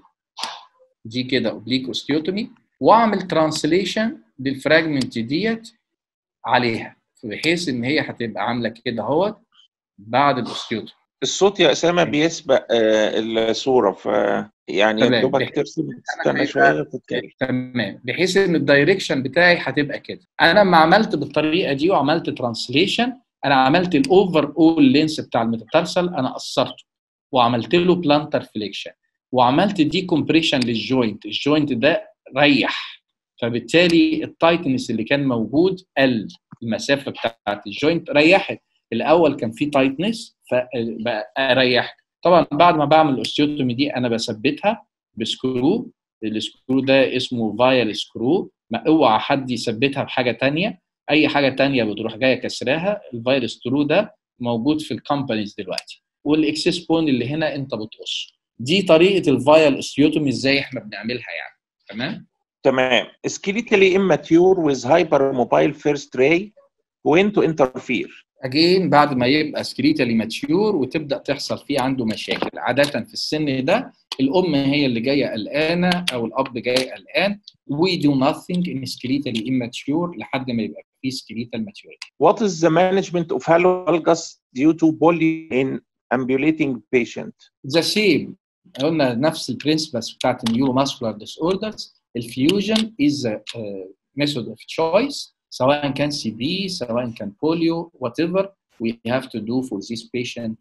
دي كده اوبليك اوستيوتومي واعمل ترانسليشن للفراجمنت ديت عليها بحيث ان هي هتبقى عامله كده اهوت بعد الاوستيوتومي
الصوت يا اسامه بيسبق آه الصوره ف يعني دوبك ترسم تستنى شويه تتكلم
تمام بحيث ان الدايركشن بتاعي هتبقى كده انا لما عملت بالطريقه دي وعملت ترانسليشن انا عملت الاوفر اول لينس بتاع الميتاتارسال انا قصرته وعملت له بلانتر فليكشن وعملت دي كومبريشن للجوينت الجوينت ده ريح فبالتالي التايتنس اللي كان موجود قل المسافه بتاعت الجوينت ريحت الاول كان في تايتنس فبقى ريحت طبعا بعد ما بعمل الاوستيوتومي دي انا بثبتها بسكرو السكرو ده اسمه فايل سكرو ما اوعى حد يثبتها بحاجه ثانيه اي حاجه ثانيه بتروح جايه كسراها الفايل سكرو ده موجود في الكومبانيز دلوقتي والاكسس بون اللي هنا انت بتقصه دي طريقه الفايل اوستيوتومي ازاي احنا بنعملها يعني تمام
تمام skeletally immature with hypermobile first ray when to interfere
اجين بعد ما يبقى سكريتالي ماتيور وتبدا تحصل فيه عنده مشاكل عاده في السن ده الام هي اللي جايه قلقانه او الاب جاي قلقان we do nothing in skeletally immature لحد ما يبقى فيه skeletal maturity.
What is the management of halovalgus due to poly in ambulating patient?
The same قلنا نفس البرنسبلز بتاعت النيوروماسكولار ديس اوردرز الفيوجن از ميثود اوف تشويس سواء كان سي بي سواء كان بوليو وات ايفر وي هاف تو دو فور ذيس بيشنت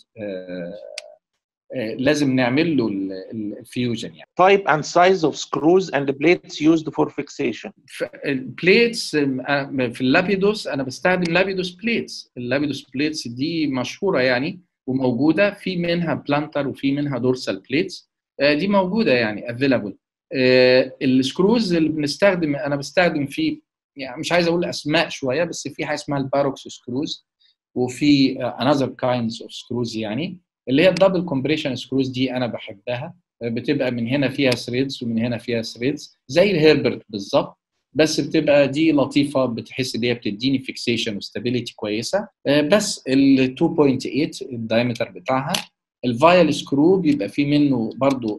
لازم نعمل له الفيوجن يعني
type and size of screws and plates used for fixation
البليتس في اللابيدوس انا بستخدم لابيدوس بليتس اللابيدوس بليتس دي مشهوره يعني وموجوده في منها بلانتر وفي منها دورسال بليتس دي موجوده يعني افيلابل السكروز اللي بنستخدم انا بستخدم فيه يعني مش عايز اقول اسماء شويه بس في حاجه اسمها الباروكس سكروز وفي انذر كايندز اوف سكروز يعني اللي هي الدبل كومبريشن سكروز دي انا بحبها بتبقى من هنا فيها ثريدز ومن هنا فيها ثريدز زي الهيربرت بالظبط بس بتبقى دي لطيفه بتحس ان هي بتديني فيكسيشن وستابيليتي كويسه بس ال 2.8 الدايمتر بتاعها الفايل سكرو بيبقى فيه منه برضو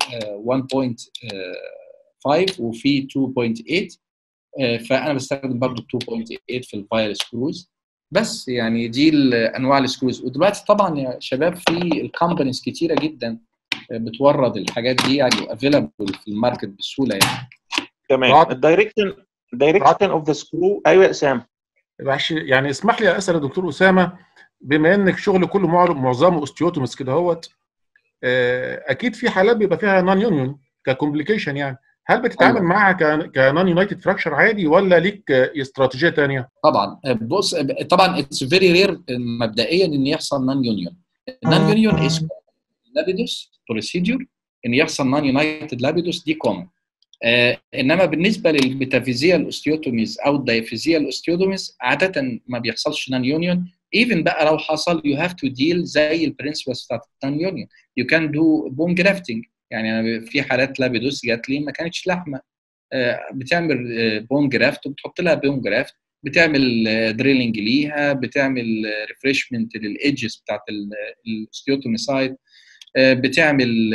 1.5 وفي 2.8 فانا بستخدم برضو 2.8 في الفايل سكروز بس يعني دي انواع السكروز ودلوقتي طبعا يا شباب في الكومبانيز كتيره جدا بتورد الحاجات دي يعني افيلابل في الماركت بسهوله يعني
تمام الدايركشن دايركشن اوف ذا سكرو ايوه يا اسامه
يعني اسمح لي اسال يا دكتور اسامه بما انك شغل كله معظمه اوستيوتومس كده اهوت اكيد في حالات بيبقى فيها نون يونيون ككومبليكيشن يعني هل بتتعامل أيوة. معها كنون يونايتد فراكشر عادي ولا ليك استراتيجيه ثانيه؟
طبعا بص طبعا اتس فيري رير مبدئيا ان يحصل نون يونيون النون يونيون اسمه لابيدوس بروسيدور ان يحصل نون يونايتد لابيدوس دي كومن آه انما بالنسبه للميتافيزيال اوستيوتوميز او الدايفيزيال اوستيوتوميز عاده ما بيحصلش نون يونيون ايفن بقى لو حصل يو هاف تو ديل زي البرنسبلز بتاعت التان يونيون يو كان دو بون جرافتنج يعني انا في حالات لابيدوس جات لي ما كانتش لحمه بتعمل بون جرافت وبتحط لها بون جرافت بتعمل دريلنج ليها بتعمل ريفرشمنت للايدجز بتاعت الاستيوتومي سايد بتعمل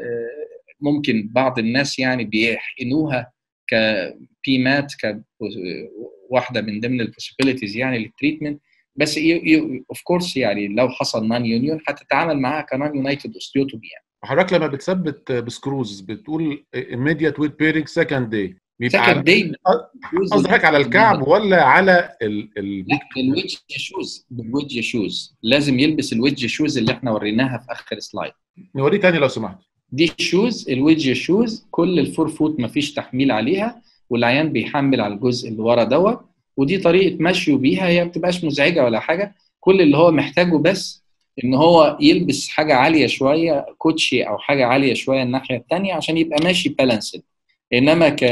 ممكن بعض الناس يعني بيحقنوها كبيمات كواحده من ضمن البوسيبيليتيز يعني للتريتمنت بس اوف كورس يعني لو حصل نون يونيون هتتعامل معاها كنون يونايتد اوستيوتومي يعني
حضرتك لما بتثبت بسكروز بتقول immediate weight bearing second day
سكند داي
قصدك على الكعب ولا على ال ال
لا الويدج شوز بالويدج شوز لازم يلبس الويدج شوز اللي احنا وريناها في اخر سلايد
نوريه تاني لو سمحت
دي الشوز الويدج شوز كل الفور فوت مفيش تحميل عليها والعيان بيحمل على الجزء اللي ورا دوت ودي طريقه مشيه بيها هي ما بتبقاش مزعجه ولا حاجه كل اللي هو محتاجه بس ان هو يلبس حاجه عاليه شويه كوتشي او حاجه عاليه شويه الناحيه الثانيه عشان يبقى ماشي بالانسد انما ك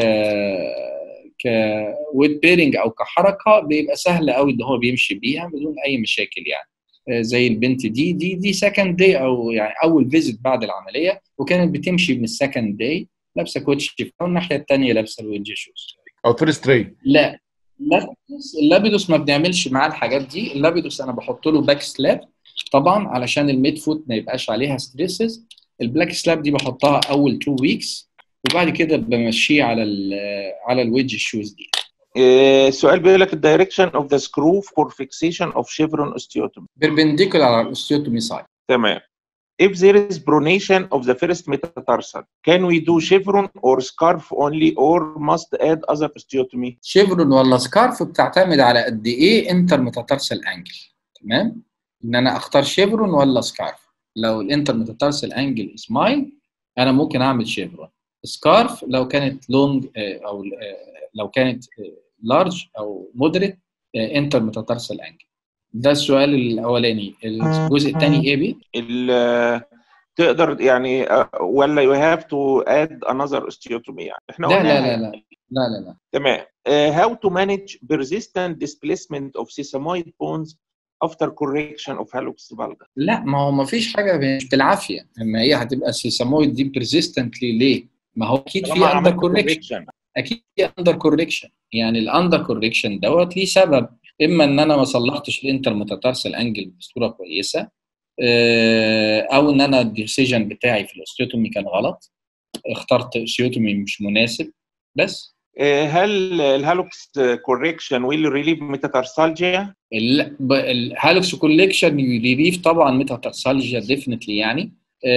ك ويت بيرنج او كحركه بيبقى سهل قوي ان هو بيمشي بيها بدون اي مشاكل يعني زي البنت دي دي دي سكند داي او يعني اول فيزيت بعد العمليه وكانت بتمشي من السكند داي لابسه كوتشي والناحيه الثانيه لابسه الويدج شوز
او فيرست راي
لا اللابيدوس اللابيدوس ما بنعملش معاه الحاجات دي اللابيدوس انا بحط له باك سلاب طبعا علشان الميد فوت ما يبقاش عليها ستريسز البلاك سلاب دي بحطها اول 2 ويكس وبعد كده بمشيه على ال على الويدج شوز دي
سؤال بيقول لك الدايركشن اوف ذا سكرو فور فيكسيشن اوف شيفرون اوستيوتومي
بيربنديكولار على الاوستيوتومي سايد
تمام If there is pronation of the first metatarsal, can we do chevron or scarf only or must add other osteotomy?
شيفرون ولا سكارف بتعتمد على قد ايه انتر ميتاتارسال انجل تمام ان انا اختار شيفرون ولا سكارف لو الانتر ميتاتارسال انجل از مايل انا ممكن اعمل شيفرون سكارف لو كانت لونج او لو كانت لارج او مودريت انتر ميتاتارسال انجل ده السؤال الاولاني الجزء الثاني ايه بي
تقدر يعني ولا you have to add another osteotomy يعني احنا
لا لا لا لا لا لا لا
تمام uh, how to manage persistent displacement of sesamoid bones after correction of hallux valgus
لا ما هو ما فيش حاجه مش بالعافيه اما هي هتبقى السيسامويد دي بيرزيستنتلي ليه؟ ما هو اكيد في اندر كوركشن اكيد في اندر كوركشن يعني الاندر كوركشن دوت ليه سبب اما ان انا ما صلحتش الانتر ميتاتارسال انجل بصوره كويسه او ان انا الديسيجن بتاعي في الاوستيوتومي كان غلط اخترت اوستيوتومي مش مناسب بس
هل الهالوكس كوريكشن ويل ريليف ميتاتارسالجيا؟
الهالوكس كوليكشن ريليف طبعا ميتاتارسالجيا ديفنتلي يعني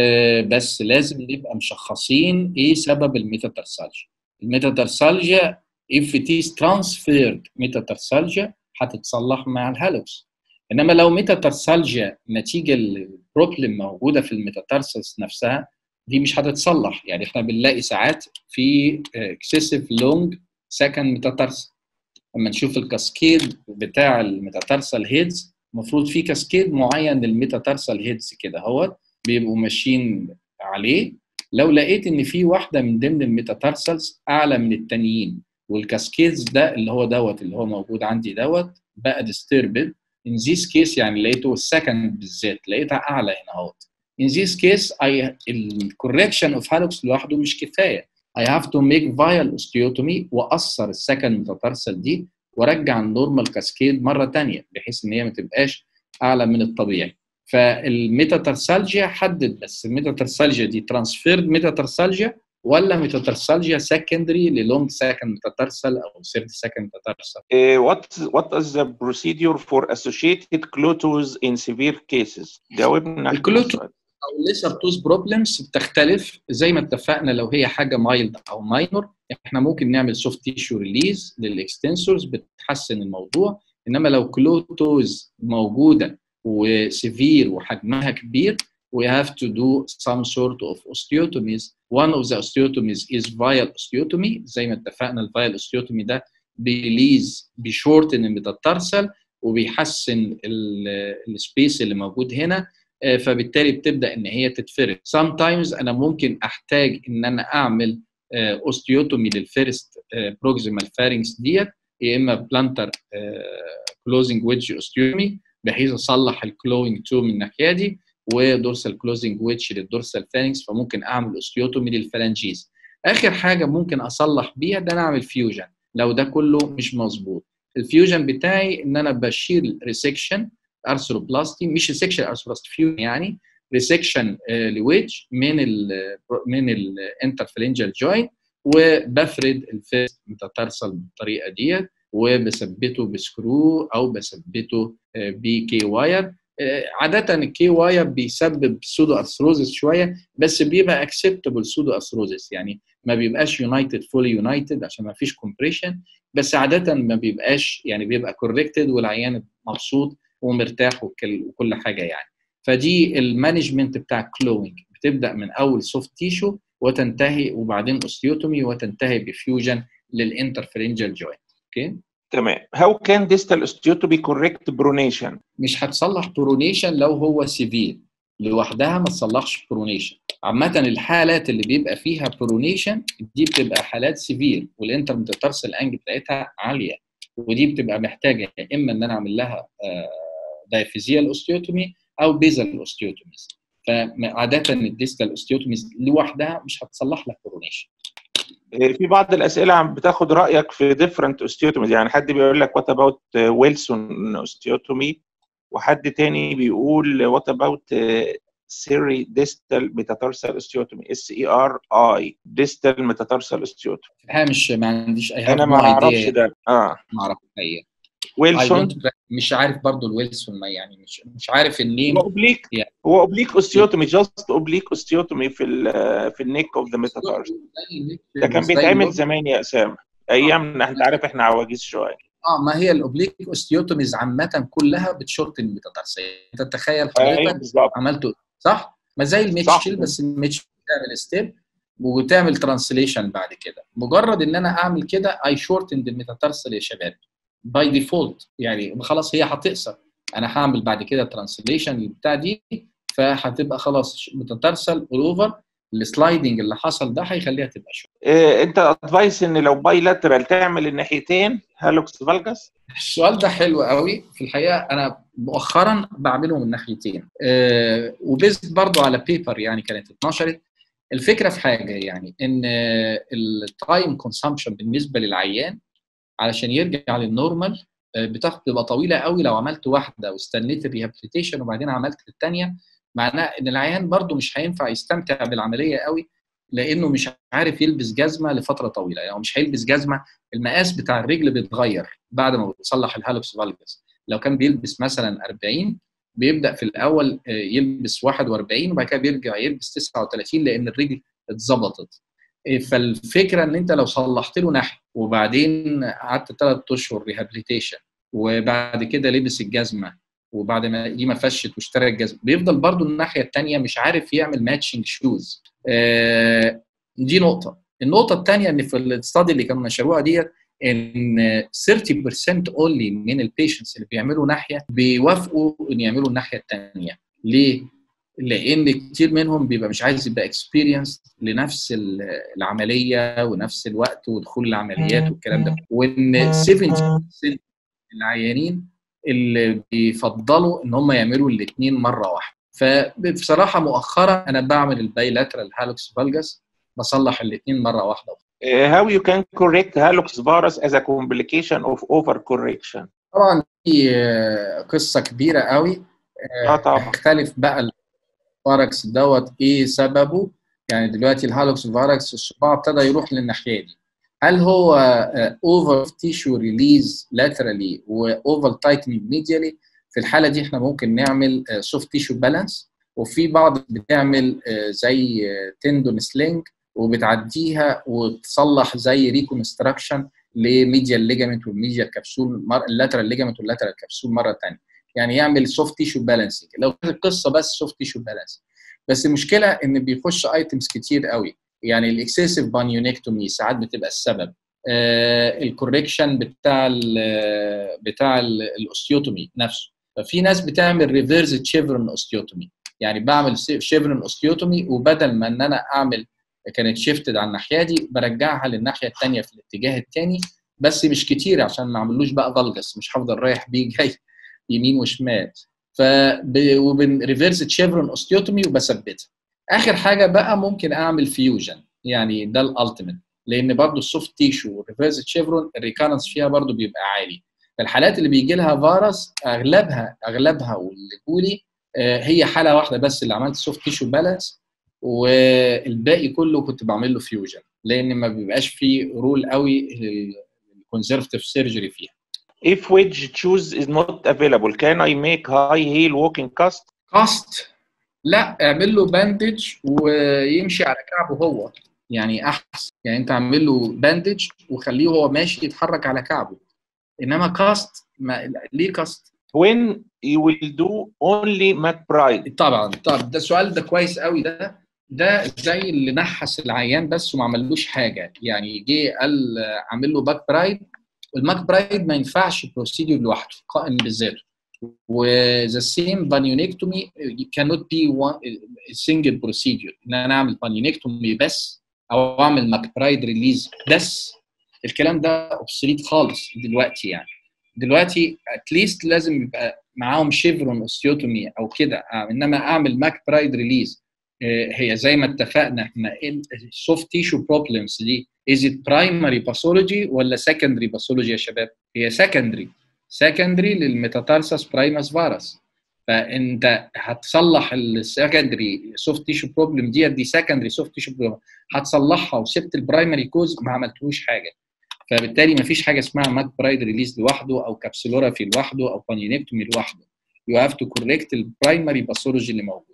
بس لازم نبقى مشخصين ايه سبب الميتاتارسالجيا الميتاتارسالجيا if it is transferred ميتاتارسالجيا هتتصلح مع الهالوكس انما لو ميتاتارسالجيا نتيجه البروبلم موجوده في الميتاتارسلز نفسها دي مش هتتصلح يعني احنا بنلاقي ساعات في اكسسيف لونج سكند ميتاتارسل لما نشوف الكاسكيد بتاع الميتاتارسال هيدز المفروض في كاسكيد معين للميتاتارسال هيدز كده اهوت بيبقوا ماشيين عليه لو لقيت ان في واحده من ضمن الميتاتارسلز اعلى من التانيين والكاسكيدز ده اللي هو دوت اللي هو موجود عندي دوت بقى ديستربد in this case يعني لقيته السكند بالذات لقيتها اعلى هنا اهوت in this case I الكوركشن اوف هالوكس لوحده مش كفايه I have to make vial osteotomy واثر السكند ميتاتارسل دي وارجع النورمال كاسكيد مره ثانيه بحيث ان هي ما تبقاش اعلى من الطبيعي فالميتاتارسالجيا حدد بس الميتاتارسالجيا دي ترانسفيرد ميتاتارسالجيا ولا ميتاتارسالجيا سكندري للونج سكند ميتاتارسال او سيرد سكند ميتاتارسال
what what is the procedure for associated clotos in severe cases جاوبنا
الكلوتو او ليسر توز بروبلمز بتختلف زي ما اتفقنا لو هي حاجه مايلد او ماينور احنا ممكن نعمل سوفت تيشو ريليز للاكستنسورز بتحسن الموضوع انما لو كلوتوز موجوده وسيفير وحجمها كبير we have to do some sort of osteotomies. One of the osteotomies is vial osteotomy زي ما اتفقنا الفايل osteotomy ده بيليز بيشورتن الميتاتارسل وبيحسن السبيس اللي موجود هنا فبالتالي بتبدا ان هي تتفرد. Sometimes انا ممكن احتاج ان انا اعمل اوستيوتومي للفيرست بروكسيمال فارنكس ديت يا اما بلانتر كلوزنج ويدج اوستيومي بحيث اصلح الكلوينج تو من الناحيه دي ودورسال كلوزنج ويتش للدورسال فالنكس فممكن اعمل اوستيوتومي للفالنجيز اخر حاجه ممكن اصلح بيها ده انا اعمل فيوجن لو ده كله مش مظبوط الفيوجن بتاعي ان انا بشيل ريسكشن ارثروبلاستي مش ريسكشن ارثروبلاستي فيوجن يعني ريسكشن لويدج من ال من الانترفلنجال جوينت وبفرد الفيست متترسل بالطريقه ديت وبثبته بسكرو او بثبته بكي واير عاده الكي واير بيسبب سودو ارثروزس شويه بس بيبقى اكسبتبل سودو ارثروزس يعني ما بيبقاش يونايتد فولي يونايتد عشان ما فيش كومبريشن بس عاده ما بيبقاش يعني بيبقى كوركتد والعيان مبسوط ومرتاح وكل حاجه يعني فدي المانجمنت بتاع كلوينج بتبدا من اول سوفت تيشو وتنتهي وبعدين اوستيوتومي وتنتهي بفيوجن للانترفرنجال جوينت اوكي
تمام هاو كان ديستال اوستيوتومي كوريكت برونيشن
مش هتصلح برونيشن لو هو سيفير لوحدها ما تصلحش برونيشن عامة الحالات اللي بيبقى فيها برونيشن دي بتبقى حالات سيفير والانترمترسل انج بتاعتها عالية ودي بتبقى محتاجة يا اما ان انا اعمل لها دايفيزيال اوستيوتومي او بيزل اوستيوتوميز فعادة الديستال اوستيوتوميز لوحدها مش هتصلح لك برونيشن
في بعض الاسئله عم بتاخد رايك في ديفرنت اوستيوتوميز يعني حد بيقول لك وات اباوت ويلسون اوستيوتومي وحد تاني بيقول وات اباوت سيري ديستال ميتاتارسال اوستيوتومي اس اي ار اي ديستال ميتاتارسال اوستيوتومي
الحقيقه مش ما عنديش اي
انا ما اعرفش ده اه
ما اعرفش الحقيقه
ويلسون
مش عارف برضو الويلسون ما يعني مش مش عارف النيم
هو اوبليك
يعني.
هو اوبليك اوستيوتومي جاست اوبليك اوستيوتومي في ال في النيك اوف ذا ميتاتارس ده كان بيتعمل زمان يا اسامه ايام انت عارف احنا عواجيز شويه
اه ما هي الاوبليك اوستيوتوميز عامه كلها بتشورت الميتاتارسيه انت تتخيل حضرتك عملته صح؟ ما زي الميتشل بس الميتشل تعمل ستيب وتعمل ترانسليشن بعد كده مجرد ان انا اعمل كده اي شورتند الميتاتارسل يا شباب باي ديفولت يعني خلاص هي هتقصر انا هعمل بعد كده ترانسليشن بتاع دي فهتبقى خلاص متترسل اول اوفر السلايدنج اللي حصل ده هيخليها تبقى شويه
إيه انت ادفايس ان لو باي لاترال تعمل الناحيتين هالوكس فالجاس
السؤال ده حلو قوي في الحقيقه انا مؤخرا بعمله من ناحيتين أه وبيزد برضو على بيبر يعني كانت اتنشرت الفكره في حاجه يعني ان التايم كونسامشن بالنسبه للعيان علشان يرجع للنورمال بتاخد تبقى طويله قوي لو عملت واحده واستنيت الريهابيليتيشن وبعدين عملت الثانيه معناه ان العيان برده مش هينفع يستمتع بالعمليه قوي لانه مش عارف يلبس جزمه لفتره طويله يعني مش هيلبس جزمه المقاس بتاع الرجل بيتغير بعد ما بتصلح الهالوكس فالجس لو كان بيلبس مثلا 40 بيبدا في الاول يلبس 41 وبعد كده بيرجع يلبس 39 لان الرجل اتظبطت فالفكره ان انت لو صلحت له ناحيه وبعدين قعدت ثلاث اشهر ريهابيليتيشن وبعد كده لبس الجزمه وبعد ما دي ما فشت واشترى الجزمه بيفضل برضو الناحيه الثانيه مش عارف يعمل ماتشنج شوز آه دي نقطه النقطه الثانيه ان في الاستادي اللي كانوا نشروها ديت ان 30% اونلي من البيشنتس اللي بيعملوا ناحيه بيوافقوا ان يعملوا الناحيه الثانيه ليه؟ لان كتير منهم بيبقى مش عايز يبقى اكسبيرينس لنفس العمليه ونفس الوقت ودخول العمليات والكلام ده وان 70% العيانين اللي بيفضلوا ان هم يعملوا الاثنين مره واحده فبصراحه مؤخرا انا بعمل البايلاترال هالوكس فالجس بصلح الاثنين مره واحده
how you can correct hallux virus as a complication of overcorrection
طبعا دي قصه كبيره قوي
اه طبعا
تختلف بقى الفاركس دوت ايه سببه يعني دلوقتي الهالوكس فاركس الصباع ابتدى يروح للناحيه دي هل هو اوفر تيشو ريليز لاترالي واوفر تايتنج ميديالي في الحاله دي احنا ممكن نعمل سوفت تيشو بالانس وفي بعض بتعمل زي تندون سلينج وبتعديها وتصلح زي ريكونستراكشن لميديال ليجامنت والميديال كبسول اللاترال ليجامنت واللاترال كبسول مره ثانيه يعني يعمل سوفت تيشو بالانسنج لو كانت القصه بس سوفت تيشو بالانس بس المشكله ان بيخش ايتمز كتير قوي يعني الاكسسيف بانيونكتومي ساعات بتبقى السبب آه الكوريكشن بتاع ال بتاع الاوستيوتومي نفسه ففي ناس بتعمل ريفيرس تشيفرون اوستيوتومي يعني بعمل شيفرون اوستيوتومي وبدل ما ان انا اعمل كانت شيفتد على الناحيه دي برجعها للناحيه الثانيه في الاتجاه الثاني بس مش كتير عشان ما اعملوش بقى فالجس مش هفضل رايح بيه جاي يمين وشمال ف وبنريفرس تشيفرون اوستيوتومي وبثبتها اخر حاجه بقى ممكن اعمل فيوجن يعني ده الالتيميت لان برضو السوفت تيشو ريفرس تشيفرون الريكارنس فيها برضو بيبقى عالي الحالات اللي بيجي لها فيروس اغلبها اغلبها واللي جولي هي حاله واحده بس اللي عملت سوفت تيشو بالانس والباقي كله كنت بعمل له فيوجن لان ما بيبقاش فيه رول قوي للكونزرفتيف سيرجري فيها
If wedge choose is not available, can I make high heel walking cast?
كاست لا اعمل له باندج ويمشي على كعبه هو يعني احسن يعني انت اعمل له باندج وخليه هو ماشي يتحرك على كعبه انما كاست ما ليه كاست
When you will do only McBride?
طبعا طب ده السؤال ده كويس قوي ده ده زي اللي نحس العيان بس وما عملوش حاجه يعني جه قال عامل له باك برايد الماك برايد ما ينفعش بروسيدور لوحده قائم بذاته وذا سيم بانيونيكتومي cannot be one single procedure ان انا اعمل بانيونيكتومي بس او اعمل ماك برايد ريليز بس الكلام ده اوبسوليت خالص دلوقتي يعني دلوقتي اتليست لازم يبقى معاهم شيفرون اوستيوتومي او كده انما اعمل ماك برايد ريليز هي زي ما اتفقنا احنا السوفت تيشو بروبلمز دي از ات برايمري باثولوجي ولا سكندري باثولوجي يا شباب؟ هي سكندري سكندري للميتاتارسس برايمس فيروس فانت هتصلح السكندري سوفت تيشو بروبلم دي دي سكندري سوفت تيشو بروبلم هتصلحها وسبت البرايمري كوز ما عملتلوش حاجه فبالتالي ما فيش حاجه اسمها ماك برايد ريليز لوحده او كابسولورافي لوحده او بانيونيكتومي لوحده يو هاف تو كوريكت البرايمري باثولوجي اللي موجود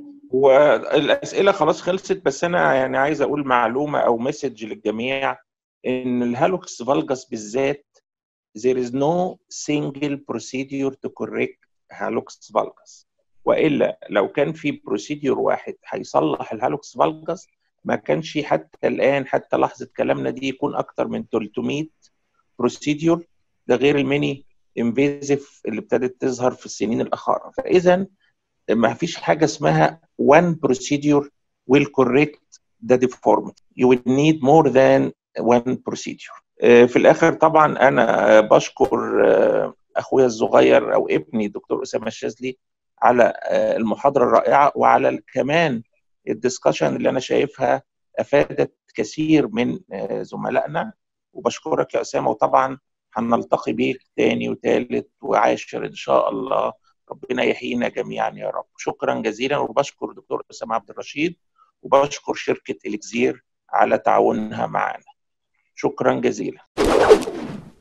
والاسئله خلاص خلصت بس انا يعني عايز اقول معلومه او مسج للجميع ان الهالوكس فالجاس بالذات there is no single procedure to correct هالوكس فالجاس والا لو كان في بروسيديور واحد هيصلح الهالوكس فالجاس ما كانش حتى الان حتى لحظه كلامنا دي يكون اكتر من 300 بروسيديور ده غير الميني انفيزيف اللي ابتدت تظهر في السنين الاخيره فاذا ما فيش حاجه اسمها one procedure will correct the deformity you will need more than one procedure في الاخر طبعا انا بشكر اخويا الصغير او ابني دكتور اسامه الشاذلي على المحاضره الرائعه وعلى كمان الدسكشن اللي انا شايفها افادت كثير من زملائنا وبشكرك يا اسامه وطبعا هنلتقي بيك تاني وتالت وعاشر ان شاء الله ربنا يحيينا جميعا يا رب شكرا جزيلا وبشكر دكتور اسامه عبد الرشيد وبشكر شركه الكزير على تعاونها معنا شكرا جزيلا